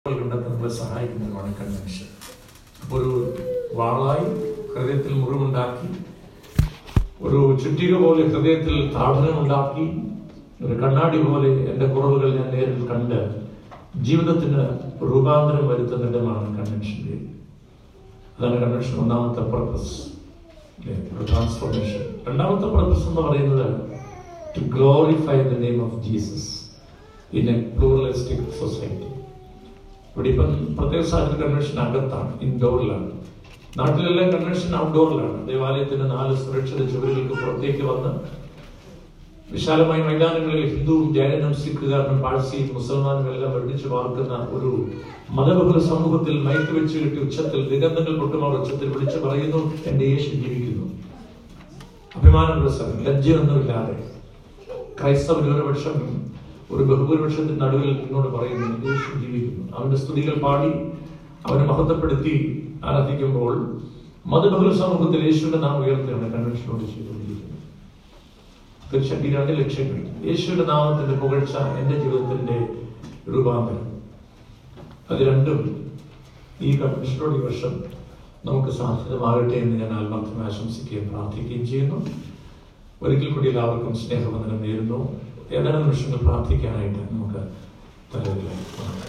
കണ്ടെത്താൻ നമ്മളെ സഹായിക്കുന്നതുമാണ് കൺവെൻഷൻ അപ്പോൾ ഒരു വാളായി ഹൃദയത്തിൽ മുറിവുണ്ടാക്കി ഒരു ചുറ്റിക പോലെ ഹൃദയത്തിൽ താടനമുണ്ടാക്കി ഒരു കണ്ണാടി പോലെ എൻ്റെ കുറവുകൾ ഞാൻ നേരിൽ കണ്ട് ജീവിതത്തിന് രൂപാന്തരം വരുത്തുന്നിടമാണ് കൺവെൻഷൻ്റെ അതാണ് കൺവെൻഷൻ ഒന്നാമത്തെ പർപ്പസ് ട്രാൻസ്ഫോർമേഷൻ രണ്ടാമത്തെ പർപ്പസ് എന്ന് പറയുന്നത് to glorify the name of Jesus in a pluralistic society ഇവിടെ ഇപ്പം പ്രത്യേക സാഹചര്യ കൺവെൻഷൻ അകത്താണ് ഇൻഡോറിലാണ് നാട്ടിലെല്ലാം കൺവെൻഷൻ ഔട്ട്ഡോറിലാണ് ദേവാലയത്തിന്റെ നാല് സുരക്ഷിത ചുവരുകൾക്ക് പുറത്തേക്ക് വന്ന് വിശാലമായ മൈതാനങ്ങളിൽ ഹിന്ദുവും ജൈനനും സിഖുകാരനും പാഴ്സിയും മുസൽമാനും എല്ലാം ഒരുമിച്ച് പാർക്കുന്ന ഒരു മതബഹുല സമൂഹത്തിൽ മയക്ക് വെച്ച് കിട്ടി ഉച്ചത്തിൽ ദിഗന്ധങ്ങൾ പൊട്ടുമാർ ഉച്ചത്തിൽ വിളിച്ചു പറയുന്നു എന്റെ യേശു ജീവിക്കുന്നു അഭിമാന പ്രസംഗം ലജ്ജയൊന്നുമില്ലാതെ ക്രൈസ്തവ ന്യൂനപക്ഷം ഒരു ബഹുഭൂരിപക്ഷത്തിന്റെ നടുവിൽ എന്നോട് പറയുന്നു "എന്റെ യേശു ജീവിക്കുന്നു അവന്റെ സ്തുതികൾ പാടി അവനെ മഹത്വപ്പെടുത്തി ആരാധിക്കുമ്പോൾ മതബഹുല സമൂഹത്തിൽ യേശുവിന്റെ നാം ഉയർത്തുകയാണ് കൺവെൻഷനോട് ചെയ്തുകൊണ്ടിരിക്കുന്നത് തീർച്ചയായിട്ടും ഈ രണ്ട് ലക്ഷ്യങ്ങൾ യേശുവിന്റെ നാമത്തിന്റെ പുകഴ്ച എന്റെ ജീവിതത്തിന്റെ രൂപാന്തരം അത് രണ്ടും ഈ കൺവെൻഷനോട് ഈ വർഷം നമുക്ക് സാധ്യതമാകട്ടെ എന്ന് ഞാൻ ആത്മാർത്ഥമായി ആശംസിക്കുകയും പ്രാർത്ഥിക്കുകയും ചെയ്യുന്നു ഒരിക്കൽ കൂടി എല്ലാവർക്കും സ്നേഹവന്ദനം നേരുന്നു ഏതാനും നിമിഷങ്ങൾ പ്രാർത്ഥിക്കാനായിട്ട് നമുക്ക് തലവിലായി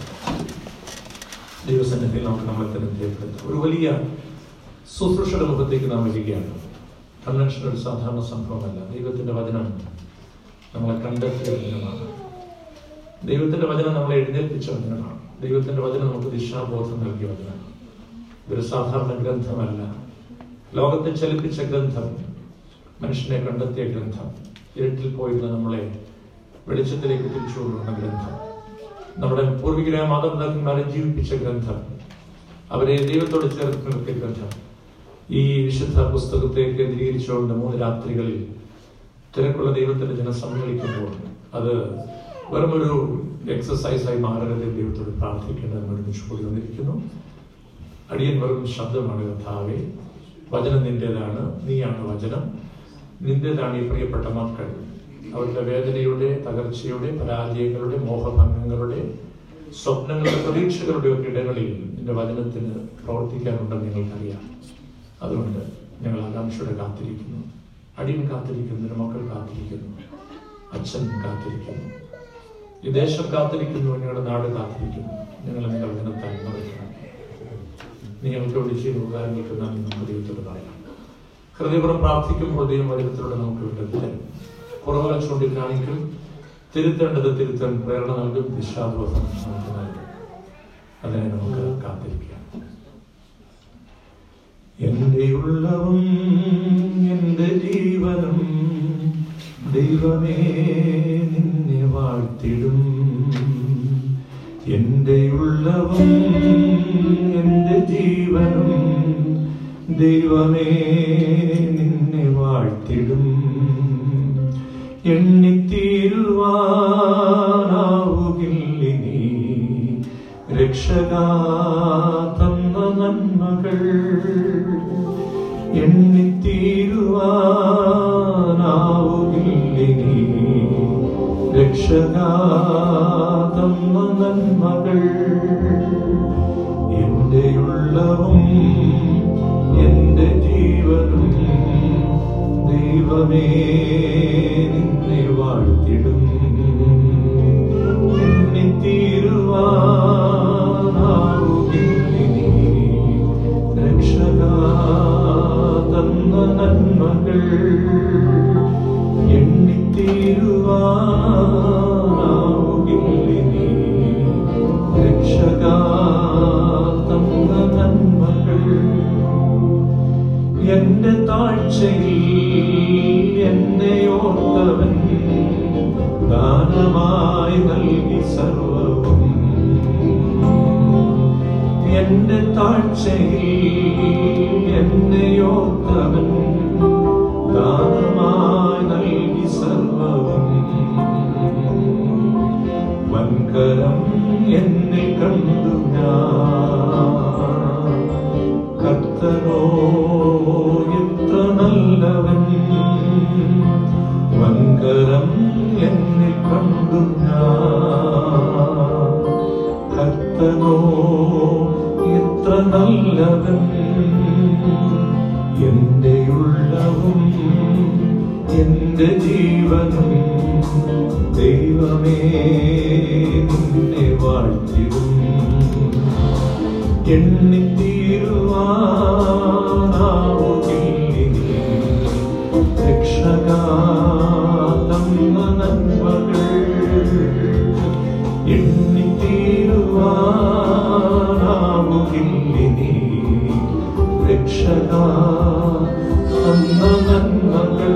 ദൈവസന്നിധിയിൽ നമുക്ക് നമ്മളെ തന്നെ ധൈര്യപ്പെടുത്താം ഒരു വലിയ ശുശ്രൂഷയുടെ മുഖത്തേക്ക് നാം വരികയാണ് കൺവെൻഷൻ ഒരു സാധാരണ സംഭവമല്ല ദൈവത്തിന്റെ വചനം നമ്മളെ കണ്ടെത്തിയ വചനമാണ് ദൈവത്തിന്റെ വചനം നമ്മളെ എഴുന്നേൽപ്പിച്ച വചനമാണ് ദൈവത്തിന്റെ വചനം നമുക്ക് ദിശാബോധം നൽകിയ വചനമാണ് ഇതൊരു സാധാരണ ഗ്രന്ഥമല്ല ലോകത്തെ ചലിപ്പിച്ച ഗ്രന്ഥം മനുഷ്യനെ കണ്ടെത്തിയ ഗ്രന്ഥം ഇരുട്ടിൽ പോയിരുന്ന നമ്മളെ വെളിച്ചത്തിലേക്ക് തിരിച്ചുകൊണ്ടുവന്ന ഗ്രന്ഥം നമ്മുടെ പൂർവികരായ മാതാപിതാക്കന്മാരെ ജീവിപ്പിച്ച ഗ്രന്ഥം അവരെ ദൈവത്തോട് ചേർത്ത് നിർത്തിയ ഗ്രന്ഥം ഈ വിശുദ്ധ പുസ്തകത്തെ കേന്ദ്രീകരിച്ചുകൊണ്ട് മൂന്ന് രാത്രികളിൽ തിരക്കുള്ള ദൈവത്തിന്റെ ജനം സമ്മേളിക്കുമ്പോൾ അത് വെറുമൊരു എക്സസൈസായി മാറരുത് ദൈവത്തോട് പ്രാർത്ഥിക്കേണ്ടത് ഒരുമിച്ച് കൂടി വന്നിരിക്കുന്നു അടിയൻ വെറും ശബ്ദമാണ് കഥാവേ വചനം നിന്റേതാണ് നീയാണ് വചനം നിന്റേതാണ് ഈ പ്രിയപ്പെട്ട മക്കൾ അവരുടെ വേദനയുടെ തകർച്ചയുടെ പരാജയങ്ങളുടെ മോഹഭംഗങ്ങളുടെ സ്വപ്നങ്ങളുടെ പ്രതീക്ഷകളുടെ ഒക്കെ ഇടങ്ങളിൽ നിന്റെ വചനത്തിന് പ്രവർത്തിക്കാനുണ്ടെന്ന് നിങ്ങൾക്കറിയാം അതുകൊണ്ട് ഞങ്ങൾ ആകാംക്ഷയോടെ കാത്തിരിക്കുന്നു അടിയൻ കാത്തിരിക്കുന്നു നിന്റെ മക്കൾ കാത്തിരിക്കുന്നു അച്ഛൻ കാത്തിരിക്കുന്നു ഈ ദേശം കാത്തിരിക്കുന്നു ഞങ്ങളുടെ നാട് കാത്തിരിക്കുന്നു ഞങ്ങൾ നിങ്ങൾ വചനത്താൽ നിറയ്ക്കണം നിങ്ങൾക്ക് വേണ്ടി ചെയ്ത ഉപകാരങ്ങൾക്ക് നന്ദി നമുക്ക് ദൈവത്തോട് പറയാം ഹൃദയപുറം പ്രാർത്ഥിക്കുമ്പോൾ ദൈവം വചനത്തിലൂടെ നമുക്ക് വിട്ടുതരും കുറവുകൾ ചൂണ്ടിക്കാണിക്കും തിരുത്തേണ്ടത് തിരുത്താൻ പ്രേരണ നൽകും ദിശാബോധം നമുക്ക് നൽകും അതിനെ നമുക്ക് കാത്തിരിക്കാം എന്റെ ഉള്ളവും എന്റെ ജീവനും ദൈവമേ നിന്നെ വാഴ്ത്തിടും എന്റെ ഉള്ളവും എന്റെ ജീവനും ദൈവമേ നിന്നെ വാഴ്ത്തിടും എണ്ണിത്തീരുവാനാവുകില്ലിനി രക്ഷകാ തന്ന നന്മകൾ എണ്ണിത്തീരുവാനാവുകില്ലിനി രക്ഷകാ തന്ന നന്മകൾ എന്റെ ഉള്ളവും എന്റെ ജീവനും ദൈവമേ നിന്നെ വാഴ്ത്തിടും എണ്ണിത്തീരുവാനാവുകില്ലിനി രക്ഷകാ തന്ന നന്മകൾ എണ്ണിത്തീരുവാനാവുകില്ലിനി രക്ഷകാ തന്ന നന്മകൾ എന്റെ താഴ്ചയിൽ എന്നെ ഓർത്തവൻ ദാനമായി നൽകി സർവവും എന്റെ താഴ്ചയിൽ എന്നെ ഓർത്തവൻ ദാനമായി നൽകി സർവവും വൻകരം എന്നെ കണ്ടു ഞാൻ കർത്തനോ എത്ര നല്ലവൻ വൻകരം എന്നിൽ കണ്ടു ഞാൻ കർത്തനോ എത്ര നല്ലവൻ എന്റെ ഉള്ളവും എന്റെ ജീവനും ദൈവമേ നിന്നെ വാഴ്ത്തിടും എണ്ണിത്തീരുവാനാവുകില്ലിനി രക്ഷകാ തന്ന നന്മകൾ എണ്ണിത്തീരുവാനാവുകില്ലിനി രക്ഷകാ തന്ന നന്മകൾ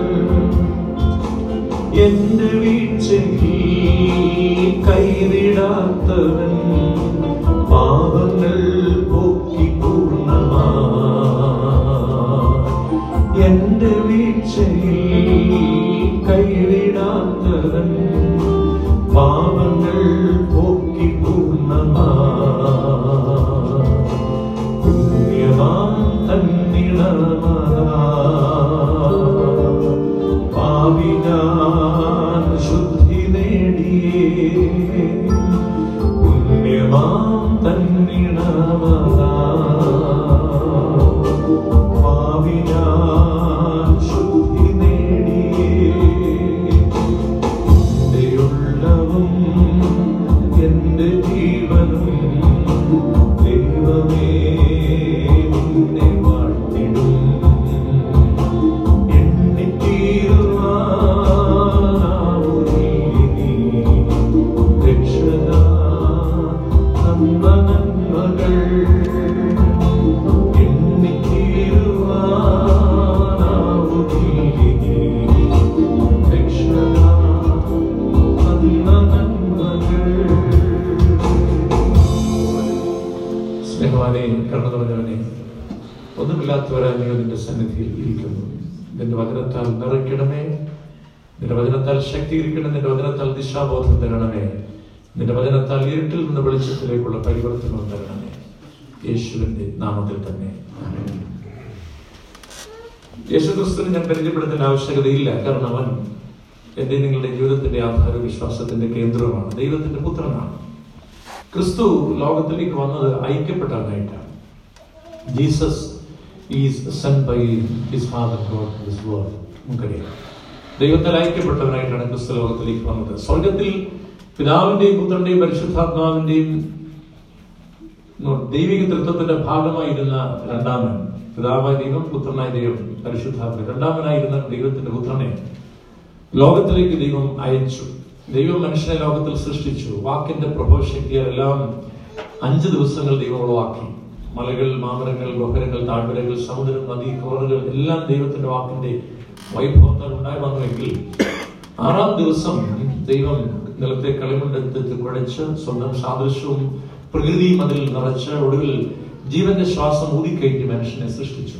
എന്റെ വീഴ്ചയിൽ കൈവിടാത്തവൻ പാപങ്ങൾ പോക്കി പൂർണ്ണമാ എന്റെ വീഴ്ചയിൽ കൈവിടാത്തവൻ പാപങ്ങൾ പോക്കി പൂർണ്ണമാ പുണ്യമാം തന്നിടമതാ പാപിനാൻ ശുദ്ധി നേടിയേ പുണ്യമാം തന്നിടമതാ പാപിനാൻ ശുദ്ധി നേടിയേ എന്റെ ഉള്ളവും എന്റെ ജീവനും ദൈവമേ നിന്നെ വാഴ്ത്തിടും സ്നേഹവാനെ കടന്നു പറഞ്ഞവനെ ഒന്നുമില്ലാത്തവരായി നീ നിന്റെ സന്നിധിയിൽ ഇരിക്കുന്നു നിന്റെ വചനത്താൽ നിറയ്ക്കണമേ നിന്റെ വചനത്താൽ ശക്തീകരിക്കണം നിന്റെ വചനത്താൽ ദിശാബോധം തരണമേ നിന്റെ വചനത്താൽ ഇരുട്ടിൽ നിന്ന് വെളിച്ചത്തിലേക്കുള്ള പരിവർത്തനം തരണമേ യേശുവിന്റെ നാമത്തിൽ തന്നെ ആമേൻ. യേശുക്രിസ്തുവിനെ ഞാൻ പരിചയപ്പെടുത്തേണ്ട ആവശ്യകതയില്ല കാരണം അവൻ എന്റെ നിങ്ങളുടെ ജീവിതത്തിന്റെ ആധാര വിശ്വാസത്തിന്റെ കേന്ദ്രമാണ് ദൈവത്തിന്റെ പുത്രനാണ് ക്രിസ്തു ലോകത്തിലേക്ക് വന്നത് ഐക്യപ്പെട്ടവനായിട്ടാണ് Jesus is son by his father God this world നമുക്കറിയാം ദൈവത്താൽ ഐക്യപ്പെട്ടവനായിട്ടാണ് ക്രിസ്തു ലോകത്തിലേക്ക് വന്നത് സ്വർഗത്തിൽ പിതാവിന്റെയും പുത്രന്റെയും പരിശുദ്ധാത്മാവിന്റെയും ദൈവിക തൃത്വത്തിന്റെ ഭാഗമായിരുന്ന രണ്ടാമൻ പിതാവായ ദൈവം പുത്രനായ ദൈവം പരിശുദ്ധാത്മ രണ്ടാമനായിരുന്ന ദൈവത്തിന്റെ പുത്രനെ ലോകത്തിലേക്ക് ദൈവം അയച്ചു ദൈവം മനുഷ്യനെ ലോകത്തിൽ സൃഷ്ടിച്ചു വാക്കിന്റെ പ്രഭവശക്തിയാൽ എല്ലാം അഞ്ച് ദിവസങ്ങൾ ദൈവം ഉളവാക്കി മലകൾ മാമരങ്ങൾ ഗോഹരങ്ങൾ താഴ്വരകൾ സമുദ്രം നദി കോറുകൾ എല്ലാം ദൈവത്തിന്റെ വാക്കിന്റെ വൈഭവത്താൽ ഉണ്ടായി വന്നുവെങ്കിൽ ആറാം ദിവസം ദൈവം നിലത്തെ കളിമണ്ഡലത്തിൽ കുഴച്ച് സ്വന്തം സാദൃശ്യവും പ്രകൃതിയും അതിൽ നിറച്ച് ഒടുവിൽ ജീവന്റെ ശ്വാസം ഊതിക്കയറ്റി മനുഷ്യനെ സൃഷ്ടിച്ചു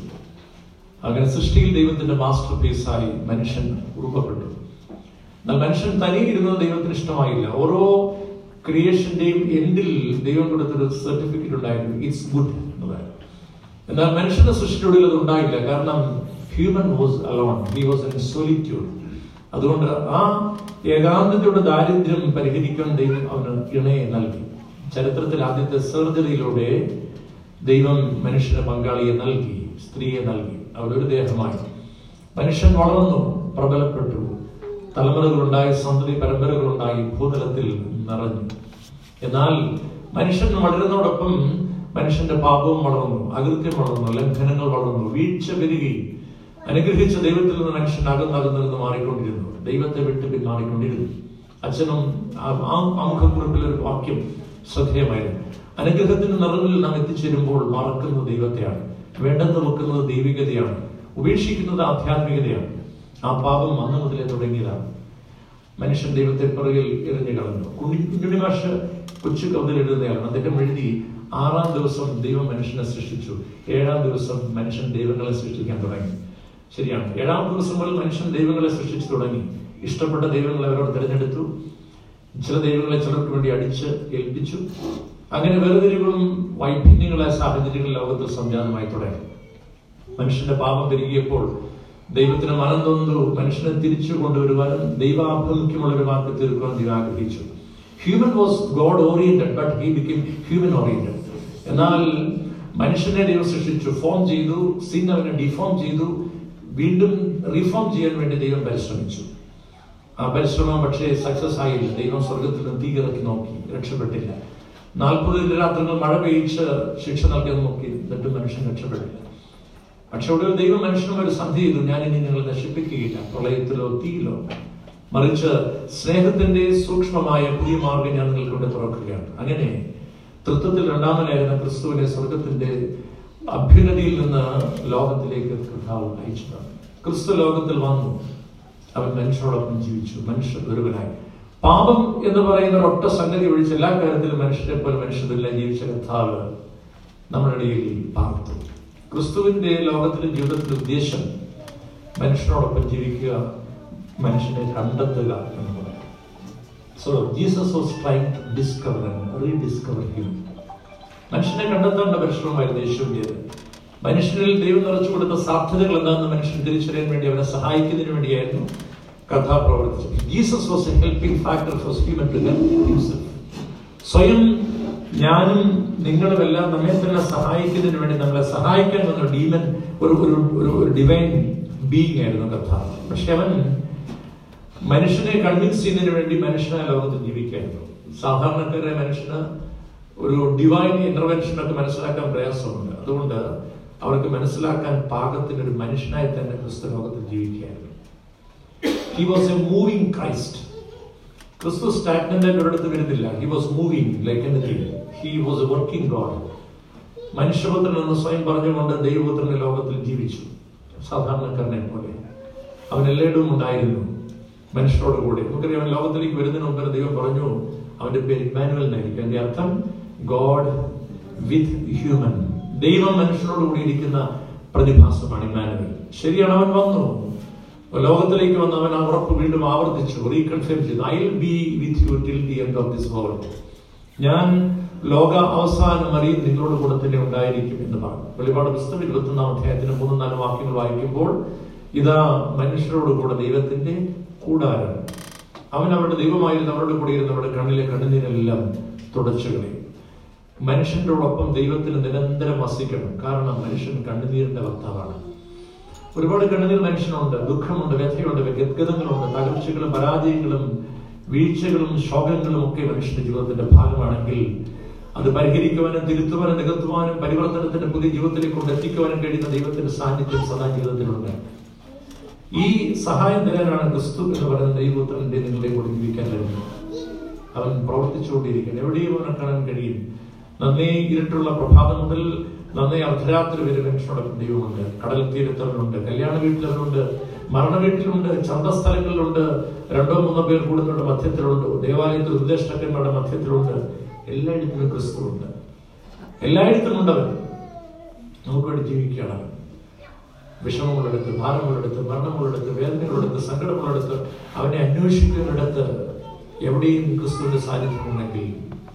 അങ്ങനെ സൃഷ്ടിയിൽ ദൈവത്തിന്റെ മാസ്റ്റർ പീസായി മനുഷ്യൻ രൂപപ്പെട്ടു എന്നാൽ മനുഷ്യൻ തനിയെ ഇരുന്നത് ദൈവത്തിന് ഇഷ്ടമായില്ല ഓരോ ക്രിയേഷന്റെയും എൻഡിൽ ദൈവം കൊടുത്തൊരു സർട്ടിഫിക്കറ്റ് ഉണ്ടായിരുന്നു ഇറ്റ്സ് ഗുഡ് എന്നതായിരുന്നു എന്നാൽ മനുഷ്യന്റെ സൃഷ്ടിയുടെ അത് ഉണ്ടായില്ല കാരണം human was alone he was in solitude അതുകൊണ്ട് ആ ഏകാന്തതയുടെ ദാരിദ്ര്യം പരിഹരിക്കാൻ ദൈവം അവന് ഇണയെ നൽകി ചരിത്രത്തിൽ ആദ്യത്തെ സർജറിയിലൂടെ ദൈവം മനുഷ്യന് പങ്കാളിയെ നൽകി സ്ത്രീയെ നൽകി അവരൊരു ദേഹമായി മനുഷ്യൻ വളർന്നു പ്രബലപ്പെട്ടു തലമുറകളുണ്ടായി സന്തതി പരമ്പരകളുണ്ടായി ഭൂതലത്തിൽ നിറഞ്ഞു എന്നാൽ മനുഷ്യൻ വളരുന്നതോടൊപ്പം മനുഷ്യന്റെ പാപവും വളർന്നു അകൃത്യം വളർന്നു ലംഘനങ്ങൾ വളർന്നു വീഴ്ച പെരുകി അനുഗ്രഹിച്ച ദൈവത്തിൽ നിന്ന് മനുഷ്യൻ അകന്നകന്നിരുന്ന് മാറിക്കൊണ്ടിരുന്നു ദൈവത്തെ വിട്ട് പിന്മാറിക്കൊണ്ടിരുന്നു അച്ഛനും ആ- ആ ആമുഖക്കുറിപ്പിൽ ഒരു വാക്യം ശ്രദ്ധേയമായിരുന്നു അനുഗ്രഹത്തിന്റെ നിറവിൽ നാം എത്തിച്ചേരുമ്പോൾ മറക്കുന്നത് ദൈവത്തെയാണ് വേണ്ടെന്ന് വെക്കുന്നത് ദൈവികതയാണ് ഉപേക്ഷിക്കുന്നത് ആധ്യാത്മികതയാണ് ആ പാപം അന്ന് മുതലേ തുടങ്ങിയതാണ് മനുഷ്യൻ ദൈവത്തെ പിറകിൽ എറിഞ്ഞു കളഞ്ഞു കുഞ്ഞി കുഞ്ഞുണ്ണി മാഷ് കൊച്ചു കവിതയിൽ എഴുതുന്നതാണ് അദ്ദേഹം എഴുതി ആറാം ദിവസം ദൈവം മനുഷ്യനെ സൃഷ്ടിച്ചു ഏഴാം ദിവസം മനുഷ്യൻ ദൈവങ്ങളെ സൃഷ്ടിക്കാൻ തുടങ്ങി ശരിയാണ് ഏഴാം ദിവസം മുതൽ മനുഷ്യൻ ദൈവങ്ങളെ സൃഷ്ടിച്ചു തുടങ്ങി ഇഷ്ടപ്പെട്ട ദൈവങ്ങളെ അവരോട് തിരഞ്ഞെടുത്തു ചില ദൈവങ്ങളെ ചിലർക്ക് വേണ്ടി അടിച്ച് ഏൽപ്പിച്ചു അങ്ങനെ വേർതിരിവുകളും വൈഭിന്യങ്ങളായ സാഹചര്യങ്ങൾ ലോകത്തിൽ സംജാതമായി തുടങ്ങി മനുഷ്യന്റെ പാപം പെരുകിയപ്പോൾ ദൈവത്തിന് മനം തോന്നു മനുഷ്യനെ തിരിച്ചു കൊണ്ടുവരുവാനും ദൈവാഭിമുഖ്യമുള്ളവരുമാക്കി തീർക്കുവാൻ ദൈവം ആഗ്രഹിച്ചു human was God oriented but he become human oriented എന്നാൽ മനുഷ്യനെ ദൈവം സൃഷ്ടിച്ചു ഫോം ചെയ്തു സിൻ അവനെ ഡിഫോം ചെയ്തു വീണ്ടും റീഫോം ചെയ്യാൻ വേണ്ടി ദൈവം പരിശ്രമിച്ചു ആ പരിശ്രമം പക്ഷേ സക്സസ് ആയില്ല ദൈവം സ്വർഗത്തിൽ നിന്ന് തീ ഇറക്കി നോക്കി രക്ഷപ്പെട്ടില്ല നാൽപ്പത് രാത്രങ്ങൾ മഴ പെയ്ച്ച് ശിക്ഷ നൽകാൻ നോക്കി എന്നിട്ടും മനുഷ്യൻ രക്ഷപ്പെട്ടില്ല പക്ഷെ ഒടുവിൽ ദൈവം മനുഷ്യനും ഒരു സന്ധി ചെയ്തു ഞാൻ ഇനി നിങ്ങളെ നശിപ്പിക്കുകയില്ല പ്രളയത്തിലോ തീയിലോ മറിച്ച് സ്നേഹത്തിന്റെ സൂക്ഷ്മമായ പുതിയ മാർഗം ഞാൻ നിങ്ങൾക്ക് ഇവിടെ തുറക്കുകയാണ് അങ്ങനെ തൃത്വത്തിൽ രണ്ടാമനായിരുന്ന ക്രിസ്തുവിനെ സ്വർഗത്തിന്റെ അഭ്യുന്നതിയിൽ നിന്ന് ലോകത്തിലേക്ക് കർത്താവ് അയച്ചതാണ് ക്രിസ്തു ലോകത്തിൽ വന്നു അവൻ മനുഷ്യരോടൊപ്പം ജീവിച്ചു മനുഷ്യർ ഒരുവനായി പാപം എന്ന് പറയുന്ന ഒരൊറ്റ സംഗതി ഒഴിച്ച് എല്ലാ കാര്യത്തിലും മനുഷ്യരെ പോലെ മനുഷ്യരെല്ലാം ജീവിച്ച കർത്താവ് നമ്മുടെ ഇടയിൽ പാർത്തു ക്രിസ്തുവിന്റെ ലോകത്തിലെ ജീവിതത്തിന്റെ ഉദ്ദേശം മനുഷ്യനോടൊപ്പം ജീവിക്കുക മനുഷ്യനെ കണ്ടെത്തുക എന്നുള്ളത് so Jesus was trying to discover and rediscover him മനുഷ്യനെ കണ്ടെത്തേണ്ട പരിശ്രമമായിരുന്നു യേശുവിൻ്റെത് മനുഷ്യനിൽ ദൈവം നിറച്ചു കൊടുത്ത സാധ്യതകൾ എന്താണെന്ന് മനുഷ്യൻ തിരിച്ചറിയാൻ വേണ്ടി അവനെ സഹായിക്കുന്നതിന് വേണ്ടിയായിരുന്നു കഥ പ്രവർത്തിച്ചത് Jesus was a helping factor for human to himself സ്വയം ഞാനും നിങ്ങളും എല്ലാം നമ്മെ തന്നെ സഹായിക്കുന്നതിന് വേണ്ടി നമ്മളെ സഹായിക്കാൻ വന്ന ഡീമൻ ഒരു ഒരു ഒരു ഒരു ഡിവൈൻ ബീയിങ് ആയിരുന്നു കഥ പക്ഷെ അവൻ മനുഷ്യനെ കൺവിൻസ് ചെയ്യുന്നതിന് വേണ്ടി മനുഷ്യനെ ലോകത്ത് ജീവിക്കായിരുന്നു സാധാരണക്കാരായ മനുഷ്യന് ഒരു ഡിവൈൻ ഇന്റർവെൻഷൻ ഒക്കെ മനസ്സിലാക്കാൻ പ്രയാസമുണ്ട് അതുകൊണ്ട് അവർക്ക് മനസ്സിലാക്കാൻ പാകത്തിന് ഒരു മനുഷ്യനായി തന്നെ ക്രിസ്തു ലോകത്തിൽ ജീവിക്കുകയായിരുന്നു he was a moving Christ ക്രിസ്തു സ്റ്റാഗ്നന്റ് ആയിട്ട് ഒരിടത്ത് വരുന്നില്ല he was moving like anything he was a working God മനുഷ്യപുത്രൻ എന്ന് സ്വയം പറഞ്ഞുകൊണ്ട് ദൈവപുത്രന്റെ ലോകത്തിൽ ജീവിച്ചു സാധാരണക്കാരനെ പോലെ അവൻ എല്ലായിടവും ഉണ്ടായിരുന്നു മനുഷ്യരോട് കൂടെ നമുക്കറിയാം അവൻ ലോകത്തിലേക്ക് വരുന്നതിന് മുമ്പ് ദൈവം പറഞ്ഞു അവന്റെ പേര് ഇമാനുവൽ എന്നായിരിക്കും അതിന്റെ അർത്ഥം ഗോഡ് വിത്ത് ഹ്യൂമൻ ദൈവം മനുഷ്യരോട് കൂടി ഇരിക്കുന്ന പ്രതിഭാസമാണ് ഇമാനുവൽ ശരിയാണ് അവൻ വന്നു ലോകത്തിലേക്ക് വന്ന് അവൻ ആ ഉറപ്പ് വീണ്ടും ആവർത്തിച്ചു റീകൺഫേം ചെയ്തു I will be with you till the end of this world ഞാൻ ലോക അവസാനം വരെയും നിങ്ങളോട് കൂടെ തന്നെ ഉണ്ടായിരിക്കും എന്ന് പറഞ്ഞു വെളിപാട് പുസ്തകം ഇരുപത്തൊന്നാം അധ്യായത്തിന് മൂന്നും നാല് വാക്യങ്ങൾ വായിക്കുമ്പോൾ ഇതാ മനുഷ്യരോട് കൂടെ ദൈവത്തിന്റെ കൂടാരം അവൻ അവരുടെ ദൈവമായിരുന്നു അവരുടെ കൂടെ ഇരുന്ന് അവരുടെ കണ്ണിലെ കണ്ണുനീരെല്ലാം തുടച്ചു കളയും മനുഷ്യരോടൊപ്പം ദൈവത്തിന് നിരന്തരം വസിക്കണം കാരണം മനുഷ്യൻ കണ്ണുനീരിന്റെ ഭർത്താവാണ് ഒരുപാട് കണ്ണുനീർ മനുഷ്യനുണ്ട് ദുഃഖമുണ്ട് വ്യഥയുണ്ട് ഗദ്ഗതങ്ങളുണ്ട് തകർച്ചകളും പരാജയങ്ങളും വീഴ്ചകളും ശോകങ്ങളും ഒക്കെ മനുഷ്യന്റെ ജീവിതത്തിന്റെ ഭാഗമാണെങ്കിൽ അത് പരിഹരിക്കുവാനും തിരുത്തുവാനും നികത്തുവാനും പരിവർത്തനത്തിന്റെ പുതിയ ജീവിതത്തിലേക്ക് കൊണ്ട് എത്തിക്കുവാനും കഴിയുന്ന ദൈവത്തിന്റെ സാന്നിധ്യം സദാ ജീവിതത്തിലുണ്ട് ഈ സഹായം തരാനാണ് ക്രിസ്തു എന്ന് പറയുന്ന ദൈവപുത്രന്റെ നിങ്ങളെ കൂടി ജീവിക്കാൻ കഴിയുന്നത് അവൻ പ്രവർത്തിച്ചുകൊണ്ടിരിക്കുകയാണ് എവിടെയും അവനെ കാണാൻ കഴിയും നന്നേ ഇരുട്ടുള്ള പ്രഭാതം മുതൽ നന്നേ അർദ്ധരാത്രി വരെ മനുഷ്യനോടൊപ്പം ദൈവമുണ്ട് കടൽ തീരത്തവനുണ്ട് കല്യാണ വീട്ടിലവനുണ്ട് മരണ വീട്ടിലുണ്ട് ചന്തസ്ഥലങ്ങളിലുണ്ട് രണ്ടോ മൂന്നോ പേർ കൂടുന്നവരുടെ മധ്യത്തിലുണ്ട് ദേവാലയത്തിൽ ഉപദേഷ്ടക്കന്മാരുടെ മധ്യത്തിലുണ്ട് എല്ലായിടത്തിലും ക്രിസ്തു ഉണ്ട് എല്ലായിടത്തും ഉണ്ടവൻ നമുക്ക് വേണ്ടി ജീവിക്കുകയാണ് അവൻ വിഷമമുള്ളിടത്ത് ഭാരമുള്ളിടത്ത് മരണമുള്ളിടത്ത് വേദനകളുടെടുത്ത് സങ്കടമുള്ളിടത്ത് അവനെ അന്വേഷിക്കുന്നിടത്ത് എവിടെയും ക്രിസ്തുവിന്റെ സാന്നിധ്യം ഉണ്ടെങ്കിൽ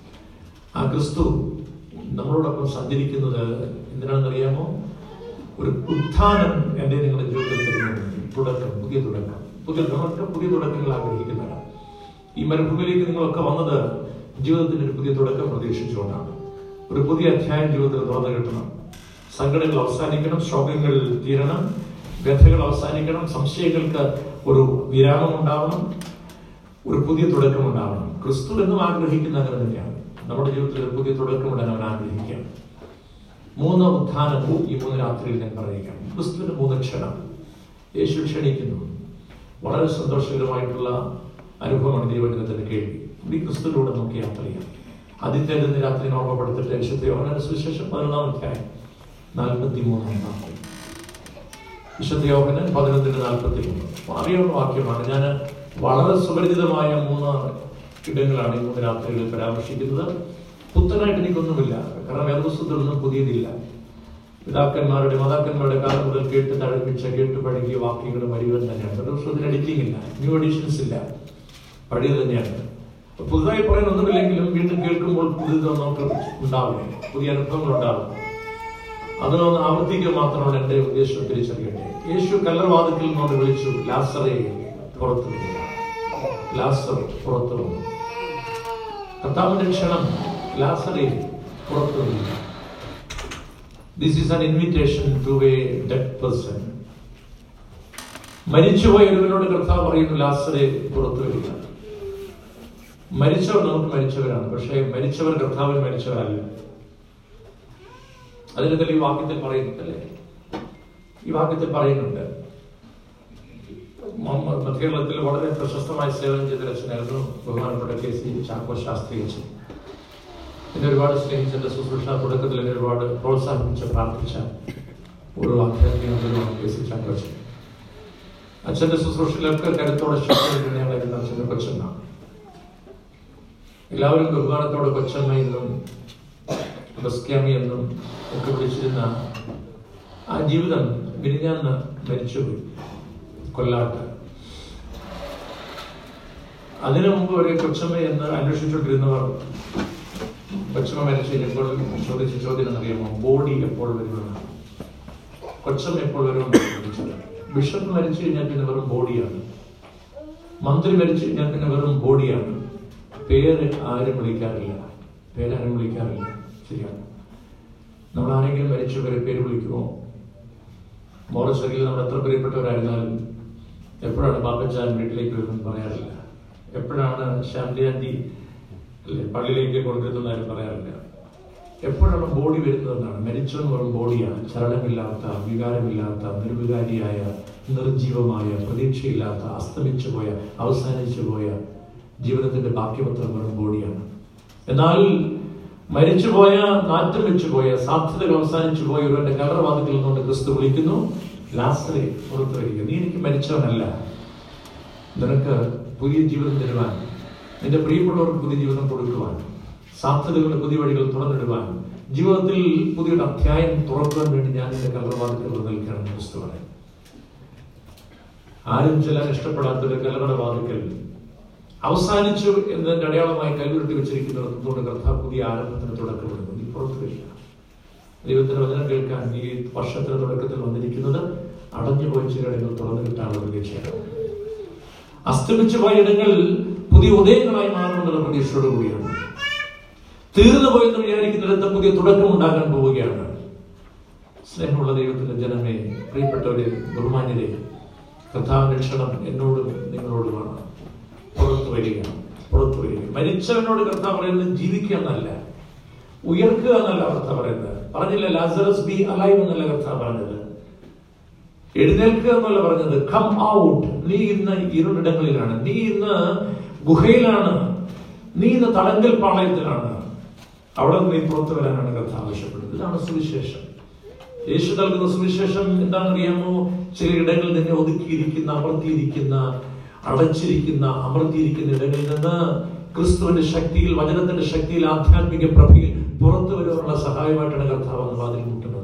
ആ ക്രിസ്തു നമ്മളോടൊപ്പം സഞ്ചരിക്കുന്നത് എന്തിനാണെന്നറിയാമോ ഒരു ഉത്ഥാനം എൻ്റെ നിങ്ങളുടെ ജീവിതത്തിൽ തരുന്നുണ്ട് തുടക്കം പുതിയ തുടക്കം പുതിയ നമ്മളൊക്കെ പുതിയ തുടക്കങ്ങൾ ആഗ്രഹിക്കുന്നവരാണ് ഈ മരുഭൂമിയിലേക്ക് നിങ്ങളൊക്കെ വന്നത് ജീവിതത്തിന് ഒരു പുതിയ തുടക്കം പ്രതീക്ഷിച്ചുകൊണ്ടാണ് ഒരു പുതിയ അധ്യായം ജീവിതത്തിൽ തുറന്നു കിട്ടണം സങ്കടങ്ങൾ അവസാനിക്കണം ശോകങ്ങൾ തീരണം വ്യഥകൾ അവസാനിക്കണം സംശയങ്ങൾക്ക് ഒരു വിരാമം ഉണ്ടാവണം ഒരു പുതിയ തുടക്കം ഉണ്ടാവണം ക്രിസ്തു എന്നും ആഗ്രഹിക്കുന്ന അങ്ങനെ തന്നെയാണ് നമ്മുടെ ജീവിതത്തിൽ ഒരു പുതിയ തുടക്കമുണ്ടാൻ അവൻ ആഗ്രഹിക്കുകയാണ് മൂന്ന് ഉത്ഥാനം ഈ മൂന്ന് രാത്രിയിൽ ഞാൻ പറയുകയാണ് ക്രിസ്തുവിന്റെ മൂന്ന് ക്ഷണം യേശു ക്ഷണിക്കുന്നു വളരെ സന്തോഷകരമായിട്ടുള്ള അനുഭവമാണ് ദൈവജനത്തിന്റെ കേൾവി ഈ ക്രിസ്തുവിലൂടെ നമുക്ക് യാത്ര ചെയ്യാം ആദ്യത്തെ ഇന്ന് രാത്രി ഓർമ്മപ്പെടുത്തിട്ട് വിശുദ്ധ യോഹന സുവിശേഷം പതിനൊന്നാം അധ്യായം നാൽപ്പത്തി മൂന്നാം വാക്യം വിശുദ്ധ യോഹനൻ പതിനൊന്നിന് നാൽപ്പത്തി മൂന്ന് അറിയാവുന്ന വാക്യമാണ് ഞാൻ വളരെ സുപരിചിതമായ മൂന്ന് ഇടങ്ങളാണ് ഈ മൂന്ന് രാത്രികളിൽ പരാമർശിക്കുന്നത് പുത്തനായിട്ട് എനിക്കൊന്നുമില്ല കാരണം വേദപുസ്തകത്തിലൊന്നും പുതിയതില്ല പിതാക്കന്മാരുടെ മാതാക്കന്മാരുടെ കാലം മുതൽ കേട്ട് തഴപ്പിച്ച കേട്ട് പഴകിയ വാക്യങ്ങൾ വരികൾ തന്നെയാണ് വേദപുസ്തകത്തിന് എഡിറ്റിംഗ് ഇല്ല ന്യൂ എഡിഷൻസ് ഇല്ല പഴയത് തന്നെയാണ് അപ്പൊ പുതുതായി പറയാനൊന്നുമില്ലെങ്കിലും വീണ്ടും കേൾക്കുമ്പോൾ പുതിയത് നമുക്ക് ഉണ്ടാവും പുതിയ അനുഭവങ്ങൾ ഉണ്ടാവും അതിനൊന്ന് ആവർത്തിക്കുക മാത്രമാണ് എന്റെ ഉദ്ദേശം തിരിച്ചറിയട്ടെ യേശു കല്ലറവാദത്തിൽ നിന്നോട് വിളിച്ചു ലാസറെ പുറത്തു വരിക ലാസർ പുറത്തു വന്നു കർത്താവിന്റെ ക്ഷണം ലാസറെ പുറത്തു വരിക this is an invitation to a dead person മരിച്ചുപോയ ഒരുവനോട് കർത്താവ് പറയുന്നു ലാസറെ പുറത്തു വരിക മരിച്ചവർ നമുക്ക് മരിച്ചവരാണ് പക്ഷേ മരിച്ചവർ കർത്താവിന് മരിച്ചവരല്ല അതിന് തന്നെ ഈ വാക്യത്തിൽ പറയുന്നുണ്ടല്ലേ ഈ വാക്യത്തിൽ പറയുന്നുണ്ട് മ- മധ്യകേരളത്തിൽ വളരെ പ്രശസ്തമായി സേവനം ചെയ്ത രചനായിരുന്നു ബഹുമാനപ്പെട്ട കെ സി ചാക്കോ ശാസ്ത്രി അച്ഛൻ എന്നെ ഒരുപാട് സ്നേഹിച്ച എന്റെ ശുശ്രൂഷ തുടക്കത്തിൽ എന്നെ ഒരുപാട് പ്രോത്സാഹിപ്പിച്ച് പ്രാർത്ഥിച്ച ഒരു ആധ്യാത്മികമാണ് കെ സി ചാക്കോ അച്ഛൻ അച്ഛന്റെ ശുശ്രൂഷയിലൊക്കെ കരുത്തോടെ ശക്തിയായിരുന്നു അച്ഛന്റെ കൊച്ചമ്മ എല്ലാവരും ബഹുമാനത്തോടെ കൊച്ചമ്മ എന്നും ബസ്ക്യാമി എന്നും ഒക്കെ വിളിച്ചിരുന്ന ആ ജീവിതം വിരിഞ്ഞാന്ന് മരിച്ചുപോയി കൊല്ലാട്ട് അതിനു മുമ്പ് വരെ കൊച്ചമ്മ എന്ന് അന്വേഷിച്ചുകൊണ്ടിരുന്നവർ കൊച്ചമ്മ മരിച്ചു കഴിഞ്ഞപ്പോൾ ചോദിച്ച ചോദ്യം എന്നറിയാമോ ബോഡി എപ്പോൾ വരുമെന്നാണ് കൊച്ചമ്മ എപ്പോൾ വരുമെന്ന് ചോദിച്ചത് ബിഷപ്പ് മരിച്ചു കഴിഞ്ഞാൽ പിന്നെ വെറും ബോഡിയാണ് മന്ത്രി മരിച്ചു കഴിഞ്ഞാൽ പിന്നെ വെറും ബോഡിയാണ് പേര് ആരും വിളിക്കാറില്ല പേരാരും വിളിക്കാറില്ല ശരിയാണ് നമ്മൾ ആരെങ്കിലും മരിച്ചവരെ പേര് വിളിക്കുമോ മോറശരിയിൽ നമ്മൾ എത്ര പ്രിയപ്പെട്ടവരായിരുന്നാലും എപ്പോഴാണ് പാപ്പച്ചാൻ വീട്ടിലേക്ക് വരുമെന്ന് പറയാറില്ല എപ്പോഴാണ് ശാന്തി ആന്റി അല്ലെ പള്ളിയിലേക്ക് കൊണ്ടുവരുന്നതാരും പറയാറില്ല എപ്പോഴാണ് ബോഡി വരുന്നതെന്നാണ് മരിച്ചെന്ന് പറയുന്ന ബോഡിയാണ് ചലനമില്ലാത്ത വികാരമില്ലാത്ത നിർവികാരിയായ നിർജീവമായ പ്രതീക്ഷയില്ലാത്ത അസ്തമിച്ചു പോയ അവസാനിച്ചു പോയ ജീവിതത്തിന്റെ ബാക്കിപത്രം വെറും ബോഡിയാണ് എന്നാൽ മരിച്ചുപോയ നാറ്റം വെച്ചുപോയ സാധ്യതകൾ അവസാനിച്ചു പോയ ഒരുവന്റെ കലറവാദികളിൽ നിന്നുകൊണ്ട് ക്രിസ്തു വിളിക്കുന്നു ലാസ്റ്ററെ പുറത്തു വരിക നീ എനിക്ക് മരിച്ചവനല്ല നിനക്ക് പുതിയ ജീവിതം തരുവാൻ നിന്റെ പ്രിയപ്പെട്ടവർക്ക് പുതിയ ജീവിതം കൊടുക്കുവാൻ സാധ്യതകളുടെ പുതിയ വഴികൾ തുറന്നിടുവാൻ ജീവിതത്തിൽ പുതിയൊരു അധ്യായം തുറക്കാൻ വേണ്ടി ഞാൻ നിന്റെ കലറവാദികൾ നിൽക്കണം ക്രിസ്തു പറയും ആരും ചെല്ലാൻ ഇഷ്ടപ്പെടാത്തൊരു കലറയുടെ വാതിക്കൽ അവസാനിച്ചു എന്നതിന്റെ അടയാളമായി കൈവിരുട്ടി വെച്ചിരിക്കുന്നിടത്തോട് കർത്താവ് പുതിയ ആരംഭത്തിന് തുടക്കമിടുന്നു നീ പുറത്തു വരിക ദൈവത്തിന്റെ വചനം കേൾക്കാൻ ഈ വർഷത്തിന്റെ തുടക്കത്തിൽ വന്നിരിക്കുന്നത് അടഞ്ഞുപോയ ചിലയിടങ്ങൾ തുറന്നു കിട്ടാനുള്ള പ്രതീക്ഷയാണ് അസ്തമിച്ചു പോയ ഇടങ്ങൾ പുതിയ ഉദയങ്ങളായി മാറുമെന്നുള്ള പ്രതീക്ഷയോട് കൂടിയാണ് തീർന്നു പോയെന്ന് വിചാരിക്കുന്നിടത്ത് പുതിയ തുടക്കം ഉണ്ടാകാൻ പോവുകയാണ് സ്നേഹമുള്ള ദൈവത്തിന്റെ ജനമേ പ്രിയപ്പെട്ടവരെ ബഹുമാന്യരെ കർത്താവിന്റെ ക്ഷണം എന്നോടും നിങ്ങളോടുമാണ് പുറത്തു വരിക പുറത്തു വരിക മരിച്ചവനോട് കർത്താവ് പറയുന്നത് ജീവിക്കുക എന്നല്ല ഉയർക്കുക എന്നല്ല കർത്താവ് പറയുന്നത് പറഞ്ഞില്ല ലാസറസ് ബി അലൈവ് എന്നല്ല കർത്താവ് പറഞ്ഞത് എഴുന്നേൽക്കുക എന്നല്ല പറഞ്ഞത് കം ഔട്ട് നീ ഇന്ന് ഇരുണ്ടിടങ്ങളിലാണ് നീ ഇന്ന് ഗുഹയിലാണ് നീ ഇന്ന് തടങ്കൽ പാളയത്തിലാണ് അവിടെ നിന്ന് നീ പുറത്തു വരാനാണ് കഥ ആവശ്യപ്പെടുന്നത് ഇതാണ് സുവിശേഷം യേശു നൽകുന്ന സുവിശേഷം എന്താണെന്നറിയാമോ ചില ഇടങ്ങളിൽ നിന്നെ ഒതുക്കിയിരിക്കുന്ന അമർത്തിയിരിക്കുന്ന അടച്ചിരിക്കുന്ന അമർത്തിയിരിക്കുന്ന ഇടങ്ങളിൽ നിന്ന് ക്രിസ്തുവിന്റെ ശക്തിയിൽ വചനത്തിന്റെ ശക്തിയിൽ ആധ്യാത്മിക പ്രഭയിൽ പുറത്തു വരുവാനുള്ള സഹായമായിട്ടാണ് കർത്താവ് അന്ന് വാതിൽ മുട്ടുന്നത്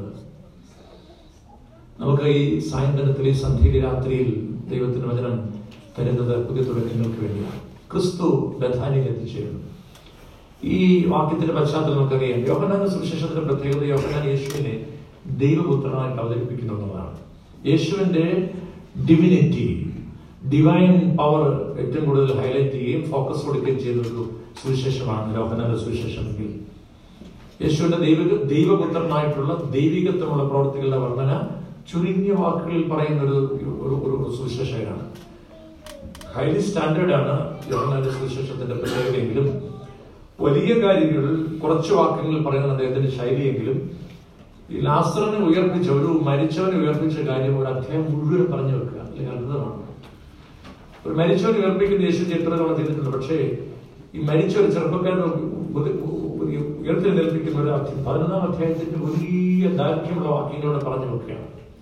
നമുക്ക് ഈ സായന്തനത്തിൽ ഈ സന്ധ്യയിലെ രാത്രിയിൽ ദൈവത്തിന്റെ വചനം തരുന്നത് പുതിയ തുടക്കങ്ങൾക്ക് വേണ്ടിയാണ് ക്രിസ്തു ബഥാനിയിൽ എത്തിച്ചേരുന്നു ഈ വാക്യത്തിന്റെ പശ്ചാത്തലം നമുക്കറിയാം യോഹനാന സുവിശേഷത്തിന്റെ പ്രത്യേകത യോഹനാൻ യേശുവിനെ ദൈവപുത്രനായിട്ട് അവതരിപ്പിക്കുന്നു എന്നുള്ളതാണ് യേശുവിന്റെ ഡിവിനിറ്റി ഡിവൈൻ പവർ ഏറ്റവും കൂടുതൽ ഹൈലൈറ്റ് ചെയ്യുകയും ഫോക്കസ് കൊടുക്കുകയും ചെയ്ത ഒരു സുവിശേഷമാണ് യോഹനാന്റെ സുവിശേഷമെങ്കിൽ യേശുവിന്റെ ദൈവ ദൈവപുത്രനായിട്ടുള്ള ദൈവികത്വമുള്ള പ്രവർത്തികളുടെ വർണ്ണന ചുരുങ്ങിയ വാക്കുകളിൽ പറയുന്ന ഒരു ഒരു ഒരു സുവിശേഷകനാണ് ഹൈലി സ്റ്റാൻഡേർഡ് ആണ് യോഹനാന്റെ സുവിശേഷത്തിന്റെ പ്രത്യേകതയെങ്കിലും വലിയ കാര്യങ്ങൾ കുറച്ച് വാക്യങ്ങളിൽ പറയുന്ന അദ്ദേഹത്തിന്റെ ശൈലിയെങ്കിലും ഈ ലാസറിനെ ഉയർപ്പിച്ച ഒരു മരിച്ചവനെ ഉയർപ്പിച്ച കാര്യം ഒരു അധ്യായം മുഴുവൻ പറഞ്ഞു വെക്കുക അല്ലെങ്കിൽ അത്ഭുതമാണ് ഒരു മരിച്ചവനെ ഉയർപ്പിക്കുന്ന യേശു ചിത്രത്തോളം ചെയ്തിട്ടുണ്ട് പക്ഷേ ഈ മരിച്ച ഒരു ചെറുപ്പക്കാരനെ ഉയർത്തെഴുന്നേൽപ്പിക്കുന്ന ഒരു അധ്യായം പതിനൊന്നാം അധ്യായത്തിന്റെ വലിയ ദൈർഘ്യമുള്ള വാക്യങ്ങളോടെ പറഞ്ഞു വെക്കുകയാണ്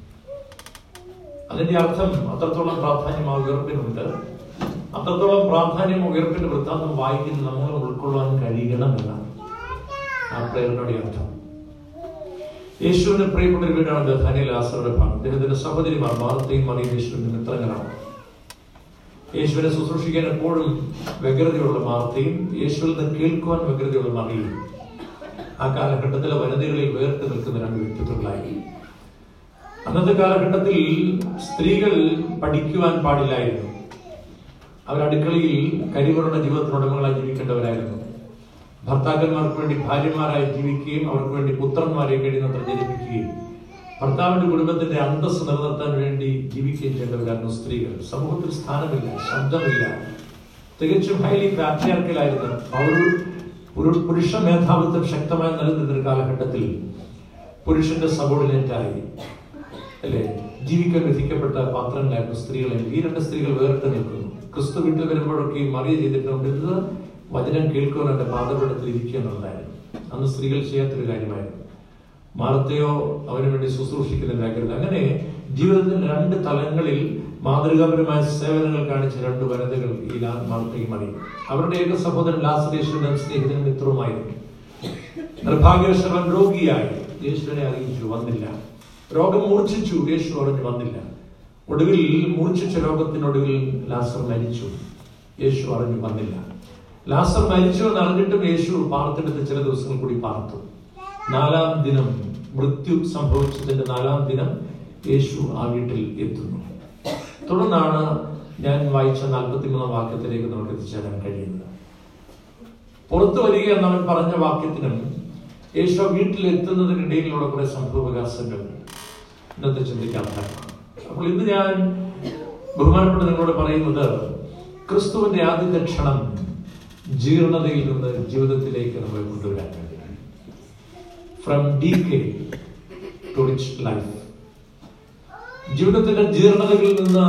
അതിന്റെ അർത്ഥം അത്രത്തോളം പ്രാധാന്യം ആ ഉയർപ്പിനുണ്ട് അത്രത്തോളം പ്രാധാന്യം ഉയർപ്പിന്റെ വൃത്താന്തം വായിക്കുന്ന നമ്മൾ ഉൾക്കൊള്ളാൻ കഴിയണമെന്നാണ് ആ പ്രേരണയുടെ അർത്ഥം യേശുവിന് പ്രിയപ്പെട്ട ഒരു വീടാണ് ബഥാനിയ ലാസറുടെ ഭാഗം അദ്ദേഹത്തിന്റെ സഹോദരിമാർ മാർത്തയും മറിയും യേശുവിന്റെ മിത്രങ്ങളാണ് യേശുവിനെ ശുശ്രൂഷിക്കാൻ എപ്പോഴും വ്യഗ്രതയുള്ള മാർത്തയും യേശുവിൽ നിന്ന് കേൾക്കുവാൻ വ്യഗ്രതയുള്ള മറിയും ആ കാലഘട്ടത്തിലെ വനിതകളിൽ വേറിട്ട് നിൽക്കുന്ന രണ്ട് വ്യക്തിത്വങ്ങളായി അന്നത്തെ കാലഘട്ടത്തിൽ സ്ത്രീകൾ പഠിക്കുവാൻ പാടില്ലായിരുന്നു അവർ അടുക്കളയിൽ കരിവറുടെ ജീവിതത്തിനുടമകളായി ജീവിക്കേണ്ടവരായിരുന്നു ഭർത്താക്കന്മാർക്ക് വേണ്ടി ഭാര്യമാരായി ജീവിക്കുകയും അവർക്ക് വേണ്ടി പുത്രന്മാരെ കഴിയുന്നത്ര ജനിപ്പിക്കുകയും ഭർത്താവിന്റെ കുടുംബത്തിന്റെ അന്തസ് നിലനിർത്താൻ വേണ്ടി ജീവിക്കുകയും ചെയ്യേണ്ടവരായിരുന്നു സ്ത്രീകൾ സമൂഹത്തിൽ സ്ഥാനമില്ല ശബ്ദമില്ല തികച്ചും ഹൈലി പാട്രിയാർക്കലായിരുന്ന പൗരു പുരു- പുരുഷ മേധാവിത്വം ശക്തമായി നിലനിന്നിരുന്ന ഒരു കാലഘട്ടത്തിൽ പുരുഷന്റെ സബോർഡിനേറ്റായി അല്ലെ ജീവിക്കാൻ വിധിക്കപ്പെട്ട പാത്രങ്ങളായിരുന്നു സ്ത്രീകളെ ഈ രണ്ട് സ്ത്രീകൾ വേറിട്ട് നിൽക്കുന്നു ക്രിസ്തു വീട്ടിൽ വരുമ്പോഴൊക്കെ ഈ മറിയ ചെയ്തിട്ടുണ്ടെന്നത് വചനം കേൾക്കുവാൻ എന്റെ പാതപീഠത്തിൽ ഇരിക്കുക എന്നുള്ളതായിരുന്നു അന്ന് സ്ത്രീകൾ ചെയ്യാത്തൊരു കാര്യമായിരുന്നു മാർത്തയോ അവന് വേണ്ടി ശുശ്രൂഷിക്കുന്നില്ലാക്കരുത് അങ്ങനെ ജീവിതത്തിന്റെ രണ്ട് തലങ്ങളിൽ മാതൃകാപരമായ സേവനങ്ങൾ കാണിച്ച രണ്ട് വനിതകൾ ഈ ലാ- മാർത്തയും മറിയും അവരുടെ ഏക സഹോദരൻ ലാസറേശ്വരൻ സ്നേഹിതനും മിത്രവുമായിരുന്നു നിർഭാഗ്യവശവൻ രോഗിയായി യേശുവിനെ അറിയിച്ചു വന്നില്ല രോഗം മൂർച്ഛിച്ചു യേശു അറിഞ്ഞു വന്നില്ല ഒടുവിൽ മൂർച്ഛിച്ച രോഗത്തിനൊടുവിൽ ലാസർ മരിച്ചു യേശു അറിഞ്ഞു വന്നില്ല ലാസർ മരിച്ചു എന്ന് അറിഞ്ഞിട്ടും യേശു പാർത്തെടുത്ത് ചില ദിവസങ്ങൾ കൂടി പാർത്തു നാലാം ദിനം മൃത്യു സംഭവിച്ചതിന്റെ നാലാം ദിനം യേശു ആ വീട്ടിൽ എത്തുന്നു തുടർന്നാണ് ഞാൻ വായിച്ച നാൽപ്പത്തിമൂന്നാം വാക്യത്തിലേക്ക് നമുക്ക് എത്തിച്ചേരാൻ കഴിയുന്നത് പുറത്തു വരിക എന്നവൻ പറഞ്ഞ വാക്യത്തിനും യേശു വീട്ടിൽ എത്തുന്നതിനിടയിലുള്ള കുറെ സംഭവവികാസങ്ങൾ ഇന്നത്തെ ചിന്തിക്കാത്തതാണ് അപ്പോൾ ഇന്ന് ഞാൻ ബഹുമാനപ്പെട്ട നിങ്ങളോട് പറയുന്നത് ക്രിസ്തുവിന്റെ ആദ്യത്തെ ക്ഷണം ജീർണതയിൽ നിന്ന് ജീവിതത്തിലേക്ക് നമ്മൾ കൊണ്ടുവരാൻ വേണ്ടി from decay to rich life ജീവിതത്തിന്റെ ജീർണതകളിൽ നിന്ന്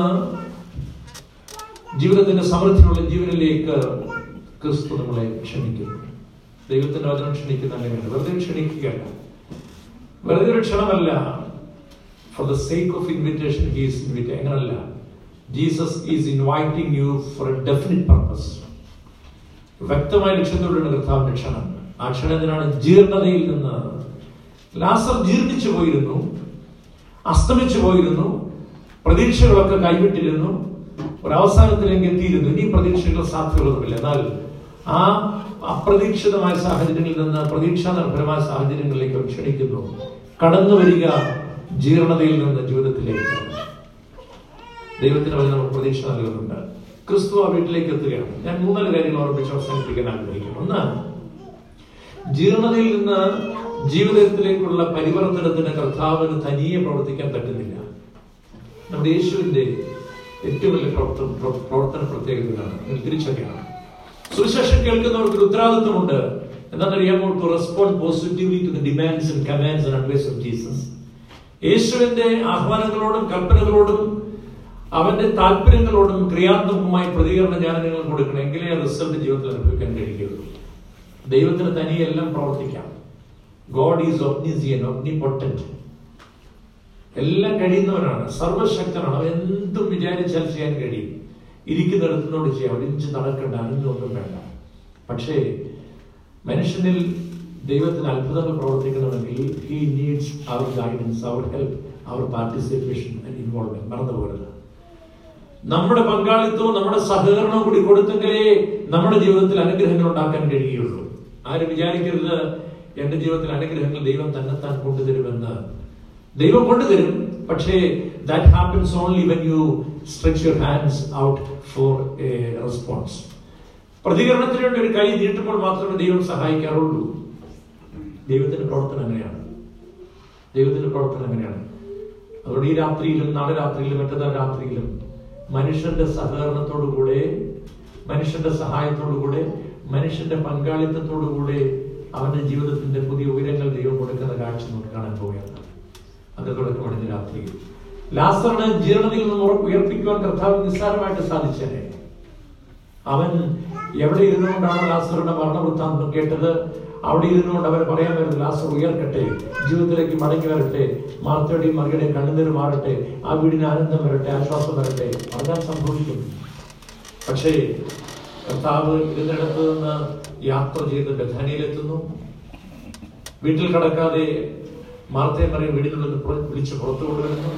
ജീവിതത്തിന്റെ സമൃദ്ധിയുള്ള ജീവനിലേക്ക് ക്രിസ്തു നമ്മളെ ക്ഷണിക്കുന്നു ദൈവത്തിന്റെ വചനം ക്ഷണിക്കുന്ന അങ്ങനെയാണ് വെറുതെ ക്ഷണിക്കുകയല്ല വെറുതെ ഒരു ക്ഷണമല്ല for the sake of invitation he's invite അങ്ങനല്ല Jesus is inviting you for a definite purpose വ്യക്തമായ ലക്ഷ്യത്തോടെയാണ് കർത്താവിന്റെ ക്ഷണം ആ ക്ഷണം എന്തിനാണ് ജീർണതയിൽ നിന്ന് ലാസർ ജീർണിച്ചു പോയിരുന്നു അസ്തമിച്ചു പോയിരുന്നു പ്രതീക്ഷകളൊക്കെ കൈവിട്ടിരുന്നു ഒരവസാനത്തിലേക്ക് എത്തിയിരുന്നു ഇനി പ്രതീക്ഷകൾ സാധ്യതകളൊന്നുമില്ല എന്നാൽ ആ അപ്രതീക്ഷിതമായ സാഹചര്യങ്ങളിൽ നിന്ന് പ്രതീക്ഷാ നിർഭരമായ സാഹചര്യങ്ങളിലേക്ക് അവർ ക്ഷണിക്കുന്നു കടന്നു വരിക ജീർണതയിൽ നിന്ന് ജീവിതത്തിലേക്ക് ദൈവത്തിന് വഴി നമുക്ക് പ്രതീക്ഷ നൽകുന്നുണ്ട് ക്രിസ്തു ആ വീട്ടിലേക്ക് എത്തുകയാണ് ഞാൻ മൂന്നാല് കാര്യങ്ങൾ ഓർമ്മിച്ച് അവസാനിപ്പിക്കാൻ ആഗ്രഹിക്കുന്നു ഒന്ന് ജീർണതയിൽ നിന്ന് ജീവിതത്തിലേക്കുള്ള പരിവർത്തനത്തിന് കർത്താവിന് തനിയെ പ്രവർത്തിക്കാൻ പറ്റുന്നില്ല നമ്മുടെ യേശുവിന്റെ ഏറ്റവും വലിയ പ്രവർത്തന പ്ര- പ്രവർത്തന പ്രത്യേകതകളാണ് നിങ്ങൾ തിരിച്ചറിയണം സുവിശേഷം കേൾക്കുന്നവർക്ക് ഒരു ഉത്തരവാദിത്വമുണ്ട് എന്താണെന്നറിയാമോ to respond positively to the demands and commands and advice of Jesus യേശുവിന്റെ ആഹ്വാനങ്ങളോടും കൽപ്പനകളോടും അവന്റെ താല്പര്യങ്ങളോടും ക്രിയാത്മകമായി പ്രതികരണം ഞാൻ നിങ്ങൾ കൊടുക്കണം എങ്കിലേ ആ റിസൾട്ട് ജീവിതത്തിൽ അനുഭവിക്കാൻ കഴിയുകയുള്ളൂ ദൈവത്തിന് തനിയെല്ലാം പ്രവർത്തിക്കാം ഗോഡ് ഈസ് ഒപ്നിസിയൻ ഒപ്നിപൊട്ടന്റ് എല്ലാം കഴിയുന്നവനാണ് സർവശക്തനാണ് അവൻ എന്തും വിചാരിച്ചാൽ ചെയ്യാൻ കഴിയും ഇരിക്കുന്നിടത്തിനോട് ചെയ്യാം ഒരു ഇഞ്ച് നടക്കണ്ട അനൊന്നും വേണ്ട പക്ഷേ മനുഷ്യനിൽ ദൈവത്തിന് അത്ഭുതങ്ങൾ പ്രവർത്തിക്കണമെങ്കിൽ he needs our guidance our help our participation and involvement മറന്നു പോകരുത് നമ്മുടെ പങ്കാളിത്തവും നമ്മുടെ സഹകരണവും കൂടി കൊടുത്തെങ്കിലേ നമ്മുടെ ജീവിതത്തിൽ അനുഗ്രഹങ്ങൾ ഉണ്ടാക്കാൻ കഴിയുള്ളൂ ആരും വിചാരിക്കരുത് എന്റെ ജീവിതത്തിൽ അനുഗ്രഹങ്ങൾ ദൈവം തന്നെത്താൻ കൊണ്ടുതരുമെന്ന് ദൈവം കൊണ്ടുതരും പക്ഷേ that happens only when you stretch your hands out for a response പ്രതികരണത്തിന് വേണ്ടി ഒരു കൈ നീട്ടുമ്പോൾ മാത്രമേ ദൈവം സഹായിക്കാറുള്ളൂ ദൈവത്തിന്റെ പ്രവർത്തനം അങ്ങനെയാണ് ദൈവത്തിന്റെ പ്രവർത്തനം അങ്ങനെയാണ് അതുകൊണ്ട് ഈ രാത്രിയിലും നാളെ രാത്രിയിലും മറ്റന്നാൾ രാത്രിയിലും മനുഷ്യന്റെ സഹകരണത്തോടുകൂടെ മനുഷ്യന്റെ സഹായത്തോടുകൂടെ മനുഷ്യന്റെ പങ്കാളിത്തത്തോടുകൂടെ അവന്റെ ജീവിതത്തിന്റെ പുതിയ ഉയരങ്ങൾ ദൈവം കൊടുക്കുന്ന കാഴ്ച നമുക്ക് കാണാൻ പോവുകയാണ് അത് തുടക്കമാണ് ഇന്ന് രാത്രിയിൽ ലാസറിന് ജീർണതയിൽ നിന്ന് ഉറ- ഉയർപ്പിക്കുവാൻ കർത്താവ് നിസ്സാരമായിട്ട് സാധിച്ചേനെ അവൻ എവിടെ ഇരുന്നുകൊണ്ടാണ് ലാസറുടെ മരണവൃത്താന്തം കേട്ടത് അവിടെ ഇരുന്നുകൊണ്ട് അവർ പറയാൻ വരുന്നത് ലാസർ ഉയർക്കട്ടെ ജീവിതത്തിലേക്ക് മടങ്ങി വരട്ടെ മാർത്തയുടെയും മറിയുടെയും കണ്ണുനീർ മാറട്ടെ ആ വീടിന് ആനന്ദം വരട്ടെ ആശ്വാസം വരട്ടെ പറഞ്ഞാൽ സംഭവിക്കും പക്ഷേ കർത്താവ് ഇരുന്നിടത്ത് നിന്ന് യാത്ര ചെയ്ത് ബഥാനിയിലെത്തുന്നു വീട്ടിൽ കടക്കാതെ മാർത്തയെ മറിയ വീടിനുള്ളിൽ നിന്ന് പുറ- വിളിച്ച് പുറത്തു കൊണ്ടുവരുന്നു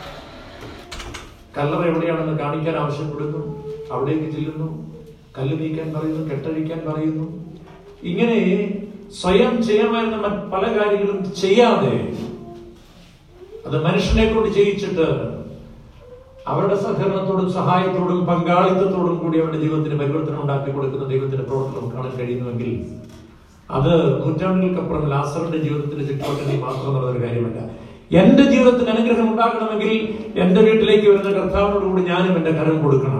കല്ലറ എവിടെയാണെന്ന് കാണിക്കാൻ ആവശ്യപ്പെടുന്നു അവിടേക്ക് ചെല്ലുന്നു കല്ല് നീക്കാൻ പറയുന്നു കെട്ടഴിക്കാൻ പറയുന്നു ഇങ്ങനെ സ്വയം ചെയ്യാമായിരുന്ന മറ്റ് പല കാര്യങ്ങളും ചെയ്യാതെ അത് മനുഷ്യനെ കൊണ്ട് ചെയ്യിച്ചിട്ട് അവരുടെ സഹകരണത്തോടും സഹായത്തോടും പങ്കാളിത്തത്തോടും കൂടി അവരുടെ ജീവിതത്തിന് പരിവർത്തനം ഉണ്ടാക്കി കൊടുക്കുന്ന ദൈവത്തിന്റെ പ്രവർത്തനം കാണാൻ കഴിയുന്നുവെങ്കിൽ അത് നൂറ്റാണ്ടുകൾക്കപ്പുറം ലാസറിന്റെ ജീവിതത്തിന്റെ ചുറ്റുവട്ടത്തിൽ മാത്രം നടന്നൊരു കാര്യമല്ല എന്റെ ജീവിതത്തിന് അനുഗ്രഹം ഉണ്ടാകണമെങ്കിൽ എന്റെ വീട്ടിലേക്ക് വരുന്ന കർത്താവിനോട് കൂടി ഞാനും എന്റെ കരം കൊടുക്കണം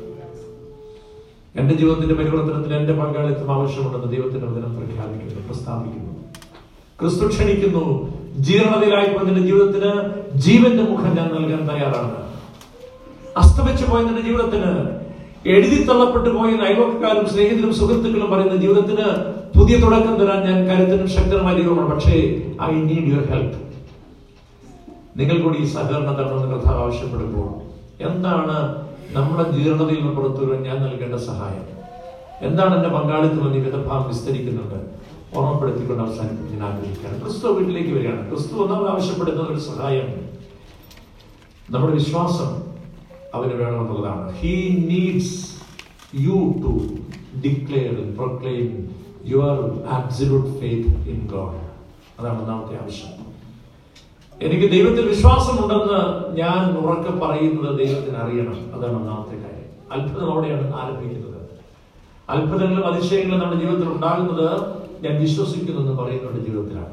എന്റെ ജീവിതത്തിന്റെ പരിവർത്തനത്തിൽ എന്റെ പങ്കാളിത്തം ആവശ്യമുണ്ടെന്ന് ദൈവത്തിന്റെ വചനം പ്രഖ്യാപിക്കുന്നു പ്രസ്താവിക്കുന്നു ക്രിസ്തു ക്ഷണിക്കുന്നു ജീർണതയിലായി നിന്റെ ജീവിതത്തിന് ജീവന്റെ മുഖം ഞാൻ നൽകാൻ തയ്യാറാണ് അസ്തമിച്ചു പോയ നിന്റെ ജീവിതത്തിന് എഴുതി തള്ളപ്പെട്ടു പോയ അയൽവക്കാരും സ്നേഹിതരും സുഹൃത്തുക്കളും പറയുന്ന ജീവിതത്തിന് പുതിയ തുടക്കം തരാൻ ഞാൻ കരുത്തിനും ശക്തനുമായ ദൈവമാണ് പക്ഷേ ഐ നീഡ് യുവർ ഹെൽപ്പ് നിങ്ങൾ കൂടി ഈ സഹകരണം തരണമെന്ന് കർത്താവ് ആവശ്യപ്പെടുമ്പോൾ എന്താണ് നമ്മുടെ ജീർണതയിൽ നിന്ന് പുറത്തു വരാൻ ഞാൻ നൽകേണ്ട സഹായം എന്താണ് എന്റെ പങ്കാളിത്തം എന്ന് ഈ വിധഭാവം വിസ്തരിക്കുന്നുണ്ട് ഓർമ്മപ്പെടുത്തിക്കൊണ്ട് അവസാനിപ്പിച്ച് ഞാൻ ആഗ്രഹിക്കുകയാണ് ക്രിസ്തു വീട്ടിലേക്ക് വരികയാണ് ക്രിസ്തു ഒന്നാമത് ആവശ്യപ്പെടുന്ന ഒരു സഹായം നമ്മുടെ വിശ്വാസം അവന് വേണമെന്നുള്ളതാണ് he needs you to declare proclaim your absolute faith in God അതാണ് ഒന്നാമത്തെ ആവശ്യം എനിക്ക് ദൈവത്തിൽ വിശ്വാസമുണ്ടെന്ന് ഞാൻ ഉറക്കെ പറയുന്നത് ദൈവത്തിന് അറിയണം അതാണ് ഒന്നാമത്തെ കാര്യം അത്ഭുതം അവിടെയാണ് ആരംഭിക്കുന്നത് അത്ഭുതങ്ങളും അതിശയങ്ങളും നമ്മുടെ ജീവിതത്തിൽ ഉണ്ടാകുന്നത് ഞാൻ വിശ്വസിക്കുന്നു എന്ന് പറയുന്നുണ്ട് ജീവിതത്തിലാണ്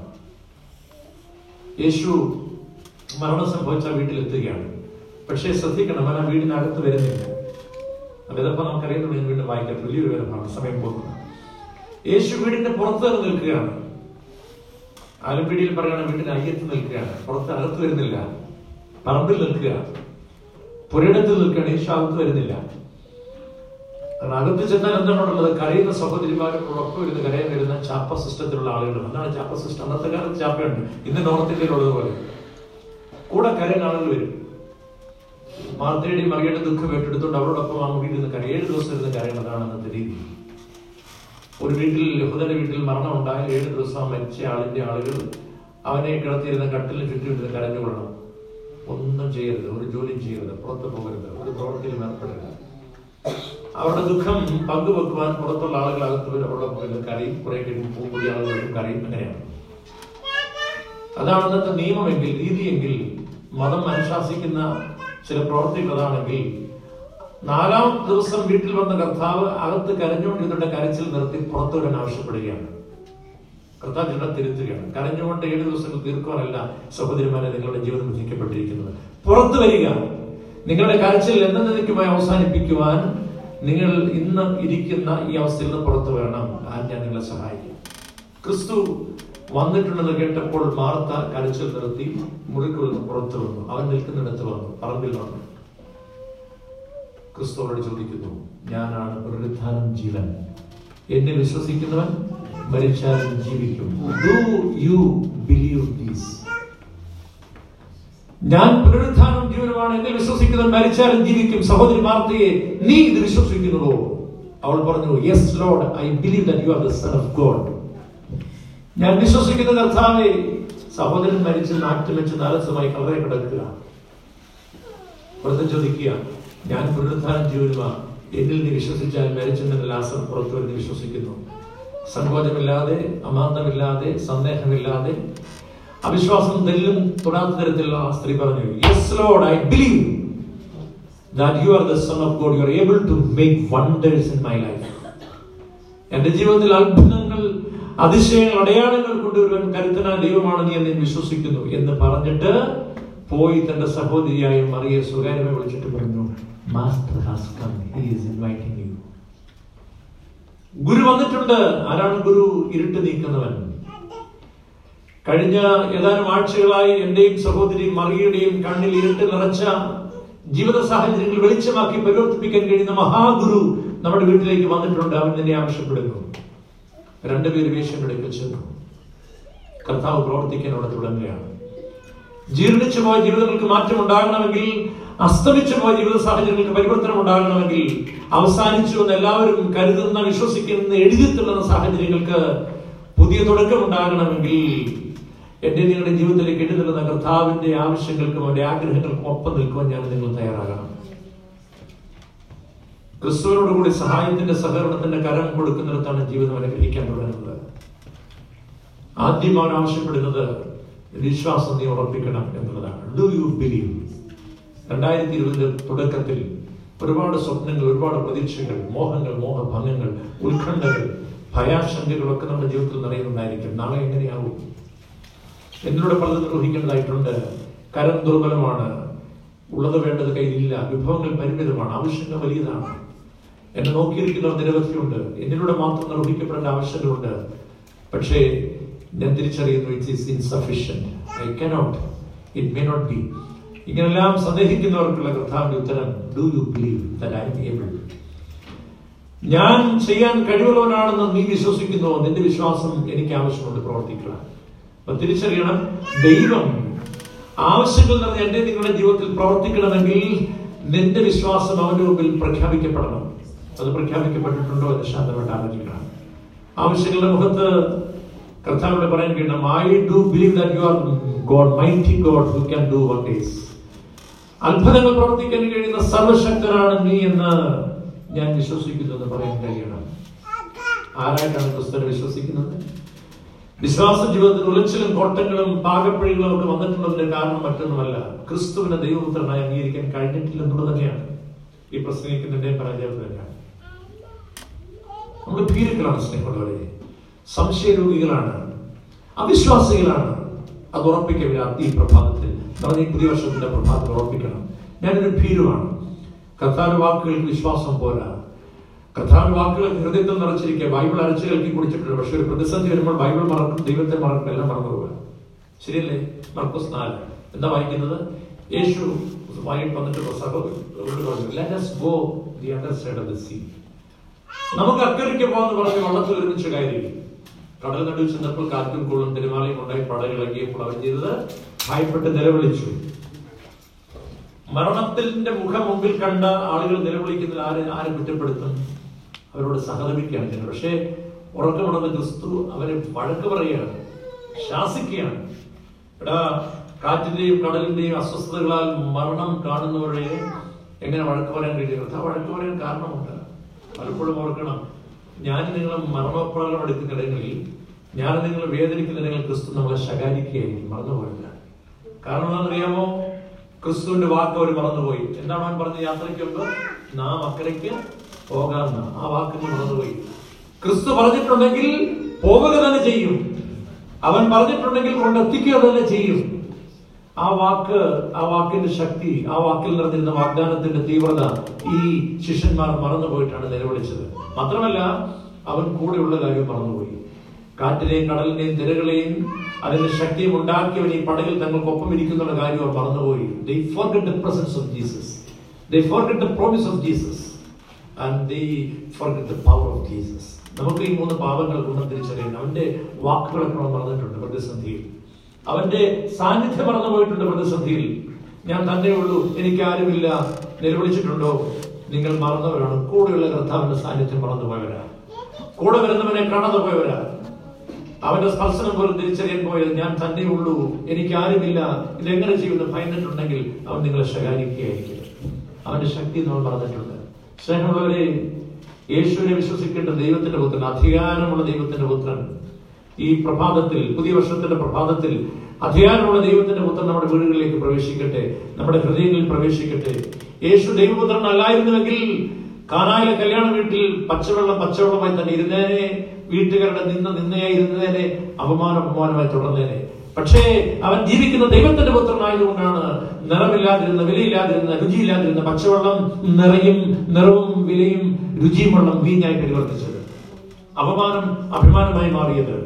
യേശു മരണം സംഭവിച്ച വീട്ടിലെത്തുകയാണ് പക്ഷേ ശ്രദ്ധിക്കണം അവൻ ആ വീടിനകത്ത് വരുന്നില്ല അതിപ്പോ നമുക്കറിയുന്നുണ്ട് ഞാൻ വീണ്ടും വായിക്കാം വലിയൊരു വിവരമാണ് സമയം പോകുന്നത് യേശു വീടിന്റെ പുറത്ത് തന്നെ നിൽക്കുകയാണ് ആലപ്പിടിയിൽ പറയുകയാണ് വീട്ടിന് അയ്യത്ത് നിൽക്കുകയാണ് പുറത്ത് അകത്ത് വരുന്നില്ല പറമ്പിൽ നിൽക്കുക പുരയിടത്തിൽ നിൽക്കുകയാണ് യേശു അകത്ത് വരുന്നില്ല കാരണം അകത്ത് ചെന്നാൽ എന്താണുള്ളത് കരയുന്ന സഹോദരിമാരോടൊപ്പം ഇരുന്ന് കരയാൻ വരുന്ന ചാപ്പ സിസ്റ്റത്തിലുള്ള ആളുകൾ എന്താണ് ചാപ്പ സിസ്റ്റം അന്നത്തെ കാലത്ത് ചാപ്പയുണ്ട് ഇന്ന് നോർത്ത് ഇന്ത്യയിലുള്ളതുപോലെ കൂടെ കരയുന്ന ആളുകൾ വരും മാർത്തയുടെയും മറിയുടെ ദുഃഖം ഏറ്റെടുത്തുകൊണ്ട് അവരോടൊപ്പം ആ വീട്ടിൽ നിന്ന് കരയും ഏഴ് ദിവസം ഇരുന്ന് കരയുന്നതാണ് അന്നത്തെ രീതി ഒരു വീട്ടിൽ യഹൂദന്റെ വീട്ടിൽ മരണം ഉണ്ടായാൽ ഏഴ് ദിവസം ആ മരിച്ച ആളിന്റെ ആളുകൾ അവനെ കിടത്തിയിരുന്ന കട്ടിലിന് ചുറ്റും കരഞ്ഞുകൊള്ളണം ഒന്നും ചെയ്യരുത് ഒരു ജോലിയും ചെയ്യരുത് പുറത്തു പോകരുത് ഒരു പ്രവൃത്തിയിലും ഏർപ്പെടരുത് അവരുടെ ദുഃഖം പങ്കുവെക്കുവാൻ പുറത്തുള്ള ആളുകൾ അകത്ത് വരും അവരുടെ പുറകിൽ കരയും കുറെ കഴിയുമ്പോൾ പുതിയ ആളുകളും കരയും അങ്ങനെയാണ് അതാണ് ഇന്നത്തെ നിയമമെങ്കിൽ രീതിയെങ്കിൽ മതം അനുശാസിക്കുന്ന ചില പ്രവർത്തികൾ അതാണെങ്കിൽ നാലാം ദിവസം വീട്ടിൽ വന്ന കർത്താവ് അകത്ത് കരഞ്ഞുകൊണ്ടിരുന്നിട്ട് കരച്ചിൽ നിർത്തി പുറത്തു വരാൻ ആവശ്യപ്പെടുകയാണ് കർത്താവ് ചില തിരുത്തുകയാണ് കരഞ്ഞുകൊണ്ട് ഏഴ് ദിവസങ്ങൾ തീർക്കുവാനല്ല സഹോദരിമാരെ നിങ്ങളുടെ ജീവിതം വിധിക്കപ്പെട്ടിരിക്കുന്നത് പുറത്തു വരിക നിങ്ങളുടെ കരച്ചിൽ എന്നേക്കുമായി അവസാനിപ്പിക്കുവാൻ നിങ്ങൾ ഇന്ന് ഇരിക്കുന്ന ഈ അവസ്ഥയിൽ നിന്ന് പുറത്തു വരണം ആ ഞാൻ നിങ്ങളെ സഹായിക്കും ക്രിസ്തു വന്നിട്ടുണ്ടെന്ന് കേട്ടപ്പോൾ മാർത്ത കരച്ചിൽ നിർത്തി മുറിക്കുള്ളിൽ നിന്ന് പുറത്തു വന്നു അവൻ നിൽക്കുന്നിടത്ത് വന്നു പറമ്പിൽ വന്നു ക്രിസ്തു അവരോട് ചോദിക്കുന്നു ഞാനാണ് പുനരുത്ഥാനം ജീവൻ എന്നെ വിശ്വസിക്കുന്നവൻ മരിച്ചാലും ജീവിക്കും ഡു യു ബിലീവ് ദീസ് ഞാൻ പുനരുത്ഥാനം ജീവനുമാണ് എന്നെ വിശ്വസിക്കുന്നവൻ മരിച്ചാലും ജീവിക്കും സഹോദരി മാർത്തയെ നീ ഇത് വിശ്വസിക്കുന്നുവോ അവൾ പറഞ്ഞു yes Lord I believe that you are the son of God ഞാൻ വിശ്വസിക്കുന്ന കർത്താവെ സഹോദരൻ മരിച്ച് നാട്ടിൽ വെച്ച് നാലസമായി കളറെ കിടക്കുക വ്രതം ചോദിക്കുക ഞാൻ പുനരുദ്ധാനം ജീവനുമാ എന്നിൽ നീ വിശ്വസിച്ചാൽ മരിച്ചെന്ന ലാസം പുറത്തു വരുന്ന വിശ്വസിക്കുന്നു സങ്കോചമില്ലാതെ അമാന്തമില്ലാതെ സന്ദേഹമില്ലാതെ അവിശ്വാസം തെല്ലും തൊടാത്ത തരത്തിലുള്ള ആ സ്ത്രീ പറഞ്ഞു yes Lord I believe that you are the son of God you are able to make wonders in my life എന്റെ ജീവിതത്തിൽ അത്ഭുതങ്ങൾ അതിശയങ്ങൾ അടയാളങ്ങൾ കൊണ്ടുവരുവാൻ കരുത്തനായ ദൈവമാണ് നീ എന്ന് ഞാൻ വിശ്വസിക്കുന്നു എന്ന് പറഞ്ഞിട്ട് പോയി തന്റെ സഹോദരിയായ മറിയെ സ്വകാര്യമായി വിളിച്ചിട്ട് പറഞ്ഞു master has come he is inviting you ഗുരു വന്നിട്ടുണ്ട് ആരാണ് ഗുരു ഇരുട്ട് നീക്കുന്നവൻ കഴിഞ്ഞ ഏതാനും ആഴ്ചകളായി എന്റെയും സഹോദരി മറിയുടെയും കണ്ണിൽ ഇരുട്ട് നിറച്ച ജീവിത സാഹചര്യങ്ങൾ വെളിച്ചമാക്കി പരിവർത്തിപ്പിക്കാൻ കഴിയുന്ന മഹാഗുരു നമ്മുടെ വീട്ടിലേക്ക് വന്നിട്ടുണ്ട് അവൻ നിന്നെ ആവശ്യപ്പെടുന്നു രണ്ടുപേര് വേഷങ്ങളെടുക്കൽ ചെന്നു കർത്താവ് പ്രവർത്തിക്കാൻ അവിടെ തുടങ്ങുകയാണ് ജീർണിച്ചു പോയ ജീവിതങ്ങൾക്ക് മാറ്റം ഉണ്ടാകണമെങ്കിൽ അസ്തമിച്ചു പോയ ജീവിത സാഹചര്യങ്ങൾക്ക് പരിവർത്തനം ഉണ്ടാകണമെങ്കിൽ അവസാനിച്ചു എന്ന് എല്ലാവരും കരുതുന്ന വിശ്വസിക്കുന്ന എഴുതി തള്ളുന്ന സാഹചര്യങ്ങൾക്ക് പുതിയ തുടക്കം ഉണ്ടാകണമെങ്കിൽ എന്റെ നിങ്ങളുടെ ജീവിതത്തിലേക്ക് എഴുതുന്ന കർത്താവിന്റെ ആവശ്യങ്ങൾക്കും അവന്റെ ആഗ്രഹങ്ങൾക്കും ഒപ്പം നിൽക്കുവാൻ ഞാൻ നിങ്ങൾ തയ്യാറാകണം ക്രിസ്തുവിനോടുകൂടി സഹായത്തിന്റെ സഹകരണത്തിന്റെ കരം കൊടുക്കുന്നിടത്താണ് ജീവിതം അനുഗ്രഹിക്കാൻ തുടങ്ങുന്നത് ആദ്യം അവൻ ആവശ്യപ്പെടുന്നത് വിശ്വാസം നീ ഉറപ്പിക്കണം എന്നുള്ളതാണ് ഡു യു ബിലീവ് രണ്ടായിരത്തി ഇരുപതിന്റെ തുടക്കത്തിൽ ഒരുപാട് സ്വപ്നങ്ങൾ ഒരുപാട് പ്രതീക്ഷകൾ മോഹങ്ങൾ മോഹഭംഗങ്ങൾ ഉത്കണ്ഠകൾ ഭയാശങ്കകളൊക്കെ നമ്മുടെ ജീവിതത്തിൽ നിറയുന്നുണ്ടായിരിക്കും നാളെ എങ്ങനെയാവും എന്നിലൂടെ പലത് നിർവഹിക്കേണ്ടതായിട്ടുണ്ട് കരം ദുർബലമാണ് ഉള്ളത് വേണ്ടത് കയ്യിലില്ല വിഭവങ്ങൾ പരിമിതമാണ് ആവശ്യങ്ങൾ വലിയതാണ് എന്നെ നോക്കിയിരിക്കുന്നവർ നിരവധിയുണ്ട് എന്നിലൂടെ മാത്രം നിർവഹിക്കപ്പെടേണ്ട ആവശ്യങ്ങളുണ്ട് പക്ഷേ ഞാൻ തിരിച്ചറിയുന്നു it is insufficient I cannot it may not be ഇങ്ങനെല്ലാം സന്ദേഹിക്കുന്നവർക്കുള്ള കർത്താവിന്റെ ഉത്തരം do you believe that I am able ഞാൻ ചെയ്യാൻ കഴിവുള്ളവനാണെന്ന് നീ വിശ്വസിക്കുന്നു നിന്റെ വിശ്വാസം എനിക്ക് ആവശ്യമുണ്ട് പ്രവർത്തിക്കുക അപ്പൊ തിരിച്ചറിയണം ദൈവം ആവശ്യങ്ങൾ നിറഞ്ഞ എന്റെ നിങ്ങളുടെ ജീവിതത്തിൽ പ്രവർത്തിക്കണമെങ്കിൽ നിന്റെ വിശ്വാസം അവന്റെ മുമ്പിൽ പ്രഖ്യാപിക്കപ്പെടണം അത് പ്രഖ്യാപിക്കപ്പെട്ടിട്ടുണ്ടോ എന്ന് ശാന്തമായിട്ട് ആലോചിക്കണം ആവശ്യങ്ങളുടെ മുഖത്ത് കർത്താവിനോട് പറയാൻ കഴിയണം I do believe that you are God mighty God who can do wonders അത്ഭുതങ്ങൾ പ്രവർത്തിക്കാൻ കഴിയുന്ന സർവശക്തനാണ് നീ എന്ന് ഞാൻ വിശ്വസിക്കുന്നു എന്ന് പറയാൻ കഴിയണം ആരായിട്ടാണ് ക്രിസ്തുവിനെ വിശ്വസിക്കുന്നത് വിശ്വാസ ജീവിതത്തിൽ ഉലച്ചിലും കോട്ടങ്ങളും പാകപ്പിഴികളും ഒക്കെ വന്നിട്ടുള്ളതിന്റെ കാരണം മറ്റൊന്നുമല്ല ക്രിസ്തുവിനെ ദൈവപുത്രനായി അംഗീകരിക്കാൻ കഴിഞ്ഞിട്ടില്ല എന്നുള്ളത് തന്നെയാണ് ഈ പ്രസംഗിക്കുന്നതിന്റെ പരാജയം തന്നെയാണ് നമ്മൾ ഭീരുക്കളാണ് സ്നേഹമുള്ളവരെ സംശയരോഗികളാണ് അവിശ്വാസികളാണ് അത് ഉറപ്പിക്കുക ഈ പ്രഭാതത്തിൽ നമ്മൾ ഈ പുതിയ വർഷത്തിന്റെ പ്രഭാതത്തിൽ ഉറപ്പിക്കണം ഞാനൊരു ഭീരുവാണ് കർത്താവ് വാക്കുകൾക്ക് വിശ്വാസം പോരാ കർത്താവ് വാക്കുകൾ ഹൃദയത്തിൽ നിറച്ചിരിക്കുക ബൈബിൾ അരച്ചു കേൾക്കി കുടിച്ചിട്ടുണ്ട് പക്ഷെ ഒരു പ്രതിസന്ധി വരുമ്പോൾ ബൈബിൾ മറക്കും ദൈവത്തെ മറക്കും എല്ലാം മറന്നു പോകുക ശരിയല്ലേ മർക്കോസ് നാല് എന്താ വായിക്കുന്നത് യേശു വായിട്ട് വന്നിട്ട് സഹോദരൻ let us go the other side of the sea നമുക്ക് അക്കരയ്ക്ക് പോകാന്ന് പറഞ്ഞ് വള്ളത്തിൽ ഒരുമിച്ച് കയറി കടൽ നടുവിൽ ചെന്നപ്പോൾ കാറ്റും കോളും തിരുമാലയും ഉണ്ടായി പടകിളകിയപ്പോൾ അവൻ ചെയ്തത് ഭയപ്പെട്ട് നിലവിളിച്ചു മരണത്തിന്റെ മുഖം മുമ്പിൽ കണ്ട ആളുകൾ നിലവിളിക്കുന്നതിൽ ആര് ആരെ കുറ്റപ്പെടുത്തും അവരോട് സഹതപിക്കുകയാണ് ചെയ്യുന്നത് പക്ഷേ ഉറക്കമുണർന്ന ക്രിസ്തു അവരെ വഴക്ക് പറയുകയാണ് ശാസിക്കുകയാണ് എടാ കാറ്റിന്റെയും കടലിന്റെയും അസ്വസ്ഥതകളാൽ മരണം കാണുന്നവരെ എങ്ങനെ വഴക്ക് പറയാൻ കഴിയും ആ വഴക്ക് പറയാൻ കാരണമുണ്ട് പലപ്പോഴും ഓർക്കണം ഞാൻ നിങ്ങൾ മരണപ്രകടനം എടുക്കുന്നിടങ്ങളിൽ ഞാൻ നിങ്ങൾ വേദനിക്കുന്നിടങ്ങളിൽ ക്രിസ്തു നമ്മളെ ശകാരിക്കുകയായിരിക്കും മറന്നുപോയില്ല കാരണം എന്താണെന്നറിയാമോ ക്രിസ്തുവിന്റെ വാക്ക് അവർ മറന്നുപോയി എന്താണ് അവൻ പറഞ്ഞ യാത്രയ്ക്ക് മുമ്പ് നാം അക്കരയ്ക്ക് പോകാമെന്ന് ആ വാക്ക് മറന്നുപോയി ക്രിസ്തു പറഞ്ഞിട്ടുണ്ടെങ്കിൽ പോവുക തന്നെ ചെയ്യും അവൻ പറഞ്ഞിട്ടുണ്ടെങ്കിൽ കൊണ്ടെത്തിക്കുക തന്നെ ചെയ്യും ആ വാക്ക് ആ വാക്കിന്റെ ശക്തി ആ വാക്കിൽ നിറഞ്ഞിരുന്ന വാഗ്ദാനത്തിന്റെ തീവ്രത ഈ ശിഷ്യന്മാർ മറന്നുപോയിട്ടാണ് നിലവിളിച്ചത് മാത്രമല്ല അവൻ കൂടെയുള്ള കാര്യം മറന്നുപോയി കാറ്റിനെയും കടലിനെയും തിരകളെയും അതിന്റെ ശക്തിയും ഉണ്ടാക്കിയവൻ ഈ പടകിൽ തങ്ങൾക്കൊപ്പം ഇരിക്കുന്ന കാര്യം അവർ മറന്നുപോയി they forget the presence of Jesus they forget the promise of Jesus and they forget the power of Jesus നമുക്ക് ഈ മൂന്ന് പാപങ്ങൾ ഗുണം തിരിച്ചറിയണം അവന്റെ വാക്കുകളൊക്കെ നമ്മൾ മറന്നിട്ടുണ്ട് പ്രതിസന്ധിയിൽ അവന്റെ സാന്നിധ്യം മറന്നു പോയിട്ടുണ്ട് പ്രതിസന്ധിയിൽ ഞാൻ തന്നെ ഉള്ളൂ എനിക്ക് ആരുമില്ല നിലവിളിച്ചിട്ടുണ്ടോ നിങ്ങൾ മറന്നവരാണ് കൂടെയുള്ള കർത്താവിന്റെ സാന്നിധ്യം മറന്നുപോയവരാ കൂടെ വരുന്നവനെ കാണാതെ പോയവരാ അവന്റെ സ്പർശനം പോലും തിരിച്ചറിയാൻ പോയത് ഞാൻ തന്നെ ഉള്ളൂ എനിക്ക് ആരുമില്ല ഇതെങ്ങനെ ചെയ്യുമെന്ന് ഭയന്നിട്ടുണ്ടെങ്കിൽ അവൻ നിങ്ങളെ ശകാരിക്കുകയായിരിക്കും അവന്റെ ശക്തി നമ്മൾ പറഞ്ഞിട്ടുണ്ട് സ്നേഹമുള്ളവരെ യേശുവിനെ വിശ്വസിക്കേണ്ട ദൈവത്തിന്റെ പുത്രൻ അധികാരമുള്ള ദൈവത്തിന്റെ പുത്രൻ ഈ പ്രഭാതത്തിൽ പുതിയ വർഷത്തിന്റെ പ്രഭാതത്തിൽ അധികാരമുള്ള ദൈവത്തിന്റെ പുത്രൻ നമ്മുടെ വീടുകളിലേക്ക് പ്രവേശിക്കട്ടെ നമ്മുടെ ഹൃദയങ്ങളിൽ പ്രവേശിക്കട്ടെ യേശു ദൈവപുത്രൻ അല്ലായിരുന്നുവെങ്കിൽ കാനായിലെ കല്യാണ വീട്ടിൽ പച്ചവെള്ളം പച്ചവെള്ളമായി തന്നെ ഇരുന്നേനെ വീട്ടുകാരുടെ നിന്ന് നിന്നയായി ഇരുന്നേനെ അപമാനം അപമാനമായി തുടർന്നേനെ പക്ഷേ അവൻ ജീവിക്കുന്ന ദൈവത്തിന്റെ പുത്രനായതുകൊണ്ടാണ് നിറമില്ലാതിരുന്ന വിലയില്ലാതിരുന്ന രുചിയില്ലാതിരുന്ന പച്ചവെള്ളം നിറയും നിറവും വിലയും രുചിയും വെള്ളം വീഞ്ഞായി പരിവർത്തിച്ചത് അപമാനം അഭിമാനമായി മാറിയത്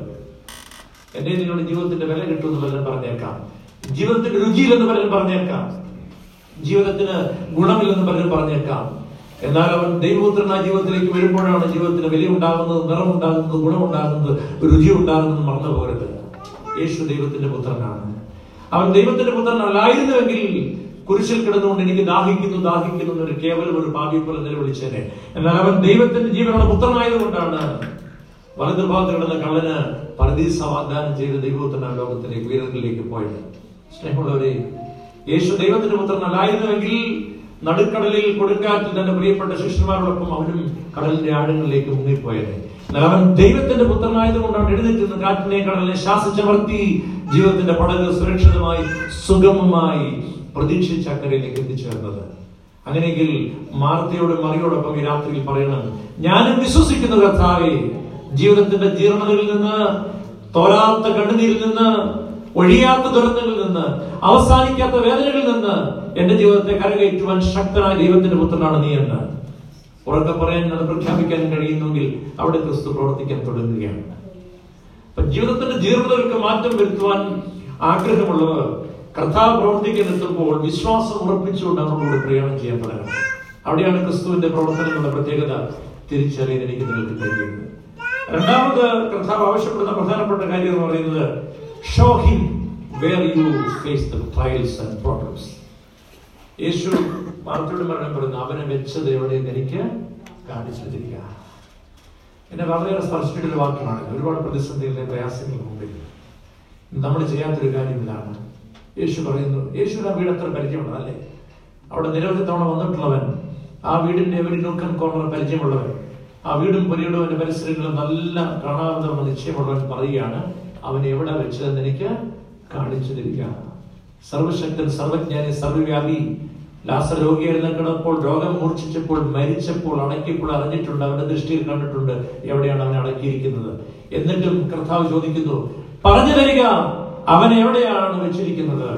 എന്റെ നിങ്ങളുടെ ജീവിതത്തിന്റെ വില കിട്ടുമെന്ന് പലരും പറഞ്ഞേക്കാം ജീവിതത്തിന്റെ രുചിയില്ലെന്ന് പലരും പറഞ്ഞേക്കാം ജീവിതത്തിന് ഗുണമില്ലെന്ന് പലരും പറഞ്ഞേക്കാം എന്നാൽ അവൻ ദൈവപുത്രനായ ജീവിതത്തിലേക്ക് വരുമ്പോഴാണ് ജീവിതത്തിന് വില ഉണ്ടാകുന്നത് നിറമുണ്ടാകുന്നത് ഗുണമുണ്ടാകുന്നത് രുചി ഉണ്ടാകുന്നത് മറന്നു പോകരുത് യേശു ദൈവത്തിന്റെ പുത്രനാണ് അവൻ ദൈവത്തിന്റെ പുത്രൻ അല്ലായിരുന്നുവെങ്കിൽ കുരിശിൽ കിടന്നുകൊണ്ട് എനിക്ക് ദാഹിക്കുന്നു ദാഹിക്കുന്നു എന്നൊരു കേവലം ഒരു പാപി പോലെ നിലവിളിച്ചേനെ എന്നാൽ അവൻ ദൈവത്തിന്റെ ജീവനുള്ള പുത്രനായതുകൊണ്ടാണ് വലതുഭാഗത്ത് കിടന്ന കള്ളന് പരദീസ വാഗ്ദാനം ചെയ്ത ദൈവപുത്രനായ ലോകത്തിലേക്ക് ഉയരങ്ങളിലേക്ക് പോയത് സ്നേഹമുള്ളവരെ യേശു ദൈവത്തിന്റെ പുത്രൻ അല്ലായിരുന്നുവെങ്കിൽ നടുക്കടലിൽ കൊടുക്കാറ്റിൽ തന്റെ പ്രിയപ്പെട്ട ശിഷ്യന്മാരോടൊപ്പം അവനും കടലിന്റെ ആഴങ്ങളിലേക്ക് മുങ്ങിപ്പോയത് എന്നാൽ അവൻ ദൈവത്തിന്റെ പുത്രനായതുകൊണ്ടാണ് എഴുന്നേറ്റ് നിന്ന് കാറ്റിനെ കടലിനെ ശാസിച്ചമർത്തി ജീവിതത്തിന്റെ പടക് സുരക്ഷിതമായി സുഗമമായി പ്രതീക്ഷിച്ച അക്കരയിലേക്ക് എത്തിച്ചേർന്നത് അങ്ങനെയെങ്കിൽ മാർത്തയോടും മറിയോടൊപ്പം ഈ രാത്രിയിൽ പറയണം ഞാനും വിശ്വസിക്കുന്ന കർത്താവേ ജീവിതത്തിന്റെ ജീർണതയിൽ നിന്ന് തോരാത്ത കണ്ണുനീരിൽ നിന്ന് ഒഴിയാത്ത ദുരന്തങ്ങളിൽ നിന്ന് അവസാനിക്കാത്ത വേദനകളിൽ നിന്ന് എന്റെ ജീവിതത്തെ കരകയറ്റുവാൻ ശക്തനായ ദൈവത്തിന്റെ പുത്രനാണ് നീ എന്ന് ഉറക്കെ പറയാൻ അത് പ്രഖ്യാപിക്കാൻ കഴിയുന്നെങ്കിൽ അവിടെ ക്രിസ്തു പ്രവർത്തിക്കാൻ തുടങ്ങുകയാണ് അപ്പൊ ജീവിതത്തിന്റെ ജീർണതകൾക്ക് മാറ്റം വരുത്തുവാൻ ആഗ്രഹമുള്ളവർ കർത്താവ് പ്രവർത്തിക്കാൻ എത്തുമ്പോൾ വിശ്വാസം ഉറപ്പിച്ചുകൊണ്ട് അവരോട് പ്രയാണം ചെയ്യാൻ തുടങ്ങണം അവിടെയാണ് ക്രിസ്തുവിന്റെ പ്രവർത്തനങ്ങളുടെ പ്രത്യേകത തിരിച്ചറിയാൻ എനിക്ക് നിങ്ങൾക്ക് കഴിയുന്നത് രണ്ടാമത് കർത്താവ് ആവശ്യപ്പെടുന്ന പ്രധാനപ്പെട്ട കാര്യം എന്ന് പറയുന്നത് show him where you face the trials and problems യേശു മാർത്തോട് മരണം പറയുന്നു അവനെ വെച്ചത് എവിടെയെന്ന് എനിക്ക് കാണിച്ചു തരിക എന്നെ വളരെയേറെ സ്പർശിച്ചിട്ടൊരു വാക്യമാണ് ഒരുപാട് പ്രതിസന്ധികളുടെ പ്രയാസങ്ങൾ മുമ്പിൽ നമ്മൾ ചെയ്യാത്തൊരു കാര്യം ഇതാണ് യേശു പറയുന്നു യേശുവിന് ആ വീട് അത്ര പരിചയമുള്ളത് അല്ലേ അവിടെ നിരവധി തവണ വന്നിട്ടുള്ളവൻ ആ വീടിന്റെ എവരി നുക്കൻ കോർണർ പരിചയമുള്ളവൻ ആ വീടും പുരയിടും അതിന്റെ പരിസരങ്ങളും നല്ല കാണാവുന്ന നിശ്ചയമുള്ളവൻ പറയുകയാണ് അവൻ എവിടെ വെച്ചതെന്ന് എനിക്ക് കാണിച്ചു തരിക സർവശക്തൻ സർവജ്ഞാനി സർവവ്യാപി ലാസ രോഗിയായിരുന്ന കിടപ്പോൾ രോഗം മൂർച്ഛിച്ചപ്പോൾ മരിച്ചപ്പോൾ അടക്കിയപ്പോൾ അറിഞ്ഞിട്ടുണ്ട് അവന്റെ ദൃഷ്ടിയിൽ കണ്ടിട്ടുണ്ട് എവിടെയാണ് അവനെ അടക്കിയിരിക്കുന്നത് എന്നിട്ടും കർത്താവ് ചോദിക്കുന്നു പറഞ്ഞു തരിക അവൻ എവിടെയാണ് വെച്ചിരിക്കുന്നത്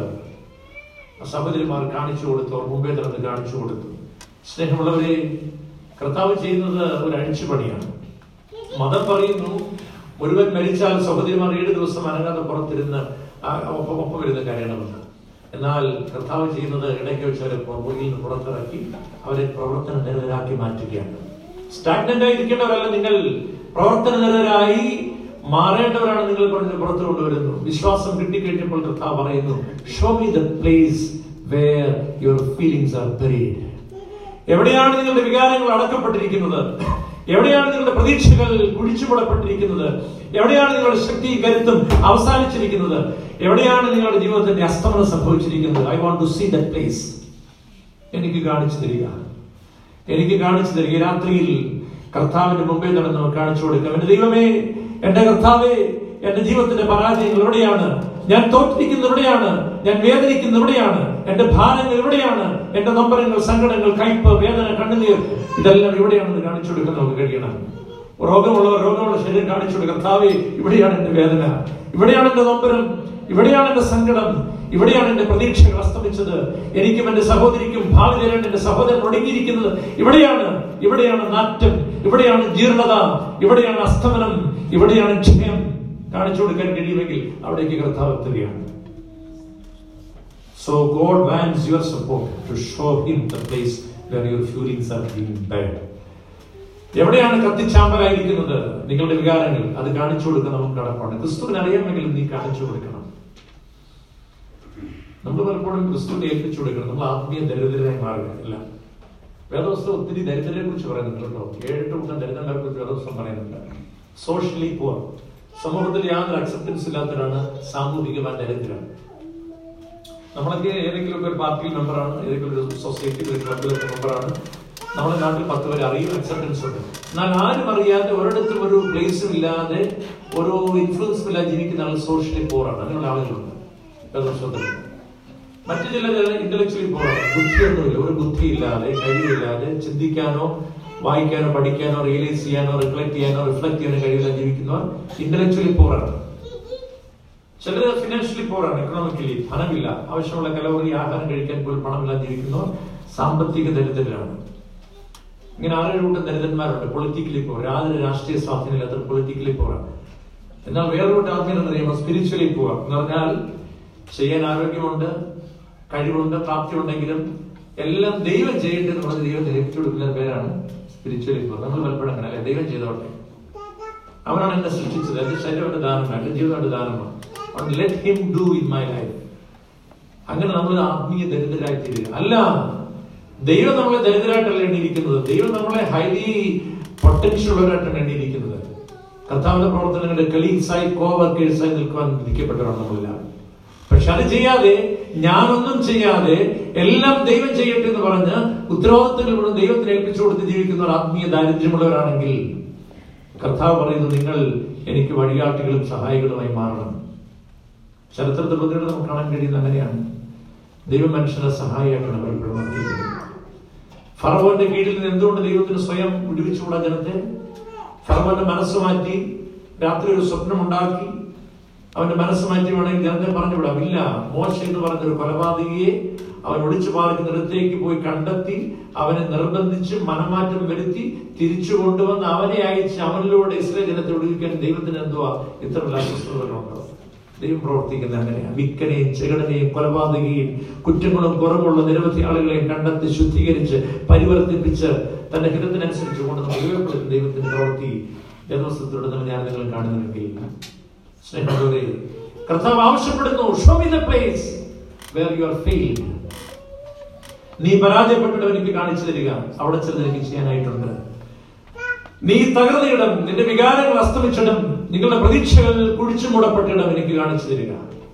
സഹോദരിമാർ കാണിച്ചു കൊടുത്തു അവർ മുമ്പേ തന്നെ കാണിച്ചു കൊടുത്തു സ്നേഹമുള്ളവരെ കർത്താവ് ചെയ്യുന്നത് ഒരു അഴിച്ചുപണിയാണ് മതം പറയുന്നു ഒരുവൻ മരിച്ചാൽ സഹോദരിമാർ ഏഴ് ദിവസം അനങ്ങാതെ പുറത്തിരുന്ന് ആ ഒപ്പം ഒപ്പം വരുന്ന കരയണമെന്ന് എന്നാൽ കർത്താവ് ചെയ്യുന്നത് ഇടയ്ക്ക് വെച്ച് അവരെ മുറിയിൽ നിന്ന് പുറത്തിറക്കി അവരെ പ്രവർത്തന നിരതരാക്കി മാറ്റുകയാണ് സ്റ്റാഗ്നന്റ് ആയിരിക്കേണ്ടവരല്ല നിങ്ങൾ പ്രവർത്തന നിരതരായി മാറേണ്ടവരാണ് നിങ്ങൾ പറഞ്ഞ് പുറത്തു കൊണ്ടുവരുന്നു വിശ്വാസം കിട്ടിക്കഴിഞ്ഞപ്പോൾ കർത്താവ് പറയുന്നു show me the place where your feelings are buried എവിടെയാണ് നിങ്ങളുടെ വികാരങ്ങൾ അടക്കപ്പെട്ടിരിക്കുന്നത് എവിടെയാണ് നിങ്ങളുടെ പ്രതീക്ഷകൾ കുഴിച്ചുപൂടപ്പെട്ടിരിക്കുന്നത് എവിടെയാണ് നിങ്ങളുടെ ശക്തി കരുത്തും അവസാനിച്ചിരിക്കുന്നത് എവിടെയാണ് നിങ്ങളുടെ ജീവിതത്തിന്റെ അസ്തമനം സംഭവിച്ചിരിക്കുന്നത് I want to see that place എനിക്ക് കാണിച്ചു തരിക എനിക്ക് കാണിച്ചു തരിക ഈ രാത്രിയിൽ കർത്താവിന്റെ മുമ്പേ നടന്ന് കാണിച്ചു കൊടുക്കാം എന്റെ ദൈവമേ എന്റെ കർത്താവേ എന്റെ ജീവിതത്തിന്റെ പരാജയങ്ങൾ എവിടെയാണ് ഞാൻ തോറ്റിരിക്കുന്ന എവിടെയാണ് ഞാൻ വേദനിക്കുന്ന എവിടെയാണ് എന്റെ ഭാരങ്ങൾ എവിടെയാണ് എന്റെ നമ്പരങ്ങൾ സങ്കടങ്ങൾ കയ്പ് വേദന കണ്ണുനീർ ഇതെല്ലാം ഇവിടെയാണെന്ന് കാണിച്ചു കൊടുക്കാൻ നമുക്ക് കഴിയണം രോഗമുള്ളവർ രോഗമുള്ള ശരീരം കാണിച്ചു കൊടുക്കുക കർത്താവേ ഇവിടെയാണ് എന്റെ വേദന ഇവിടെയാണ് എന്റെ നൊമ്പരം ഇവിടെയാണ് എന്റെ സങ്കടം ഇവിടെയാണ് എന്റെ പ്രതീക്ഷകൾ അസ്തമിച്ചത് എനിക്കും എന്റെ സഹോദരിക്കും ഭാവി തരേണ്ട എന്റെ സഹോദരൻ ഒടുങ്ങിയിരിക്കുന്നത് ഇവിടെയാണ് ഇവിടെയാണ് നാറ്റം ഇവിടെയാണ് ജീർണത ഇവിടെയാണ് അസ്തമനം ഇവിടെയാണ് ക്ഷയം കാണിച്ചു കൊടുക്കാൻ കഴിയുമെങ്കിൽ അവിടേക്ക് കർത്താവ് എത്തുകയാണ് So God wants your support to show him the place where your feelings are being bad. എവിടെയാണ് കത്തിച്ചാമ്പലായിരിക്കുന്നത് നിങ്ങളുടെ വികാരങ്ങൾ അത് കാണിച്ചു കൊടുക്കാൻ നമുക്ക് കടപ്പാണ് ക്രിസ്തുവിന് അറിയാമെങ്കിലും നീ കാണിച്ചു കൊടുക്കണം നമ്മൾ പലപ്പോഴും ക്രിസ്തുവിനെ ഏൽപ്പിച്ചു കൊടുക്കണം നമ്മൾ ആത്മീയ ദരിദ്രരായി മാറുക അല്ല വേദവസ്തു ഒത്തിരി ദരിദ്രരെ കുറിച്ച് പറയുന്നുണ്ട് കേട്ടോ ഏഴെട്ട് കൂട്ടം ദരിദ്രന്മാരെ കുറിച്ച് വേദവസ്തം പറയുന്നുണ്ട് സോഷ്യലി പുവർ സമൂഹത്തിൽ യാതൊരു അക്സെപ്റ്റൻസ് ഇല്ലാത്തവരാണ് സാമൂഹികമായ ദരിദ്രം നമ്മളൊക്കെ ഏതെങ്കിലും ഒക്കെ ഒരു പാർട്ടിയിൽ മെമ്പറാണ് ഏതെങ്കിലും ഒരു സൊസൈറ്റിയിൽ ഒരു ക്ലബിലൊക്കെ മെമ്പറാണ് നമ്മുടെ നാട്ടിൽ പത്ത് പേര് അറിയും അക്സെപ്റ്റൻസ് ഉണ്ട് എന്നാൽ ആരും അറിയാതെ ഒരിടത്തും ഒരു പ്ലേസും ഇല്ലാതെ ഒരു ഇൻഫ്ലുവൻസും ഇല്ലാതെ ജീവിക്കുന്ന ആൾ സോഷ്യലി പോറാണ് അങ്ങനെയുള്ള ആളുകളുണ്ട് വേദവസ്തത്തിൽ മറ്റു ചിലർ ഇന്റലക്ച്വലി പോറാണ് ബുദ്ധിയൊന്നുമില്ല ഒരു ബുദ്ധിയില്ലാതെ കഴിവില്ലാതെ ചിന്തിക്കാനോ വായിക്കാനോ പഠിക്കാനോ റിയലൈസ് ചെയ്യാനോ റിഫ്ലക്ട് ചെയ്യാനോ റിഫ്ലക്ട് ചെയ്യാനോ കഴിയില്ല ജീവിക്കുന്നവർ ഇന്റലക്ച്വലി പോറാണ് ചിലർ ഫിനാൻഷ്യലി പോറാണ് എക്കണോമിക്കലി ധനമില്ല ആവശ്യമുള്ള കലോറി ആഹാരം കഴിക്കാൻ പോലും പണമില്ലാതെ ജീവിക്കുന്നവർ സാമ്പത്തിക ദരിദ്രരാണ് ഇങ്ങനെ ആറേഴ് കൂട്ടം ദരിദ്രന്മാരുണ്ട് പൊളിറ്റിക്കലി പോർ യാതൊരു രാഷ്ട്രീയ സ്വാധീനമില്ലാത്ത പൊളിറ്റിക്കലി പോറാണ് എന്നാൽ വേറൊരു കൂട്ടം ആത്മീയം അറിയുമ്പോൾ സ്പിരിച്വലി പോവാ എന്ന് പറഞ്ഞാൽ ചെയ്യാൻ ആരോഗ്യമുണ്ട് കഴിവുണ്ട് പ്രാപ്തിയുണ്ടെങ്കിലും എല്ലാം ദൈവം ചെയ്യട്ടെ എന്ന് പറഞ്ഞ് ദൈവം ഏൽപ്പിച്ചു കൊടുക്കുന്ന പേരാണ് സ്പിരിച്വലി പോർ നമ്മൾ പലപ്പോഴും അങ്ങനെ അല്ലെ ദൈവം ചെയ്തോട്ടെ അവനാണ് എന്നെ സൃഷ്ടിച്ചത് എന്റെ ശരീരമായിട്ട് ദാനമാണ് എന്റെ ജീവിതമായിട്ട് ദാനമാണ് let him do in my life അങ്ങനെ നമ്മൾ ആത്മീയ ദരിദ്രരായി തീരുക അല്ല ദൈവം നമ്മളെ ദരിദ്രരായിട്ടല്ല എണ്ണിയിരിക്കുന്നത് ദൈവം നമ്മളെ ഹൈലി പൊട്ടൻഷ്യൽ ഉള്ളവരായിട്ടാണ് എണ്ണിയിരിക്കുന്നത് കർത്താവിന്റെ പ്രവർത്തനങ്ങളുടെ കളീഗ്സായി കോ വർക്കേഴ്സായി നിൽക്കുവാൻ വിധിക്കപ്പെട്ടവരാണ് നമ്മളെല്ലാം പക്ഷെ അത് ചെയ്യാതെ ഞാനൊന്നും ചെയ്യാതെ എല്ലാം ദൈവം ചെയ്യട്ടെ എന്ന് പറഞ്ഞ് ഉത്തരവാദിത്തങ്ങൾ ദൈവത്തിന് ഏൽപ്പിച്ചു കൊടുത്ത് ജീവിക്കുന്ന ഒരു ആത്മീയ ദാരിദ്ര്യമുള്ളവരാണെങ്കിൽ കർത്താവ് പറയുന്നു നിങ്ങൾ എനിക്ക് വഴികാട്ടികളും സഹായികളുമായി മാറണം ചരിത്രത്തിൽ പ്രതികൾ നമുക്ക് കാണാൻ കഴിയുന്ന അങ്ങനെയാണ് ദൈവം മനുഷ്യനെ സഹായിയാക്കണം പലപ്പോഴും വർത്തിക്കുന്നത് ഫറവോന്റെ കീഴിൽ നിന്ന് എന്തുകൊണ്ട് ദൈവത്തിന് സ്വയം വിടുവിച്ചുകൂടാ ജനത്തെ ഫറവന്റെ മനസ്സ് മാറ്റി രാത്രി ഒരു സ്വപ്നമുണ്ടാക്കി അവന്റെ മനസ്സ് മാറ്റി വേണമെങ്കിൽ ജനത്തെ പറഞ്ഞു വിടാം ഇല്ല മോശ എന്ന് പറഞ്ഞൊരു കൊലപാതകിയെ അവൻ ഒളിച്ചു പാർക്കുന്നിടത്തേക്ക് പോയി കണ്ടെത്തി അവനെ നിർബന്ധിച്ച് മനമാറ്റം വരുത്തി തിരിച്ചു കൊണ്ടുവന്ന് അവനെ അയച്ച് അവനിലൂടെ ഇസ്രേ ജനത്തെ ഒടുവിക്കാൻ ദൈവത്തിന് എന്തുവാ ഇത്ര അസ്വസ്ഥതകളുണ്ടോ ദൈവം പ്രവർത്തിക്കുന്ന അങ്ങനെയാണ് വിക്കനെയും ചെകടനെയും കൊലപാതകയും കുറ്റങ്ങളും കുറവുള്ള നിരവധി ആളുകളെയും കണ്ടെത്തി ശുദ്ധീകരിച്ച് പരിവർത്തിപ്പിച്ച് തന്റെ ഹിതത്തിനനുസരിച്ച് കൊണ്ട് നമ്മൾ ഉപയോഗപ്പെടുത്തുന്ന ദൈവത്തിന്റെ പ്രവൃത്തി വേദവസ്തുത്തിലൂടെ ഞാൻ നിങ്ങൾ കാണുന്നുണ്ടെങ്കിൽ സ്നേഹമുള്ളവരെ കർത്താവ് ആവശ്യപ്പെടുന്നു show me the place where you are failed നീ പരാജയപ്പെട്ടിടം എനിക്ക് കാണിച്ചു തരിക അവിടെ ചെന്ന് എനിക്ക് ചെയ്യാനായിട്ടുണ്ട് നീ തകർന്നയിടം നിന്റെ വികാരങ്ങൾ അസ്തമിച്ചിടം നിങ്ങളുടെ പ്രതീക്ഷകൾ കുഴിച്ചു മൂടപ്പെട്ടിടം എനിക്ക് കാണിച്ചു തരിക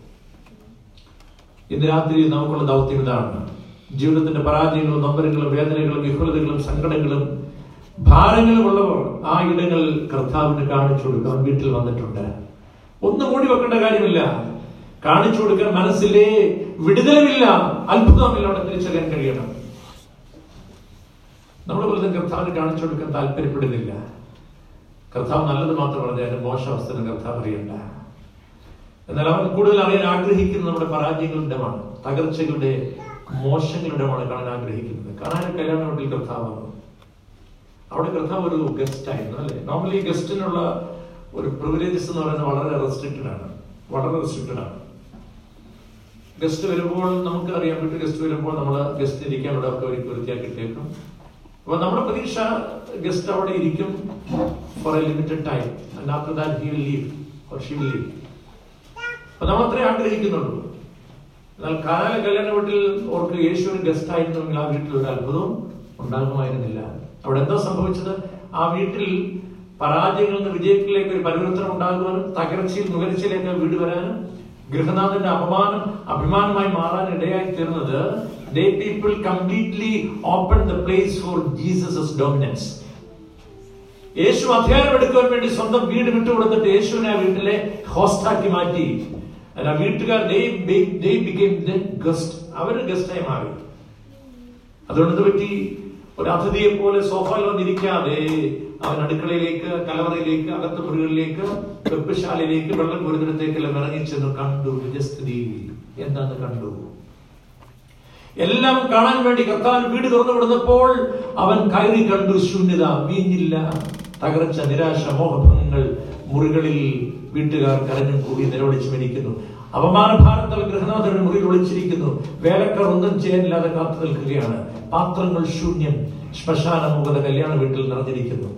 ഇന്ന് രാത്രി നമുക്കുള്ള ദൗത്യം ഇതാണ് ജീവിതത്തിന്റെ പരാജയങ്ങളും നമ്പരങ്ങളും വേദനകളും വിഫലതകളും സങ്കടങ്ങളും ഭാരങ്ങളും ഉള്ളവർ ആ ഇടങ്ങൾ കർത്താവിന് കാണിച്ചു കൊടുക്കാൻ വീട്ടിൽ വന്നിട്ടുണ്ട് ഒന്നും മൂടി വെക്കേണ്ട കാര്യമില്ല കാണിച്ചു കൊടുക്കാൻ മനസ്സിലെ വിടുതലമില്ല അത്ഭുതമില്ല അവിടെ തിരിച്ചറിയാൻ കഴിയണം നമ്മൾ വെറുതെ കർത്താവിന് കാണിച്ചു കൊടുക്കാൻ താല്പര്യപ്പെടുന്നില്ല കർത്താവ് നല്ലത് മാത്രം പറഞ്ഞാലും മോശാവസ്ഥ കർത്താവ് അറിയണ്ട എന്നാൽ അവൻ കൂടുതൽ അറിയാൻ ആഗ്രഹിക്കുന്നത് നമ്മുടെ പരാജയങ്ങളുടെമാണ് തകർച്ചകളുടെ മോശങ്ങളുടെമാണ് കാണാൻ ആഗ്രഹിക്കുന്നത് കാണാൻ കല്യാണ വീട്ടിൽ കർത്താവാണ് അവിടെ കർത്താവ് ഒരു ഗസ്റ്റ് ആയിരുന്നു അല്ലെ നോർമലി ഗസ്റ്റിനുള്ള ഒരു പ്രിവിലേജസ് എന്ന് പറയുന്നത് വളരെ റെസ്ട്രിക്റ്റഡ് ആണ് വളരെ റെസ്ട്രിക്റ്റഡ് ആണ് ഗസ്റ്റ് വരുമ്പോൾ നമുക്ക് അറിയാൻ വീട്ടിൽ ഗസ്റ്റ് വരുമ്പോൾ നമ്മൾ ഗസ്റ്റ് ഇരിക്കാനുള്ള ഒക്കെ ഒരു വൃത്തിയാക്കിയിട്ടേക്കും അപ്പൊ നമ്മുടെ പ്രതീക്ഷ ഗസ്റ്റ് അവിടെ ഇരിക്കും for a limited time and after that he will leave or she will leave അപ്പൊ നമ്മൾ അത്രേ ആഗ്രഹിക്കുന്നുള്ളൂ എന്നാൽ കാല കല്യാണ വീട്ടിൽ ഓർക്ക് യേശുവിന് ഗസ്റ്റ് ആയിരുന്നെങ്കിൽ ആ വീട്ടിൽ ഒരു അത്ഭുതവും ഉണ്ടാകുമായിരുന്നില്ല അവിടെ എന്താ സംഭവിച്ചത് ആ വീട്ടിൽ പരാജയങ്ങളിൽ നിന്ന് വിജയത്തിലേക്ക് ഒരു പരിവർത്തനം ഉണ്ടാകുവാനും തകർച്ചയിൽ നുകർച്ചയിലേക്ക് വീട് വരാനും ഗൃഹനാഥന്റെ അപമാനം അഭിമാനമായി മാറാൻ ഇടയായി തീർന്നത് they people completely open the place for Jesus dominance യേശു അധികാരം എടുക്കുവാൻ വേണ്ടി സ്വന്തം വീട് വിട്ടുകൊടുത്തിട്ട് യേശുവിനെ ആ വീട്ടിലെ ഹോസ്റ്റാക്കി മാറ്റി ആ വീട്ടുകാർ ഗസ്റ്റ് അവര് ഗസ്റ്റായി മാറി അതുകൊണ്ട് ഇത് പറ്റി ഒരു അതിഥിയെ പോലെ സോഫയിൽ വന്നിരിക്കാതെ അവൻ അടുക്കളയിലേക്ക് കലവറയിലേക്ക് അകത്ത് മുറികളിലേക്ക് വെപ്പശാലയിലേക്ക് വെള്ളം കോരുന്നിടത്തേക്കെല്ലാം ഇറങ്ങി ചെന്ന് കണ്ടു നിജസ്ഥിതി എന്താന്ന് കണ്ടു എല്ലാം കാണാൻ വേണ്ടി കർത്താൻ വീട് തുറന്നു വിടുന്നപ്പോൾ അവൻ കയറി കണ്ടു ശൂന്യത വീഞ്ഞില്ല തകർച്ച നിരാശ മോഹഭംഗങ്ങൾ മുറികളിൽ വീട്ടുകാർ കരഞ്ഞും കൂടി നിലവിളിച്ചു മരിക്കുന്നു അപമാനഭാരത്താൽ ഗൃഹനാഥരുടെ മുറിയിൽ ഒളിച്ചിരിക്കുന്നു വേലക്കാർ ഒന്നും ചെയ്യാനില്ലാതെ കാത്തു നിൽക്കുകയാണ് പാത്രങ്ങൾ ശൂന്യം ശ്മശാന മുഖത കല്യാണ വീട്ടിൽ നിറഞ്ഞിരിക്കുന്നു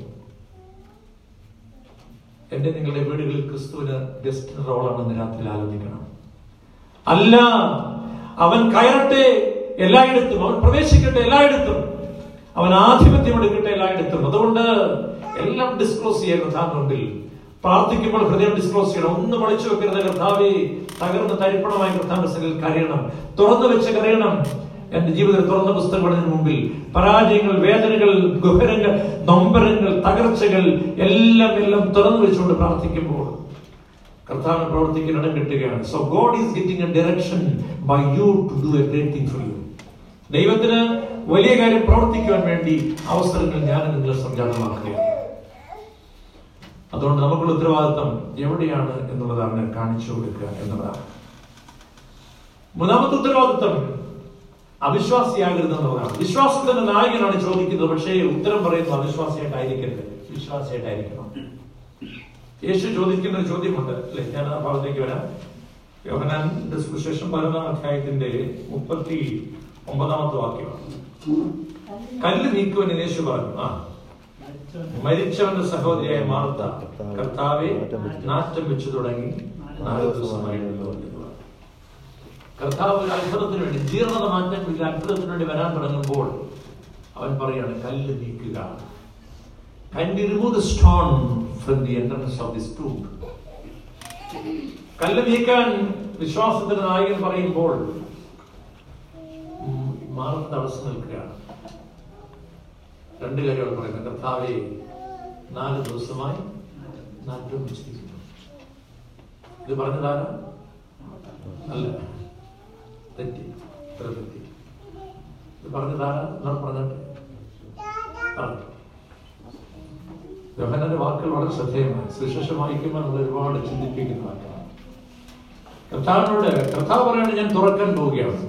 എന്റെ നിങ്ങളുടെ വീടുകളിൽ ക്രിസ്തുവിന് ഗസ്റ്റ് റോളാണെന്ന് രാത്രി ആലോചിക്കണം അല്ല അവൻ കയറട്ടെ എല്ലായിടത്തും അവൻ പ്രവേശിക്കട്ടെ എല്ലായിടത്തും അവൻ ആധിപത്യം എടുക്കട്ടെ എല്ലായിടത്തും അതുകൊണ്ട് എല്ലാം ഡിസ്ക്ലോസ് ചെയ്യാൻ കർത്താവ് മുമ്പിൽ പ്രാർത്ഥിക്കുമ്പോൾ ഹൃദയം ഡിസ്ക്ലോസ് ചെയ്യണം ഒന്ന് വിളിച്ചു വെക്കരുത് കർത്താവെ തകർന്ന് തരിപ്പണമായ കർത്താവിന്റെ സകൽ കരയണം തുറന്നു വെച്ച് കരയണം എന്റെ ജീവിതത്തിൽ തുറന്ന പുസ്തകത്തിന് മുമ്പിൽ പരാജയങ്ങൾ വേദനകൾ ഗുഹരങ്ങൾ നൊമ്പരങ്ങൾ തകർച്ചകൾ എല്ലാം എല്ലാം തുറന്നു വെച്ചുകൊണ്ട് പ്രാർത്ഥിക്കുമ്പോൾ കർത്താവിന് പ്രവർത്തിക്കാൻ ഇടം കിട്ടുകയാണ് so God is getting a direction by you to do a great thing for you ദൈവത്തിന് വലിയ കാര്യം പ്രവർത്തിക്കുവാൻ വേണ്ടി അവസരങ്ങൾ ഞാൻ നിങ്ങൾ സംജാതമാക്കുകയാണ് അതുകൊണ്ട് നമുക്കുള്ള ഉത്തരവാദിത്വം എവിടെയാണ് എന്നുള്ളതാണ് കാണിച്ചു കൊടുക്കുക എന്നതാണ് മൂന്നാമത്തെ ഉത്തരവാദിത്വം അവിശ്വാസിയാകരുത് എന്നുള്ളതാണ് വിശ്വാസത്തിന്റെ നായകനാണ് ചോദിക്കുന്നത് പക്ഷേ ഉത്തരം പറയുന്നത് അവിശ്വാസിയായിട്ടായിരിക്കരുത് വിശ്വാസിയായിട്ടായിരിക്കണം യേശു ചോദിക്കുന്ന ഒരു ചോദ്യമുണ്ട് അല്ലെ ഞാൻ ആ ഭാഗത്തേക്ക് വരാം യോഹനാന്റെ സുവിശേഷം പതിനൊന്നാം അധ്യായത്തിന്റെ മുപ്പത്തി ഒമ്പതാമത്തെ വാക്യമാണ് കല്ല് നീക്കുവാൻ യേശു പറഞ്ഞു ആ മരിച്ചവന്റെ സഹോദരിയായ മാർത്ത കർത്താവെ നാറ്റം വെച്ചു തുടങ്ങി നാല് ദിവസമായിട്ടുള്ളൂ കർത്താവ് ഒരു അത്ഭുതത്തിന് വേണ്ടി ജീർണത മാറ്റാൻ വേണ്ടി അത്ഭുതത്തിന് വേണ്ടി വരാൻ തുടങ്ങുമ്പോൾ അവൻ പറയാണ് കല്ല് നീക്കുക Can we remove the stone from the entrance of this tomb? കല്ല് നീക്കാൻ വിശ്വാസത്തിന്റെ നായകൻ പറയുമ്പോൾ മാറുന്ന തടസ്സം നിൽക്കുകയാണ് രണ്ട് കാര്യങ്ങൾ പറയുന്നത് കർത്താവെ നാല് ദിവസമായി നാറ്റം വെച്ചിരിക്കുന്നു ഇത് പറഞ്ഞതാരാ അല്ല തെറ്റി ഇത്ര തെറ്റി ഇത് പറഞ്ഞതാരാ എന്നാണ് പറഞ്ഞിട്ട് പറഞ്ഞു യോഹനന്റെ വാക്കുകൾ വളരെ ശ്രദ്ധേയമാണ് സുവിശേഷം വായിക്കുമ്പോൾ നമ്മൾ ഒരുപാട് ചിന്തിപ്പിക്കുന്ന വാക്കാണ് കർത്താവിനോട് കർത്താവ് പറയാണ് ഞാൻ തുറക്കാൻ പോവുകയാണ്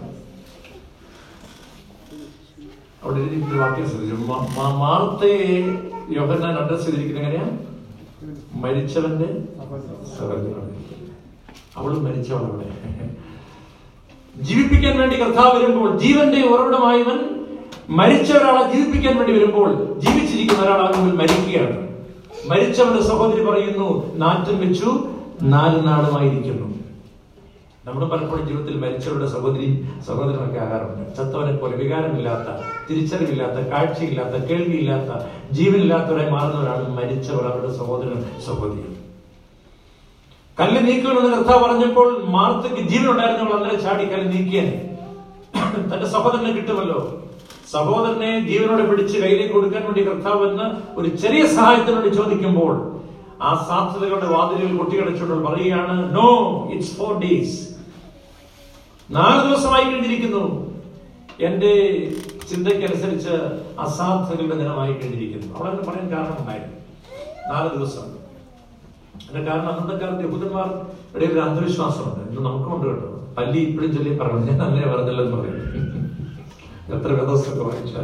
അവിടെ എഴുതിയിരിക്കുന്ന വാക്യം ശ്രദ്ധിച്ചു മ- മ- മാർത്തയെ യോഹന്നാൻ അഡ്രസ് ചെയ്തിരിക്കുന്നത് എങ്ങനെയാ മരിച്ചവന്റെ സഹോദരനാണ്. അവളും മരിച്ചവളവിടെ ജീവിപ്പിക്കാൻ വേണ്ടി കർത്താവ് വരുമ്പോൾ ജീവന്റെ ഉറവിടമായവൻ മരിച്ച ഒരാളെ ജീവിപ്പിക്കാൻ വേണ്ടി വരുമ്പോൾ ജീവിച്ചിരിക്കുന്ന ഒരാളാകുമ്പോൾ മരിക്കുകയാണ് മരിച്ചവന്റെ സഹോദരി പറയുന്നു നാറ്റം വെച്ചു നാല് നാളുമായിരിക്കുന്നു നമ്മൾ പലപ്പോഴും ജീവിതത്തിൽ മരിച്ചവരുടെ സഹോദരി സഹോദരനൊക്കെ ആകാറുണ്ട് ചത്തവനെ പോലെ വികാരമില്ലാത്ത തിരിച്ചറിവില്ലാത്ത കാഴ്ചയില്ലാത്ത കേൾവിയില്ലാത്ത ജീവനില്ലാത്തവരായി മാറുന്നവരാണ് മരിച്ചവർ അവരുടെ സഹോദരൻ സഹോദരി കല്ല് നീക്കുമെന്ന് കർത്താവ് പറഞ്ഞപ്പോൾ മാർത്തയ്ക്ക് ജീവൻ ഉണ്ടായിരുന്നവൾ അന്നേരം ചാടി കല്ല് നീക്കിയാൻ തന്റെ സഹോദരനെ കിട്ടുമല്ലോ സഹോദരനെ ജീവനോടെ പിടിച്ച് കയ്യിലേക്ക് കൊടുക്കാൻ വേണ്ടി കർത്താവ് എന്ന് ഒരു ചെറിയ സഹായത്തിന് വേണ്ടി ചോദിക്കുമ്പോൾ ആ സാധ്യതകളുടെ വാതിലുകൾ കൊട്ടിക്കടച്ചുകൊണ്ട് പറയുകയാണ് നോ ഇറ്റ്സ് ഫോർ ഡേയ്സ് നാല് ദിവസമായി കഴിഞ്ഞിരിക്കുന്നു എന്റെ ചിന്തയ്ക്കനുസരിച്ച് അസാധ്യതകളുടെ ദിനമായി കഴിഞ്ഞിരിക്കുന്നു അവിടെ പറയാൻ കാരണമുണ്ടായിരുന്നു നാല് ദിവസം അതിന്റെ കാരണം അന്നത്തെ കാലത്ത് യഹൂദന്മാർ ഇടയിൽ ഒരു അന്ധവിശ്വാസമുണ്ട് ഇന്ന് നമുക്കുണ്ട് കേട്ടോ പല്ലി ഇപ്പോഴും ചൊല്ലി പറഞ്ഞു ഞാൻ അങ്ങനെ പറഞ്ഞല്ലെന്ന് പറയും എത്ര വേദോസൊക്കെ വായിച്ചാൽ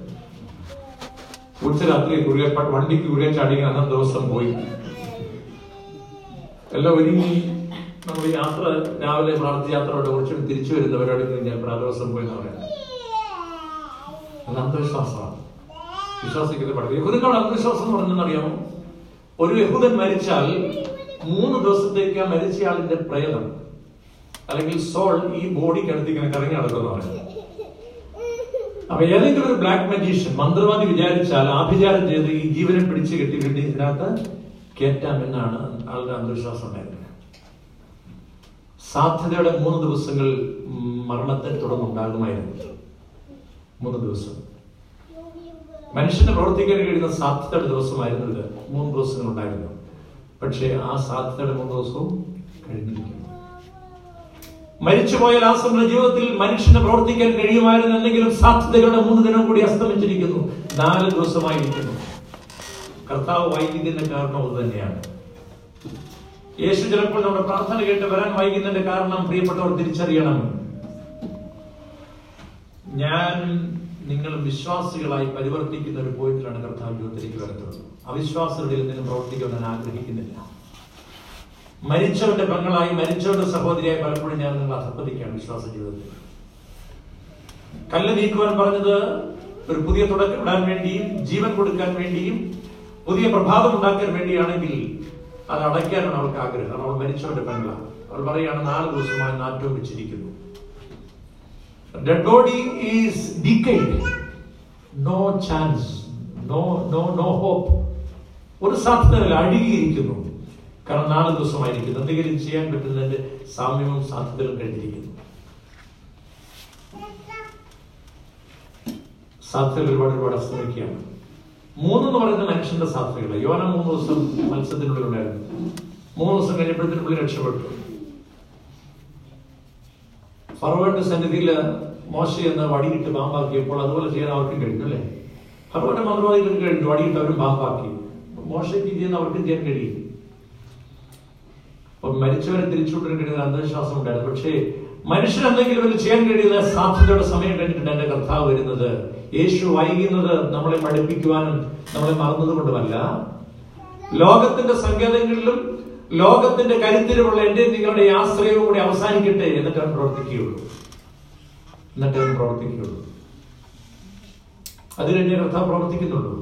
ഉച്ച രാത്രി കുറുകെ വണ്ടിക്ക് കുറുകെ ചാടി അന്നത്തെ ദിവസം പോയി എല്ലാം ഒരുങ്ങി നമ്മൾ യാത്ര രാവിലെ പ്രാർത്ഥന യാത്രയോടെ കുറച്ചും തിരിച്ചു വരുന്ന പരിപാടി കഴിഞ്ഞാൽ പ്രാദേശം പോയി എന്ന് പറയാം അത് അന്ധവിശ്വാസമാണ് വിശ്വാസിക്കുന്ന പഠിക്കും യഹൂദങ്ങളുടെ അന്ധവിശ്വാസം എന്ന് പറഞ്ഞെന്ന് അറിയാമോ ഒരു യഹൂദൻ മരിച്ചാൽ മൂന്ന് ദിവസത്തേക്ക് ആ മരിച്ചയാളിന്റെ പ്രേതം അല്ലെങ്കിൽ സോൾ ഈ ബോഡിക്ക് അടുത്ത് ഇങ്ങനെ കറങ്ങി നടക്കുന്നതാണ് അപ്പൊ ഏതെങ്കിലും ഒരു ബ്ലാക്ക് മജീഷ്യൻ മന്ത്രവാദി വിചാരിച്ചാൽ ആഭിചാരം ചെയ്ത് ഈ ജീവനെ പിടിച്ചു കെട്ടി കെട്ടി ഇതിനകത്ത് കയറ്റാം എന്നാണ് ആളുടെ അന്ധവിശ്വാസം ഉണ്ടായിരുന്നത് സാധ്യതയുടെ മൂന്ന് ദിവസങ്ങൾ മരണത്തെ തുടർന്നുണ്ടാകുമായിരുന്നു മൂന്ന് ദിവസം മനുഷ്യന് പ്രവർത്തിക്കാൻ കഴിയുന്ന സാധ്യതയുടെ ദിവസമായിരുന്നു ഇത് മൂന്ന് ദിവസങ്ങൾ ഉണ്ടായിരുന്നു പക്ഷേ ആ സാധ്യതയുടെ മൂന്ന് ദിവസവും കഴിഞ്ഞിരിക്കുന്നു മരിച്ചുപോയ ലാസറിന്റെ ജീവിതത്തിൽ മനുഷ്യന് പ്രവർത്തിക്കാൻ കഴിയുമായിരുന്നു എന്തെങ്കിലും സാധ്യതകളുടെ മൂന്ന് ദിനം കൂടി അസ്തമിച്ചിരിക്കുന്നു നാല് ദിവസമായിരിക്കുന്നു കർത്താവ് വൈകിയതിന്റെ കാരണം അത് തന്നെയാണ് യേശു ചിലപ്പോൾ നമ്മുടെ പ്രാർത്ഥന കേട്ട് വരാൻ വൈകുന്നതിന്റെ കാരണം പ്രിയപ്പെട്ടവർ തിരിച്ചറിയണം ഞാൻ നിങ്ങൾ വിശ്വാസികളായി പരിവർത്തിക്കുന്ന ഒരു പോയിന്റിലാണ് കർത്താവ് ജീവിതത്തിലേക്ക് വരുന്നത് അവിശ്വാസികളുടെ എന്തെങ്കിലും പ്രവർത്തിക്കാൻ ഞാൻ ആഗ്രഹിക്കുന്നില്ല മരിച്ചവന്റെ പെങ്ങളായി മരിച്ചവന്റെ സഹോദരിയായി പലപ്പോഴും ഞാൻ നിങ്ങൾ അധപ്പതിക്കുകയാണ് വിശ്വാസ ജീവിതത്തിൽ കല്ല് നീക്കുവാൻ പറഞ്ഞത് ഒരു പുതിയ തുടക്കം ഇടാൻ വേണ്ടിയും ജീവൻ കൊടുക്കാൻ വേണ്ടിയും പുതിയ പ്രഭാതം ഉണ്ടാക്കാൻ വേണ്ടിയാണെങ്കിൽ അത് അടയ്ക്കാനാണ് അവൾക്ക് ആഗ്രഹം അവൾ മരിച്ചവന്റെ പെങ്ങളാണ് അവൾ പറയാണ് നാല് ദിവസമായി നാറ്റവും വെച്ചിരിക്കുന്നു dead body is decayed no chance no no no hope ഒരു സാധ്യതയില്ല അഴുകിയിരിക്കുന്നു കാരണം നാല് ദിവസമായിരിക്കുന്നു എന്തെങ്കിലും ചെയ്യാൻ പറ്റുന്നതിന്റെ സാമ്യവും സാധ്യതകളും കഴിഞ്ഞിരിക്കുന്നു സാധ്യതകൾ ഒരുപാട് ഒരുപാട് അസ്തമിക്കുകയാണ് മൂന്നെന്ന് പറയുന്ന മനുഷ്യന്റെ സാധ്യതകൾ യോന മൂന്ന് ദിവസം മത്സ്യത്തിനുള്ളിൽ ഉണ്ടായിരുന്നു മൂന്ന് ദിവസം കഴിഞ്ഞപ്പോഴത്തേനും പുള്ളി രക്ഷപ്പെട്ടു ഫറവന്റെ സന്നിധിയിൽ മോശ എന്ന വടിയിട്ട് പാമ്പാക്കിയപ്പോൾ അതുപോലെ ചെയ്യാൻ അവർക്കും കഴിഞ്ഞു അല്ലേ ഫറവന്റെ മന്ത്രവാദികൾക്ക് കഴിഞ്ഞു വടിയിട്ട് അവരും പാമ്പാക്കി മോശയ്ക്ക് ചെയ്യുന്ന അവർക്കും ചെയ്യാൻ കഴിയും അപ്പൊ മരിച്ചവരെ തിരിച്ചുകൊണ്ടിരാൻ കഴിയുന്ന അന്ധവിശ്വാസം ഉണ്ടായിരുന്നു പക്ഷേ മനുഷ്യൻ എന്തെങ്കിലും ഒരു ചെയ്യാൻ കഴിയുന്ന സാധ്യതയുടെ സമയം കഴിഞ്ഞിട്ടുണ്ട് എന്റെ കർത്താവ് വരുന്നത് യേശു വൈകുന്നത് നമ്മളെ പഠിപ്പിക്കുവാനും നമ്മളെ മറന്നത് കൊണ്ടുമല്ല ലോകത്തിന്റെ സങ്കേതങ്ങളിലും ലോകത്തിന്റെ കരുത്തിലുമുള്ള എന്റെ നിങ്ങളുടെ ആശ്രയവും കൂടി അവസാനിക്കട്ടെ എന്നിട്ട് അവൻ പ്രവർത്തിക്കുകയുള്ളൂ എന്നിട്ട് അവൻ പ്രവർത്തിക്കുകയുള്ളൂ അത് കഴിഞ്ഞ് കർത്താവ് പ്രവർത്തിക്കുന്നുള്ളൂ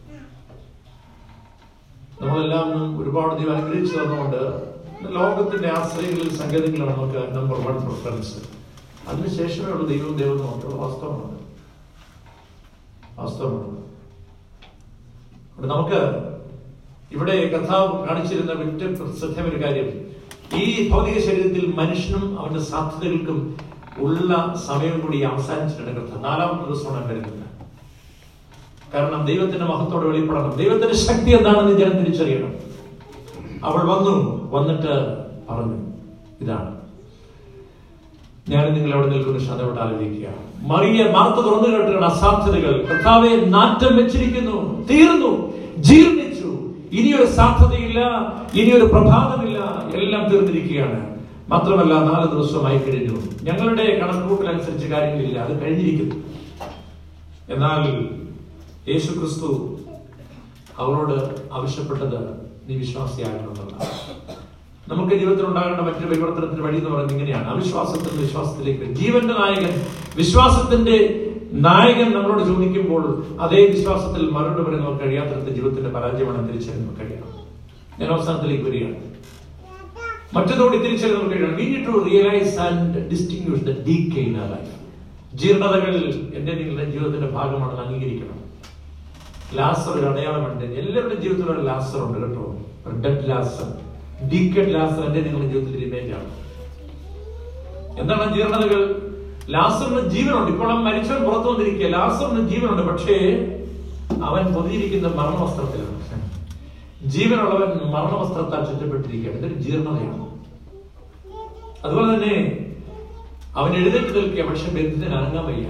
നമ്മളെല്ലാം ഒരുപാട് ദൈവം അനുഗ്രഹിച്ചു തന്നുകൊണ്ട് ലോകത്തിന്റെ ആശ്രയങ്ങളിൽ സങ്കേതങ്ങളാണ് നമുക്ക് നമ്പർ വൺ പ്രിഫറൻസ് അതിനുശേഷമേ ഉള്ള ദൈവവും ദൈവവും നമുക്കുള്ള വാസ്തവമാണ് വാസ്തവമാണ് അവിടെ നമുക്ക് ഇവിടെ കഥാവ് കാണിച്ചിരുന്ന ഏറ്റവും ശ്രദ്ധേയ ഒരു കാര്യം ഈ ഭൗതിക ശരീരത്തിൽ മനുഷ്യനും അവന്റെ സാധ്യതകൾക്കും ഉള്ള സമയം കൂടി അവസാനിച്ചിട്ടുണ്ട് കഥ നാലാമത്തെ ദിവസമാണ് വരുന്നത് കാരണം ദൈവത്തിന്റെ മഹത്തോടെ വെളിപ്പെടണം ദൈവത്തിന്റെ ശക്തി എന്താണെന്ന് ജനം തിരിച്ചറിയണം അവൾ വന്നു വന്നിട്ട് പറഞ്ഞു ഇതാണ് ഞാൻ നിങ്ങൾ എവിടെ നിൽക്കുന്ന ശ്രദ്ധയോട് ആലോചിക്കുക മറിയ മാർത്ത തുറന്നു കേട്ടുള്ള അസാധ്യതകൾ കർത്താവെ നാറ്റം വെച്ചിരിക്കുന്നു തീർന്നു ജീർണിച്ചു ഇനിയൊരു സാധ്യതയില്ല ഇനിയൊരു പ്രഭാതമില്ല എല്ലാം തീർന്നിരിക്കുകയാണ് മാത്രമല്ല നാല് ദിവസമായി കഴിഞ്ഞു ഞങ്ങളുടെ കണക്കുകൂട്ടലനുസരിച്ച് കാര്യങ്ങളില്ല അത് കഴിഞ്ഞിരിക്കുന്നു എന്നാൽ യേശു ക്രിസ്തു അവരോട് ആവശ്യപ്പെട്ടത് നീ വിശ്വാസിയാകണമെന്നുള്ളതാണ് നമുക്ക് ജീവിതത്തിൽ ഉണ്ടാകേണ്ട മറ്റൊരു പരിവർത്തനത്തിന് വഴി എന്ന് പറയുന്നത് ഇങ്ങനെയാണ് അവിശ്വാസത്തിൽ നിന്ന് വിശ്വാസത്തിലേക്ക് വരും. ജീവന്റെ നായകൻ വിശ്വാസത്തിന്റെ നായകൻ നമ്മളോട് ചോദിക്കുമ്പോൾ അതേ വിശ്വാസത്തിൽ മറുപടി പറയാൻ നമുക്ക് കഴിയാത്തത് ജീവിതത്തിന്റെ പരാജയമാണ് തിരിച്ചറിയാൻ നമുക്ക് കഴിയണം ഞാൻ അവസാനത്തിലേക്ക് വരികയാണ് മറ്റൊന്നുകൂടി തിരിച്ചറിയാൻ നമുക്ക് കഴിയണം we need to realise and distinguish the decay in ആ ലൈഫ് ജീർണതകൾ എന്റെ നിങ്ങളുടെ ജീവിതത്തിന്റെ ഭാഗമാണെന്ന് അംഗീകരിക്കണം ലാസർ ഒരു അടയാളമുണ്ട് എല്ലാവരുടെ ജീവിതത്തിലും ഒരു ലാസർ ഉണ്ട് കേട്ടോ ഒരു ഡെഡ് ലാസർ ഡീക്കഡ് ലാസർ എന്റെ നിങ്ങളുടെ ജീവിതത്തിൽ ഇമേജ് ആണ് എന്താണ് ആ ജീർണതകൾ ലാസറിന് ജീവനുണ്ട് ഇപ്പോൾ അവൻ മരിച്ചവൻ പുറത്തു വന്നിരിക്കുക ലാസറിന് ജീവനുണ്ട് പക്ഷേ അവൻ പൊതിയിരിക്കുന്ന മരണവസ്ത്രത്തിലാണ് ജീവനുള്ളവൻ മരണവസ്ത്രത്താൽ ചുറ്റപ്പെട്ടിരിക്കുകയാണ് ഇതൊരു ജീർണതയാണ് അതുപോലെ തന്നെ അവൻ എഴുന്നേറ്റ് നിൽക്കുക പക്ഷെ ബന്ധത്തിന് അനങ്ങാൻ വയ്യ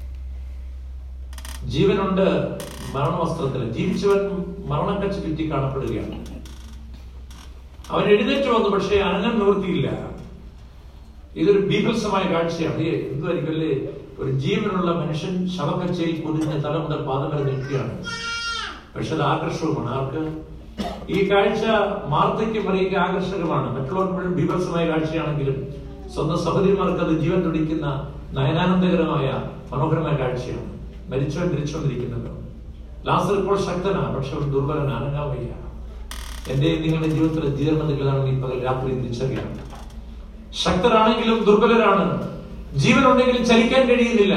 ജീവനുണ്ട് മരണവസ്ത്രത്തിൽ ജീവിച്ചവൻ മരണക്കച്ച് ചുറ്റി കാണപ്പെടുകയാണ് അവൻ എഴുന്നേറ്റ് വന്നു പക്ഷേ അനങ്ങാൻ നിവൃത്തിയില്ല ഇതൊരു ബീഭത്സമായ കാഴ്ചയാണ് ഏ, എന്തുമായിരിക്കും അല്ലേ ഒരു ജീവനുള്ള മനുഷ്യൻ ശവക്കച്ചയിൽ പൊതിഞ്ഞ് തല മുതൽ പാദം വരെ നിൽക്കുകയാണ് പക്ഷെ അത് ആകർഷകമാണ് ആർക്ക് ഈ കാഴ്ച മാർത്തയ്ക്ക് പറയുക ആകർഷകമാണ് മറ്റുള്ളവർക്ക് മുഴുവൻ ബീഭത്സമായ കാഴ്ചയാണെങ്കിലും സ്വന്തം സഹോദരിമാർക്ക് അത് ജീവൻ തുടിക്കുന്ന നയനാനന്ദകരമായ മനോഹരമായ കാഴ്ചയാണ് മരിച്ചവൻ തിരിച്ചുകൊണ്ടിരിക്കുന്നത് ലാസർ ഇപ്പോൾ ശക്തനാണ് പക്ഷെ ഒരു ദുർബലൻ അനങ്ങാൻ വയ്യ എന്റെ നിങ്ങളുടെ ജീവിതത്തിലെ ജീർണതകളാണ് ഈ പകൽ രാത്രി തിരിച്ചറിയണം ശക്തരാണെങ്കിലും ദുർബലരാണ് ജീവനുണ്ടെങ്കിലും ചലിക്കാൻ കഴിയുന്നില്ല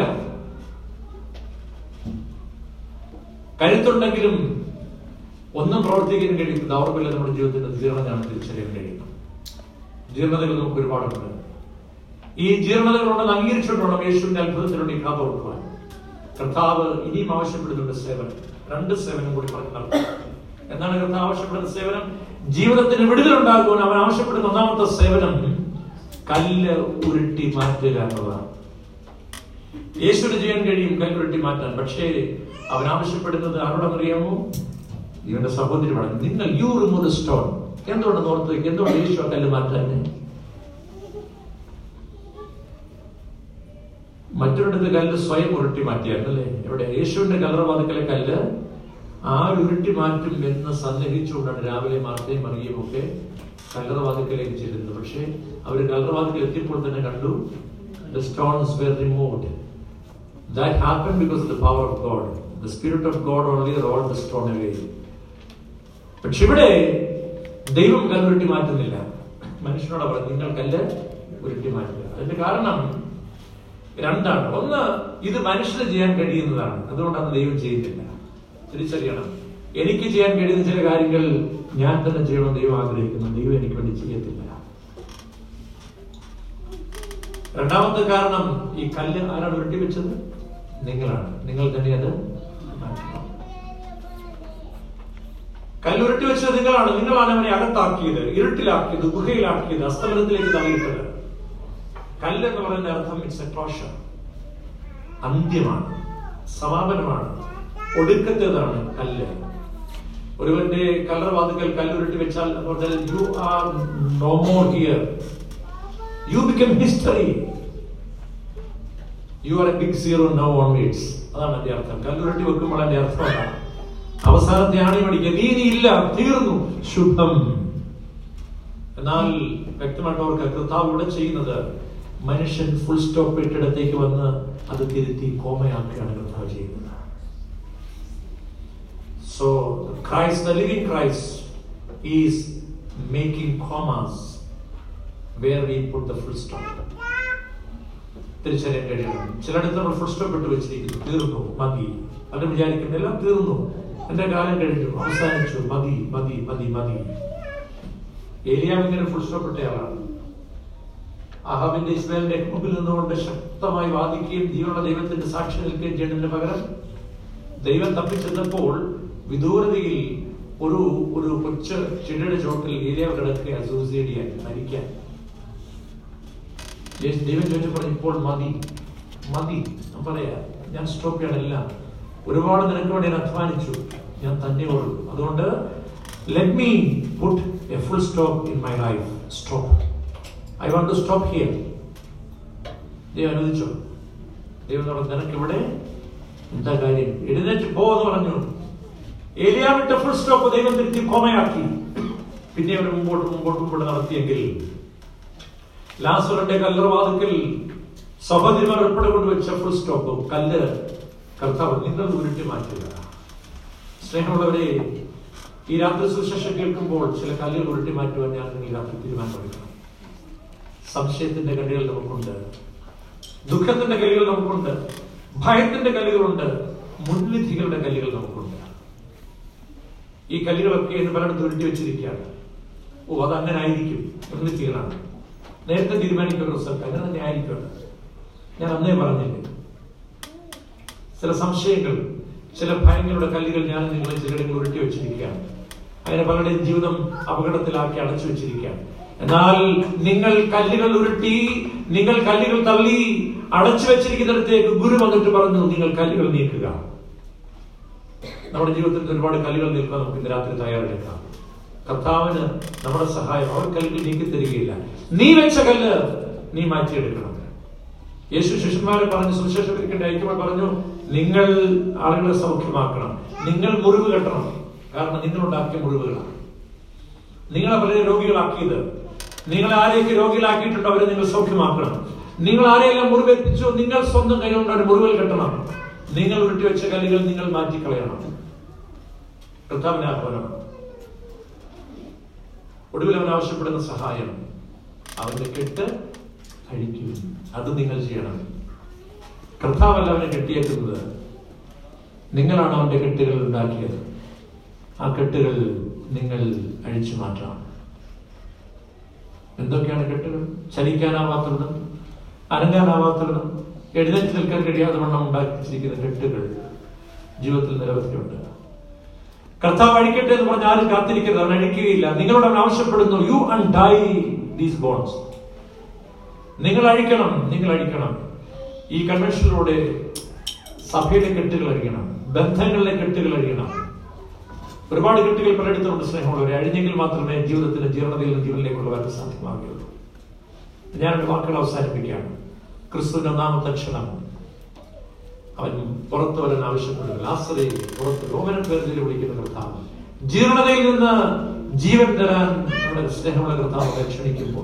കരുത്തുണ്ടെങ്കിലും ഒന്നും പ്രവർത്തിക്കാൻ കഴിയും ദൗർബല്യം നമ്മുടെ ജീവിതത്തിന്റെ ജീർണതയാണ് തിരിച്ചറിയാൻ കഴിയുന്നത് ജീർണതകൾ നമുക്ക് ഒരുപാടുണ്ട് ഈ ജീർണതകളുണ്ടെന്ന് അംഗീകരിച്ചുകൊണ്ട് വേണം യേശുവിന്റെ അത്ഭുതത്തിലൂടെ ഈ കഥ ഓർക്കുവാൻ കർത്താവ് ഇനിയും ആവശ്യപ്പെടുന്നുണ്ട് സേവനം രണ്ട് സേവനം കൂടി പറഞ്ഞു നടത്തും എന്താണ് കർത്താവ് ആവശ്യപ്പെടുന്ന സേവനം ജീവിതത്തിന് വിടുതലുണ്ടാകുവാൻ അവൻ ആവശ്യപ്പെടുന്ന ഒന്നാമത്തെ സേവനം കല്ല് ഉരുട്ടി മാറ്റുക എന്നതാണ് യേശുവിന് ചെയ്യാൻ കഴിയും കല്ല് ഉരുട്ടി മാറ്റാൻ പക്ഷേ അവൻ ആവശ്യപ്പെടുന്നത് ആരോടെന്നറിയാമോ ഇവന്റെ സഹോദരി പറഞ്ഞു നിങ്ങൾ യു റിമൂവ് ദ സ്റ്റോൺ എന്തുകൊണ്ടെന്ന് ഓർത്ത് വയ്ക്കുക എന്തുകൊണ്ട് യേശു ആ കല്ല് മാറ്റാൻ മറ്റൊരിടത്ത് കല്ല് സ്വയം ഉരുട്ടി മാറ്റിയായിരുന്നു അല്ലേ എവിടെ യേശുവിന്റെ കല്ലറവാതിക്കലെ കല്ല് ആ ഉരുട്ടി മാറ്റും എന്ന് സന്ദേഹിച്ചുകൊണ്ടാണ് രാവിലെ മാർത്തയും മറിയും ഒക്കെ കല്ലറവാതിക്കലേക്ക് ചെല്ലുന്നത് പക്ഷേ അവർ കല്ലറവാതിക്കൽ എത്തിയപ്പോൾ തന്നെ കണ്ടു the stones were removed that happen because of the power of God the spirit of God only roll the stone away പക്ഷെ ഇവിടെ ദൈവം കല്ലുരുട്ടി മാറ്റുന്നില്ല മനുഷ്യനോട് പറഞ്ഞു നിങ്ങൾ കല്ല് ഉരുട്ടി മാറ്റുക അതിന്റെ കാരണം രണ്ടാണ് ഒന്ന് ഇത് മനുഷ്യന് ചെയ്യാൻ കഴിയുന്നതാണ് അതുകൊണ്ടാണ് ദൈവം ചെയ്യുന്നില്ല തിരിച്ചറിയണം എനിക്ക് ചെയ്യാൻ കഴിയുന്ന ചില കാര്യങ്ങൾ ഞാൻ തന്നെ ചെയ്യണം ദൈവം ആഗ്രഹിക്കുന്നു ദൈവം എനിക്ക് വേണ്ടി ചെയ്യത്തില്ല രണ്ടാമത്തെ കാരണം ഈ കല്ല് ആരാണ് ഉരുട്ടി വെച്ചത് നിങ്ങളാണ് നിങ്ങൾ തന്നെ അത് മാറ്റണം കല്ലുരുട്ടി വെച്ചത് നിങ്ങളാണ് നിങ്ങളാണ് അവനെ അകത്താക്കിയത് ഇരുട്ടിലാക്കിയത് ഗുഹയിലാക്കിയത് അസ്തമനത്തിലേക്ക് തള്ളിയിട്ടത് കല്ല് എന്ന് പറയുന്ന അർത്ഥം ഇറ്റ്സ് എ ക്ലോഷർ അന്ത്യമാണ് സമാപനമാണ് ഒടുക്കത്തേതാണ് കല്ല് ഒരുവന്റെ കല്ലറവാതുക്കൽ കല്ലുരുട്ടി വെച്ചാൽ you are no more here you become history you are a big zero no onwards അതാണ് എന്റെ അർത്ഥം കല്ലുരുട്ടി വെക്കുമ്പോൾ എന്റെ അർത്ഥം അതാണ് അവസാനത്തെ ആണി മടിക്കുക നീ നീ ഇല്ല തീർന്നു ശുഭം എന്നാൽ വ്യക്തമായിട്ട് അവർക്ക് കർത്താവ് ഇവിടെ ചെയ്യുന്നത് മനുഷ്യൻ ഫുൾ സ്റ്റോപ്പ് ഇട്ടിടത്തേക്ക് വന്ന് അത് തിരുത്തി കോമയാക്കുകയാണ് കർത്താവ് ചെയ്യുന്നത് so Christ the living Christ is making commas where we put the full stop തിരിച്ചറിയാൻ കഴിയണം ചിലയിടത്ത് നമ്മൾ ഫുൾ സ്റ്റോപ്പ് ഇട്ട് വെച്ചിരിക്കുന്നു തീർന്നു മതി അത് വിചാരിക്കുന്നില്ല തീർന്നു എന്റെ കാലം കഴിഞ്ഞു അവസാനിച്ചു മതി മതി മതി മതി ഏലിയാവ് ഇങ്ങനെ ഫുൾ സ്റ്റോപ്പ് ഇട്ടയാളാണ് അഹാബിന്റെ ഇസ്രായേലിന്റെ മുമ്പിൽ നിന്നുകൊണ്ട് ശക്തമായി വാദിക്കുകയും ജീവനുള്ള ദൈവത്തിന്റെ സാക്ഷി നിൽക്കുകയും ചെയ്യുന്നതിന് പകരം ദൈവം തപ്പിച്ചെന്നപ്പോൾ വിദൂരതയിൽ ഒരു ഒരു കൊച്ചു ചെടിയുടെ ചോട്ടിൽ ഏലിയാവ് കിടക്കുക സൂസൈഡ് ചെയ്യാൻ മരിക്കാൻ യേശു- ദൈവം ചോദിച്ചപ്പോൾ ഇപ്പോൾ മതി മതി ഞാൻ പറയാ ഞാൻ സ്റ്റോപ്പ് ചെയ്യണില്ല ഒരുപാട് നിനക്ക് വേണ്ടി ഞാൻ അധ്വാനിച്ചു ഞാൻ തന്നെ ഉള്ളൂ അതുകൊണ്ട് let me put a full stop in my life stop I want to stop here ദൈവം അനുവദിച്ചോ ദൈവം പറഞ്ഞു നിനക്ക് ഇവിടെ എന്താ കാര്യം എഴുന്നേറ്റ് പോ എന്ന് പറഞ്ഞു ഏലിയാവിട്ട ഫുൾ സ്റ്റോപ്പ് ദൈവം തിരുത്തി കോമയാക്കി പിന്നെ അവർ മുമ്പോട്ട് മുമ്പോട്ട് മുമ്പോട്ട് നടത്തിയെങ്കിൽ ലാസുറിന്റെ കല്ലറവാതിക്കൽ സഹോദരിമാർ ഉൾപ്പെടെ കൊണ്ടുവച്ച ഫുൾ സ്റ്റോപ്പ് കല്ല് കർത്താവ് നിങ്ങൾ ഉരുട്ടി മാറ്റുക സ്നേഹമുള്ളവരെ ഈ രാത്രി സുശേഷം കേൾക്കുമ്പോൾ ചില കല്ലുകൾ ഉരുട്ടി മാറ്റുവാൻ ഞാൻ നിങ്ങൾ ഈ രാത്രി തീരുമാനമെടുക്കണം സംശയത്തിന്റെ കല്ലുകൾ നമുക്കുണ്ട് ദുഃഖത്തിന്റെ കല്ലുകൾ നമുക്കുണ്ട് ഭയത്തിന്റെ കല്ലുകളുണ്ട് മുൻവിധികളുടെ കല്ലുകൾ നമുക്കുണ്ട് ഈ കല്ലുകളൊക്കെ എന്ന് പലയിടത്തും ഉരുട്ടി വെച്ചിരിക്കുകയാണ് ഓ അത് അങ്ങനെ ആയിരിക്കും മുൻവിധികളാണ് നേരത്തെ തീരുമാനിക്കുന്ന റിസൾട്ട് അങ്ങനെ തന്നെ ആയിരിക്കും ഞാൻ അന്നേ പറഞ്ഞില്ലേ ചില സംശയങ്ങൾ ചില ഭയങ്ങളുടെ കല്ലുകൾ ഞാൻ നിങ്ങളെ ചിലടങ്ങൾ ഉരുട്ടി വെച്ചിരിക്കുകയാണ് അങ്ങനെ പലരുടെയും ജീവിതം അപകടത്തിലാക്കി അടച്ചു വെച്ചിരിക്കുകയാണ് എന്നാൽ നിങ്ങൾ കല്ലുകൾ ഉരുട്ടി നിങ്ങൾ കല്ലുകൾ തള്ളി അടച്ചു വെച്ചിരിക്കുന്നിടത്തേക്ക് ഗുരു വന്നിട്ട് പറഞ്ഞു നിങ്ങൾ കല്ലുകൾ നീക്കുക നമ്മുടെ ജീവിതത്തിൽ ഒരുപാട് കല്ലുകൾ നിൽക്കാൻ നമുക്ക് ഇന്ന് രാത്രി തയ്യാറെടുക്കാം കർത്താവിന് നമ്മുടെ സഹായം അവർ കല്ലുകൾ നീക്കി തരികയില്ല നീ വെച്ച കല്ല് നീ മാറ്റിയെടുക്കണം യേശു ശിഷ്യന്മാരെ പറഞ്ഞു സുവിശേഷത്തിലേക്ക് അയക്കുമ്പോൾ പറഞ്ഞു നിങ്ങൾ ആളുകളെ സൗഖ്യമാക്കണം നിങ്ങൾ മുറിവ് കെട്ടണം കാരണം നിങ്ങൾ ഉണ്ടാക്കിയ മുറിവുകളാണ് നിങ്ങളെ വളരെ രോഗികളാക്കിയത് നിങ്ങൾ ആരെയൊക്കെ രോഗികളാക്കിയിട്ടുണ്ടോ അവരെ നിങ്ങൾ സൗഖ്യമാക്കണം നിങ്ങൾ ആരെയെല്ലാം മുറിവേൽപ്പിച്ചു നിങ്ങൾ സ്വന്തം കൈകൊണ്ട് ഒരു മുറിവിൽ കെട്ടണം നിങ്ങൾ ഉരുട്ടി വെച്ച കല്ലുകൾ നിങ്ങൾ മാറ്റിക്കളയണം കർത്താവിന്റെ ആഹ്വാനം ഒടുവിൽ അവൻ ആവശ്യപ്പെടുന്ന സഹായം അവന്റെ കെട്ട് അഴിക്കും അത് നിങ്ങൾ ചെയ്യണം കർത്താവല്ല അവനെ കെട്ടിയേക്കുന്നത് നിങ്ങളാണ് അവന്റെ കെട്ടുകൾ ഉണ്ടാക്കിയത് ആ കെട്ടുകൾ നിങ്ങൾ അഴിച്ചു മാറ്റണം എന്തൊക്കെയാണ് കെട്ടുകൾ ചലിക്കാനാവാത്തതും അനങ്ങാനാവാത്തതും എഴുന്നേറ്റ് നിൽക്കാൻ കഴിയാതെ വണ്ണം ഉണ്ടാക്കിച്ചിരിക്കുന്ന കെട്ടുകൾ ജീവിതത്തിൽ നിരവധിയുണ്ട് കർത്താവ് അഴിക്കട്ടെ എന്ന് പറഞ്ഞ് ആരും കാത്തിരിക്കരുത് അവൻ അഴിക്കുകയില്ല നിങ്ങളോട് അവൻ ആവശ്യപ്പെടുന്നു യു അൺഡൈ ദീസ് ബോൺസ് നിങ്ങൾ അഴിക്കണം നിങ്ങൾ അഴിക്കണം ഈ കൺവെൻഷനിലൂടെ സഭയുടെ കെട്ടുകൾ അഴിയണം ബന്ധങ്ങളിലെ കെട്ടുകൾ അഴിയണം ഒരുപാട് കെട്ടുകൾ പലയിടത്തുണ്ട് സ്നേഹമുള്ളവരെ അഴിഞ്ഞെങ്കിൽ മാത്രമേ ജീവിതത്തിന്റെ ജീർണതയിൽ നിന്ന് ജീവനിലേക്കുള്ള വരവ് സാധ്യമാകുകയുള്ളൂ ഞാൻ എന്റെ വാക്കുകൾ അവസാനിപ്പിക്കുകയാണ് ക്രിസ്തുവിന്റെ ഒന്നാമത്തെ ക്ഷണം അവൻ പുറത്തു വരാൻ ആവശ്യപ്പെടുന്നു ലാസറെ പുറത്ത് റോമന പേരിൽ വിളിക്കുന്ന കർത്താവ് ജീർണതയിൽ നിന്ന് ജീവൻ തരാൻ നമ്മുടെ സ്നേഹമുള്ള കർത്താവ് ക്ഷണിക്കുമ്പോൾ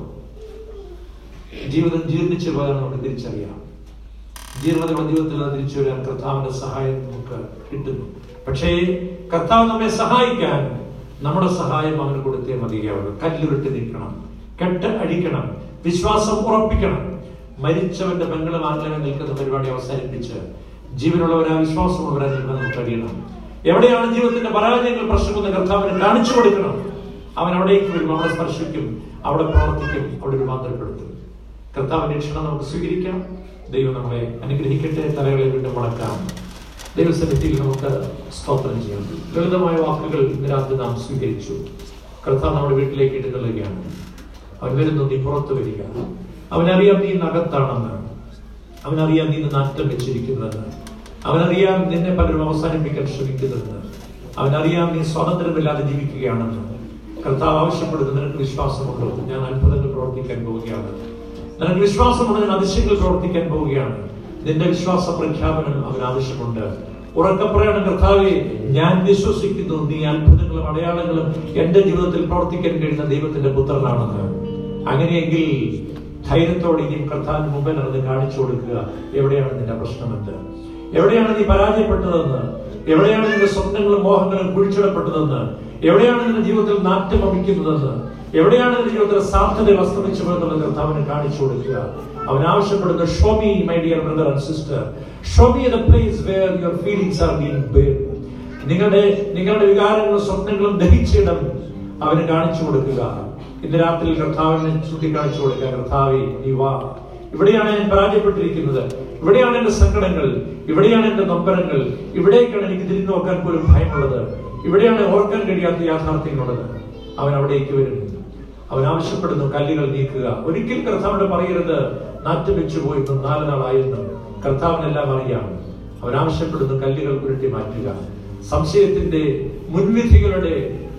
ജീവിതം ജീർണിച്ചു പോയാൽ നമുക്ക് തിരിച്ചറിയാം ജീർണതയുടെ ജീവിതത്തിൽ നിന്ന് തിരിച്ചു വരാൻ കർത്താവിന്റെ സഹായം നമുക്ക് കിട്ടുന്നു പക്ഷേ കർത്താവ് നമ്മെ സഹായിക്കാൻ നമ്മുടെ സഹായം അവന് കൊടുത്തേ മതിയാവുള്ളൂ കല്ലുരുട്ടി നീക്കണം കെട്ട് അടിക്കണം വിശ്വാസം ഉറപ്പിക്കണം മരിച്ചവന്റെ പെങ്ങളും ആംഗ്ലം നിൽക്കുന്ന പരിപാടി അവസാനിപ്പിച്ച് ജീവനുള്ളവരാ വിശ്വാസമുള്ളവരാ നിൽക്കാൻ നമുക്ക് കഴിയണം എവിടെയാണ് ജീവിതത്തിന്റെ പരാജയങ്ങൾ പ്രശ്നമെന്ന് കർത്താവിന് കാണിച്ചു കൊടുക്കണം അവൻ അവിടേക്ക് വരും അവിടെ സ്പർശിക്കും അവിടെ പ്രവർത്തിക്കും അവിടെ രൂപാന്തരപ്പെടുത്തും കർത്താവിന്റെ ക്ഷണം നമുക്ക് സ്വീകരിക്കാം ദൈവം നമ്മളെ അനുഗ്രഹിക്കട്ടെ തലകളെ വീണ്ടും മുടക്കാം ദൈവസന്നിധിയിൽ നമുക്ക് സ്തോത്രം ചെയ്യാം ലളിതമായ വാക്കുകൾ ഇന്ന് രാത്രി നാം സ്വീകരിച്ചു കർത്താവ് നമ്മുടെ വീട്ടിലേക്ക് എഴുന്നള്ളുകയാണ് അവൻ വരുന്നു നീ പുറത്തു വരിക അവനറിയാം നീ നകത്താണെന്ന് അവനറിയാം നീ നാറ്റം വെച്ചിരിക്കുന്നതെന്ന് അവനറിയാം നിന്നെ പലരും അവസാനിപ്പിക്കാൻ ശ്രമിക്കുന്നതെന്ന് അവനറിയാം നീ സ്വാതന്ത്ര്യമില്ലാതെ ജീവിക്കുകയാണെന്ന് കർത്താവ് ആവശ്യപ്പെടുന്നു നിനക്ക് വിശ്വാസമുണ്ടോ ഞാൻ അത്ഭുതങ്ങൾ പ്രവർത്തിക്കാൻ പോവുകയാണ് നിനക്ക് വിശ്വാസമുണ്ട് ഞാൻ അതിശയങ്ങൾ പ്രവർത്തിക്കാൻ പോവുകയാണ് നിന്റെ വിശ്വാസ പ്രഖ്യാപനം അവൻ ആവശ്യമുണ്ട് ഉറക്കപ്പറയണം കർത്താവെ ഞാൻ വിശ്വസിക്കുന്നു നീ അത്ഭുതങ്ങളും അടയാളങ്ങളും എന്റെ ജീവിതത്തിൽ പ്രവർത്തിക്കാൻ കഴിയുന്ന ദൈവത്തിന്റെ പുത്രനാണെന്ന് അങ്ങനെയെങ്കിൽ ധൈര്യത്തോടെ ഇനിയും കർത്താവിന് മുമ്പിൽ നടന്ന് കാണിച്ചു കൊടുക്കുക എവിടെയാണ് നിന്റെ പ്രശ്നമെന്ന് എവിടെയാണ് നീ പരാജയപ്പെട്ടതെന്ന് എവിടെയാണ് നിന്റെ സ്വപ്നങ്ങളും മോഹങ്ങളും കുഴിച്ചിടപ്പെട്ടതെന്ന് എവിടെയാണ് നിന്റെ ജീവിതത്തിൽ നാറ്റം വമിക്കുന്നതെന്ന് എവിടെയാണ് നിന്റെ ജീവിതത്തിൽ സാധ്യതകൾ അസ്തമിച്ചു എന്നുള്ളത് കർത്താവിന് കാണിച്ചു കൊടുക്കുക അവൻ ആവശ്യപ്പെടുന്ന show me my dear brother and sister show me the place where your feelings are being buried നിങ്ങളുടെ നിങ്ങളുടെ വികാരങ്ങളും സ്വപ്നങ്ങളും ദഹിച്ചിടം അവന് കാണിച്ചു കൊടുക്കുക ഇന്ന് രാത്രി കർത്താവിനെ ചൂണ്ടിക്കാണിച്ചു കൊടുക്കുക കർത്താവെ നീ വാ ഇവിടെയാണ് ഞാൻ പരാജയപ്പെട്ടിരിക്കുന്നത് ഇവിടെയാണ് എന്റെ സങ്കടങ്ങൾ ഇവിടെയാണ് എന്റെ നൊമ്പരങ്ങൾ ഇവിടേക്കാണ് എനിക്ക് തിരിഞ്ഞു നോക്കാൻ പോലും ഭയമുള്ളത് ഇവിടെയാണ് ഓർക്കാൻ കഴിയാത്ത യാഥാർത്ഥ്യങ്ങളുള്ളത് അവൻ അവിടേക്ക് വരുന്നു അവൻ ആവശ്യപ്പെടുന്നു കല്ലുകൾ നീക്കുക ഒരിക്കൽ കർത്താവിനോട് പറയരുത് നാറ്റം വെച്ചു പോയിരുന്നു നാല് നാളായിരുന്നു കർത്താവിനെല്ലാം അറിയാം അവൻ ആവശ്യപ്പെടുന്നു കല്ലുകൾ ഉരുട്ടി മാറ്റുക സംശയത്തിന്റെ മുൻവിധികളുടെ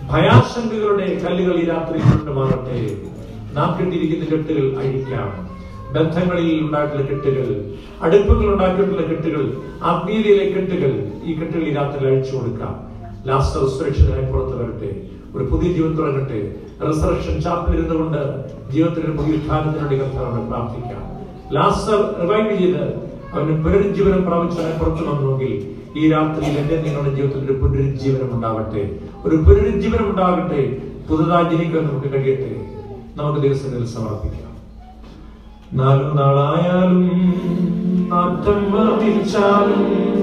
ഭയാശങ്കകളുടെ കല്ലുകൾ ഈ രാത്രി കൊണ്ടുമാറട്ടെ നാം കെട്ടിയിരിക്കുന്ന കെട്ടുകൾ അഴിക്കാം ബന്ധങ്ങളിൽ ഉണ്ടായിട്ടുള്ള കെട്ടുകൾ അടുപ്പങ്ങൾ ഉണ്ടാക്കിയിട്ടുള്ള കെട്ടുകൾ ആത്മീയതയിലെ കെട്ടുകൾ ഈ കെട്ടുകൾ ഈ രാത്രി അഴിച്ചു കൊടുക്കാം ലാസ്റ്റർ സുരക്ഷിതനായി പുറത്തു വരട്ടെ ഒരു പുതിയ ജീവൻ തുടങ്ങട്ടെ റിസറക്ഷൻ ചാപ്പിൽ ഇരുന്നുകൊണ്ട് ജീവിതത്തിന് ഒരു പുതിയ ഉത്ഥാനത്തിന് വേണ്ടി കർത്താവിനോട് പ്രാർത്ഥിക്കാം ലാസ്റ്റർ റിവൈവ് ചെയ്ത് അവന് പുനരുജ്ജീവനം പ്രാപിച്ചവനെ പുറത്തു വന്നുവെങ്കിൽ ഈ രാത്രിയിൽ എന്റെ നിങ്ങളുടെ ജീവിതത്തിൽ ഒരു പുനരുജ്ജീവനം ഉണ്ടാവട്ടെ ഒരു പുനരുജ്ജീവനം ഉണ്ടാകട്ടെ പുതുതായി ജനിക്കാൻ നമുക്ക് കഴിയട്ടെ നമുക്ക് ദിവസങ്ങളിൽ സമർപ്പിക്കാം നാലു നാളായാലും നാറ്റം വഹിച്ചാലും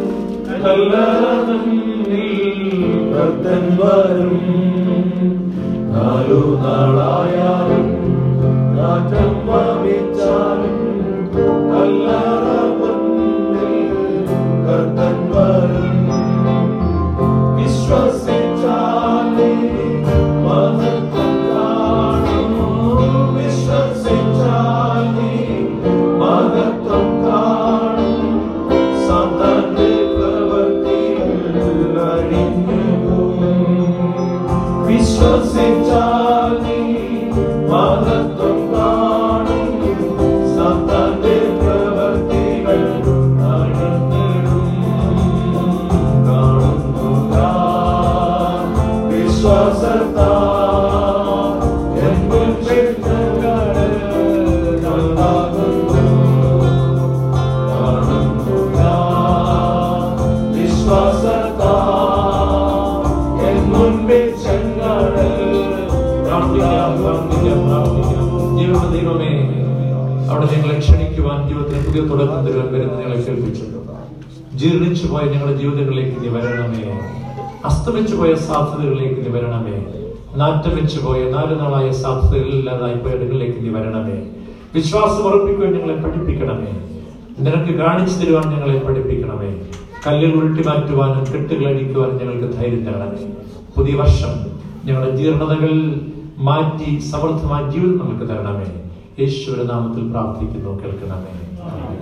കർത്തൻ വരും നാലു നാളായാലും നാറ്റം വഹിച്ചാലും കല്ലറ മുന്നിൽ കർത്തൻ വരും വിശ്വസിച്ചാലേ മഹത്വം കാണൂ വിശ്വസിച്ചാലേ മഹത്വം കാണൂ സാത്താന്റെ പ്രവൃത്തികൾ അഴിഞ്ഞു വിശ്വസിച്ചാലേ മഹത്വം കാണും സാത്താന്റെ പ്രവൃത്തികൾ അഴിഞ്ഞിടും കാണുന്നു ഞാൻ വിശ്വാസത്താ എൻ മുൻപിട്ടകള് കണ്ടാകുന്നു കാണുന്നു ഞാൻ വിശ്വാസത്താ എൻ മുൻപിൽ ചെങ്കടൽ പ്രാർത്ഥിക്കാം പ്രാർത്ഥിക്കാം പ്രാർത്ഥിക്കാം ദൈവമേ ദൈവമേ അവിടെ ഞങ്ങളെ ക്ഷണിക്കുവാൻ ജീവിതത്തിന് പുതിയ തുടക്കം തരുവാൻ വരുന്ന ഞങ്ങളെ കേൾപ്പിച്ചു ജീർണിച്ചു പോയ ഞങ്ങളുടെ ജീവിതങ്ങളിലേക്ക് നീ വരണമേ അസ്തമിച്ചു പോയ സാധ്യതകളിലേക്ക് നീ വരണമേ നാറ്റം വെച്ചു പോയ നാല് നാളായ സാധ്യതകളില്ലാതായി പോയ ഇടങ്ങളിലേക്ക് നീ വരണമേ വിശ്വാസം ഉറപ്പിക്കുവാൻ ഞങ്ങളെ പഠിപ്പിക്കണമേ നിനക്ക് കാണിച്ചു തരുവാൻ ഞങ്ങളെ പഠിപ്പിക്കണമേ കല്ലുകൾ ഉരുട്ടി മാറ്റുവാനും കെട്ടുകൾ അടിക്കുവാനും ഞങ്ങൾക്ക് ധൈര്യം തരണമേ പുതിയ വർഷം ഞങ്ങളുടെ ജീർണതകൾ മാറ്റി സമൃദ്ധമായ ജീവിതം നമുക്ക് തരണമേ യേശുവിന്റെ നാമത്തിൽ പ്രാർത്ഥിക്കുന്നു കേൾക്കണമേ ആമേൻ.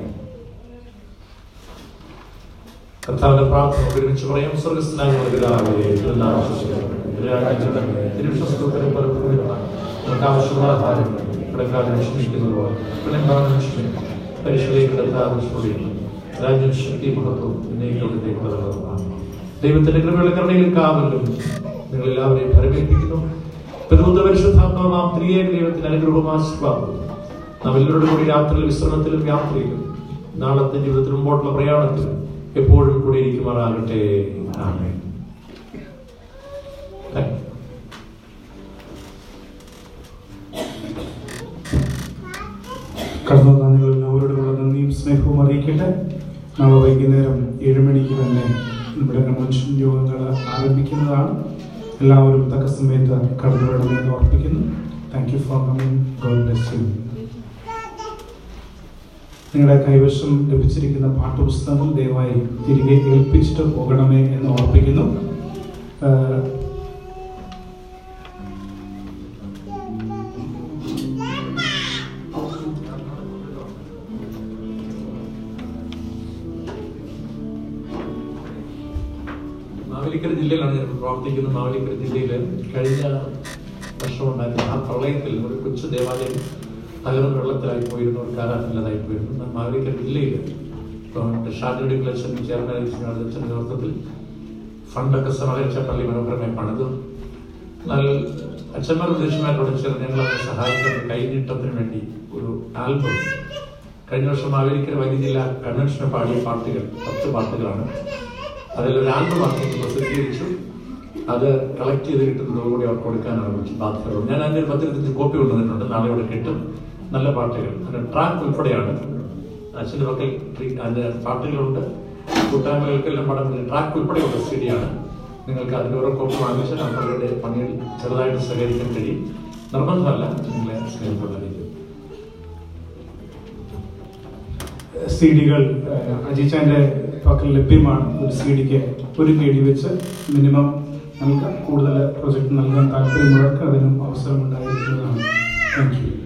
കർത്താവിന്റെ പ്രാർത്ഥന ഒരുമിച്ച് പറയാം സ്വർഗസ്ഥനായ ഞങ്ങളുടെ പിതാവേ, തിരുനാമം ആശീർവദിക്കപ്പെടട്ടെ. തിരുരാജ്യം വരണമേ. തിരുവിശ്വസ്തത്തിന് പലപ്പോഴുമാണ് നമുക്ക് ആവശ്യമുള്ള ആഹാരം കടക്കാരനെ ക്ഷമിക്കുന്നത് പോലെ പിള്ളേക്കാരനെ ക്ഷമിക്കും പരിശുദ്ധയുടെ കർത്താവിനെ രാജ്യം ശക്തി മഹത്വം എന്നേക്കുള്ളതാണ് ദൈവത്തിന്റെ കൃപയുടെ കരുണയിൽ കാവലും നിങ്ങൾ എല്ലാവരെയും ഫലമേൽപ്പിക്കുന്നു പിതൃത്വ പരിശുദ്ധാത്മാവാം ത്രിയേക ദൈവത്തിന്റെ അനുഗ്രഹവും ആശീർവാദവും നാം എല്ലാവരോടും കൂടി രാത്രിയിലും വിശ്രമത്തിലും യാത്രയിലും നാളത്തെ ജീവിതത്തിൽ മുമ്പോട്ടുള്ള പ്രയാണത്തിലും എപ്പോഴും കൂടി ഇരിക്കുമാറാകട്ടെ ആമേൻ Thank you. കടന്നു നിങ്ങൾ എല്ലാവരോടുമുള്ള നന്ദിയും സ്നേഹവും അറിയിക്കട്ടെ നാളെ വൈകുന്നേരം ഏഴ് മണിക്ക് തന്നെ നമ്മുടെ കൺവെൻഷൻ യോഗങ്ങൾ ആരംഭിക്കുന്നതാണ് എല്ലാവരും തക്ക സമയത്ത് കടന്നു വരണമെന്ന് ഓർപ്പിക്കുന്നു thank you for coming God bless you നിങ്ങളുടെ കൈവശം ലഭിച്ചിരിക്കുന്ന പാഠപുസ്തകങ്ങൾ ദയവായി തിരികെ ഏൽപ്പിച്ചിട്ട് പോകണമേ എന്ന് ഓർപ്പിക്കുന്നു ആഹ് മാവേലിക്കര ജില്ലയിലാണ് ഞാൻ പ്രവർത്തിക്കുന്നത് മാവേലിക്കര ജില്ലയിൽ കഴിഞ്ഞ വർഷം ഉണ്ടായിരുന്ന ആ പ്രളയത്തിൽ ഒരു കൊച്ചു ദേവാലയം തകർന്ന് വെള്ളത്തിലായി പോയിരുന്നു ഒരു കാലാറ്റില്ലാതായി പോയിരുന്നു എന്നാൽ മാവേലിക്കര ജില്ലയിൽ ഷാജി ഡിക്ലറേഷൻ ചെയർമാൻ അച്ഛൻ്റെ നേതൃത്വത്തിൽ ഫണ്ടൊക്കെ സമാഹരിച്ച പള്ളി മനോഹരമായി പണിതു എന്നാൽ അച്ഛന്മാർ ഉദ്ദേശമായിട്ടോട് ചേർന്ന് ഞങ്ങൾ അവരെ സഹായിക്കാൻ കൈനീട്ടത്തിന് വേണ്ടി ഒരു ആൽബം കഴിഞ്ഞ വർഷം മാവേലിക്കര വലിയ ജില്ലാ കൺവെൻഷന് പാടിയ പാട്ടുകൾ പത്ത് പാട്ടുകളാണ് അതിലൊരു ആൽബം ആക്കി പ്രസിദ്ധീകരിച്ചു അത് കളക്ട് ചെയ്ത് കിട്ടുന്നതോടുകൂടി അവർക്ക് കൊടുക്കാനാണ് കുറച്ച് ബാധ്യതയുള്ളത് ഞാൻ അതിന്റെ ഒരു പത്തിരുപത്തഞ്ച് കോപ്പി കൊണ്ടുവന്നിട്ടുണ്ട് നാളെ ഇവിടെ കിട്ടും നല്ല പാട്ടുകൾ അതിന്റെ ട്രാക്ക് ഉൾപ്പെടെയാണ് അച്ഛൻ്റെ പക്കൽ ട്രീ- അതിന്റെ പാട്ടുകളുണ്ട് കൂട്ടായ്മകൾക്കെല്ലാം പടം ട്രാക്ക് ഉൾപ്പെടെയുള്ള സി ഡിയാണ് നിങ്ങൾക്ക് അതിന്റെ ഓരോ കോപ്പി വാങ്ങിച്ചാൽ അവരുടെ പണിയിൽ ചെറുതായിട്ട് സഹകരിക്കാൻ കഴിയും നിർബന്ധമല്ല നിങ്ങളെ സ്നേഹത്തോടെ സി ഡികൾ അജിച്ചാൻ്റെ പക്കൽ ലഭ്യമാണ് ഒരു സി ഡിക്ക് ഒരു കെ ഡി വെച്ച് മിനിമം നൽകാം കൂടുതൽ പ്രൊജക്ട് നൽകാൻ താല്പര്യമുള്ളവർക്ക് അതിനും അവസരം ഉണ്ടായിരിക്കുന്നതാണ് താങ്ക് യു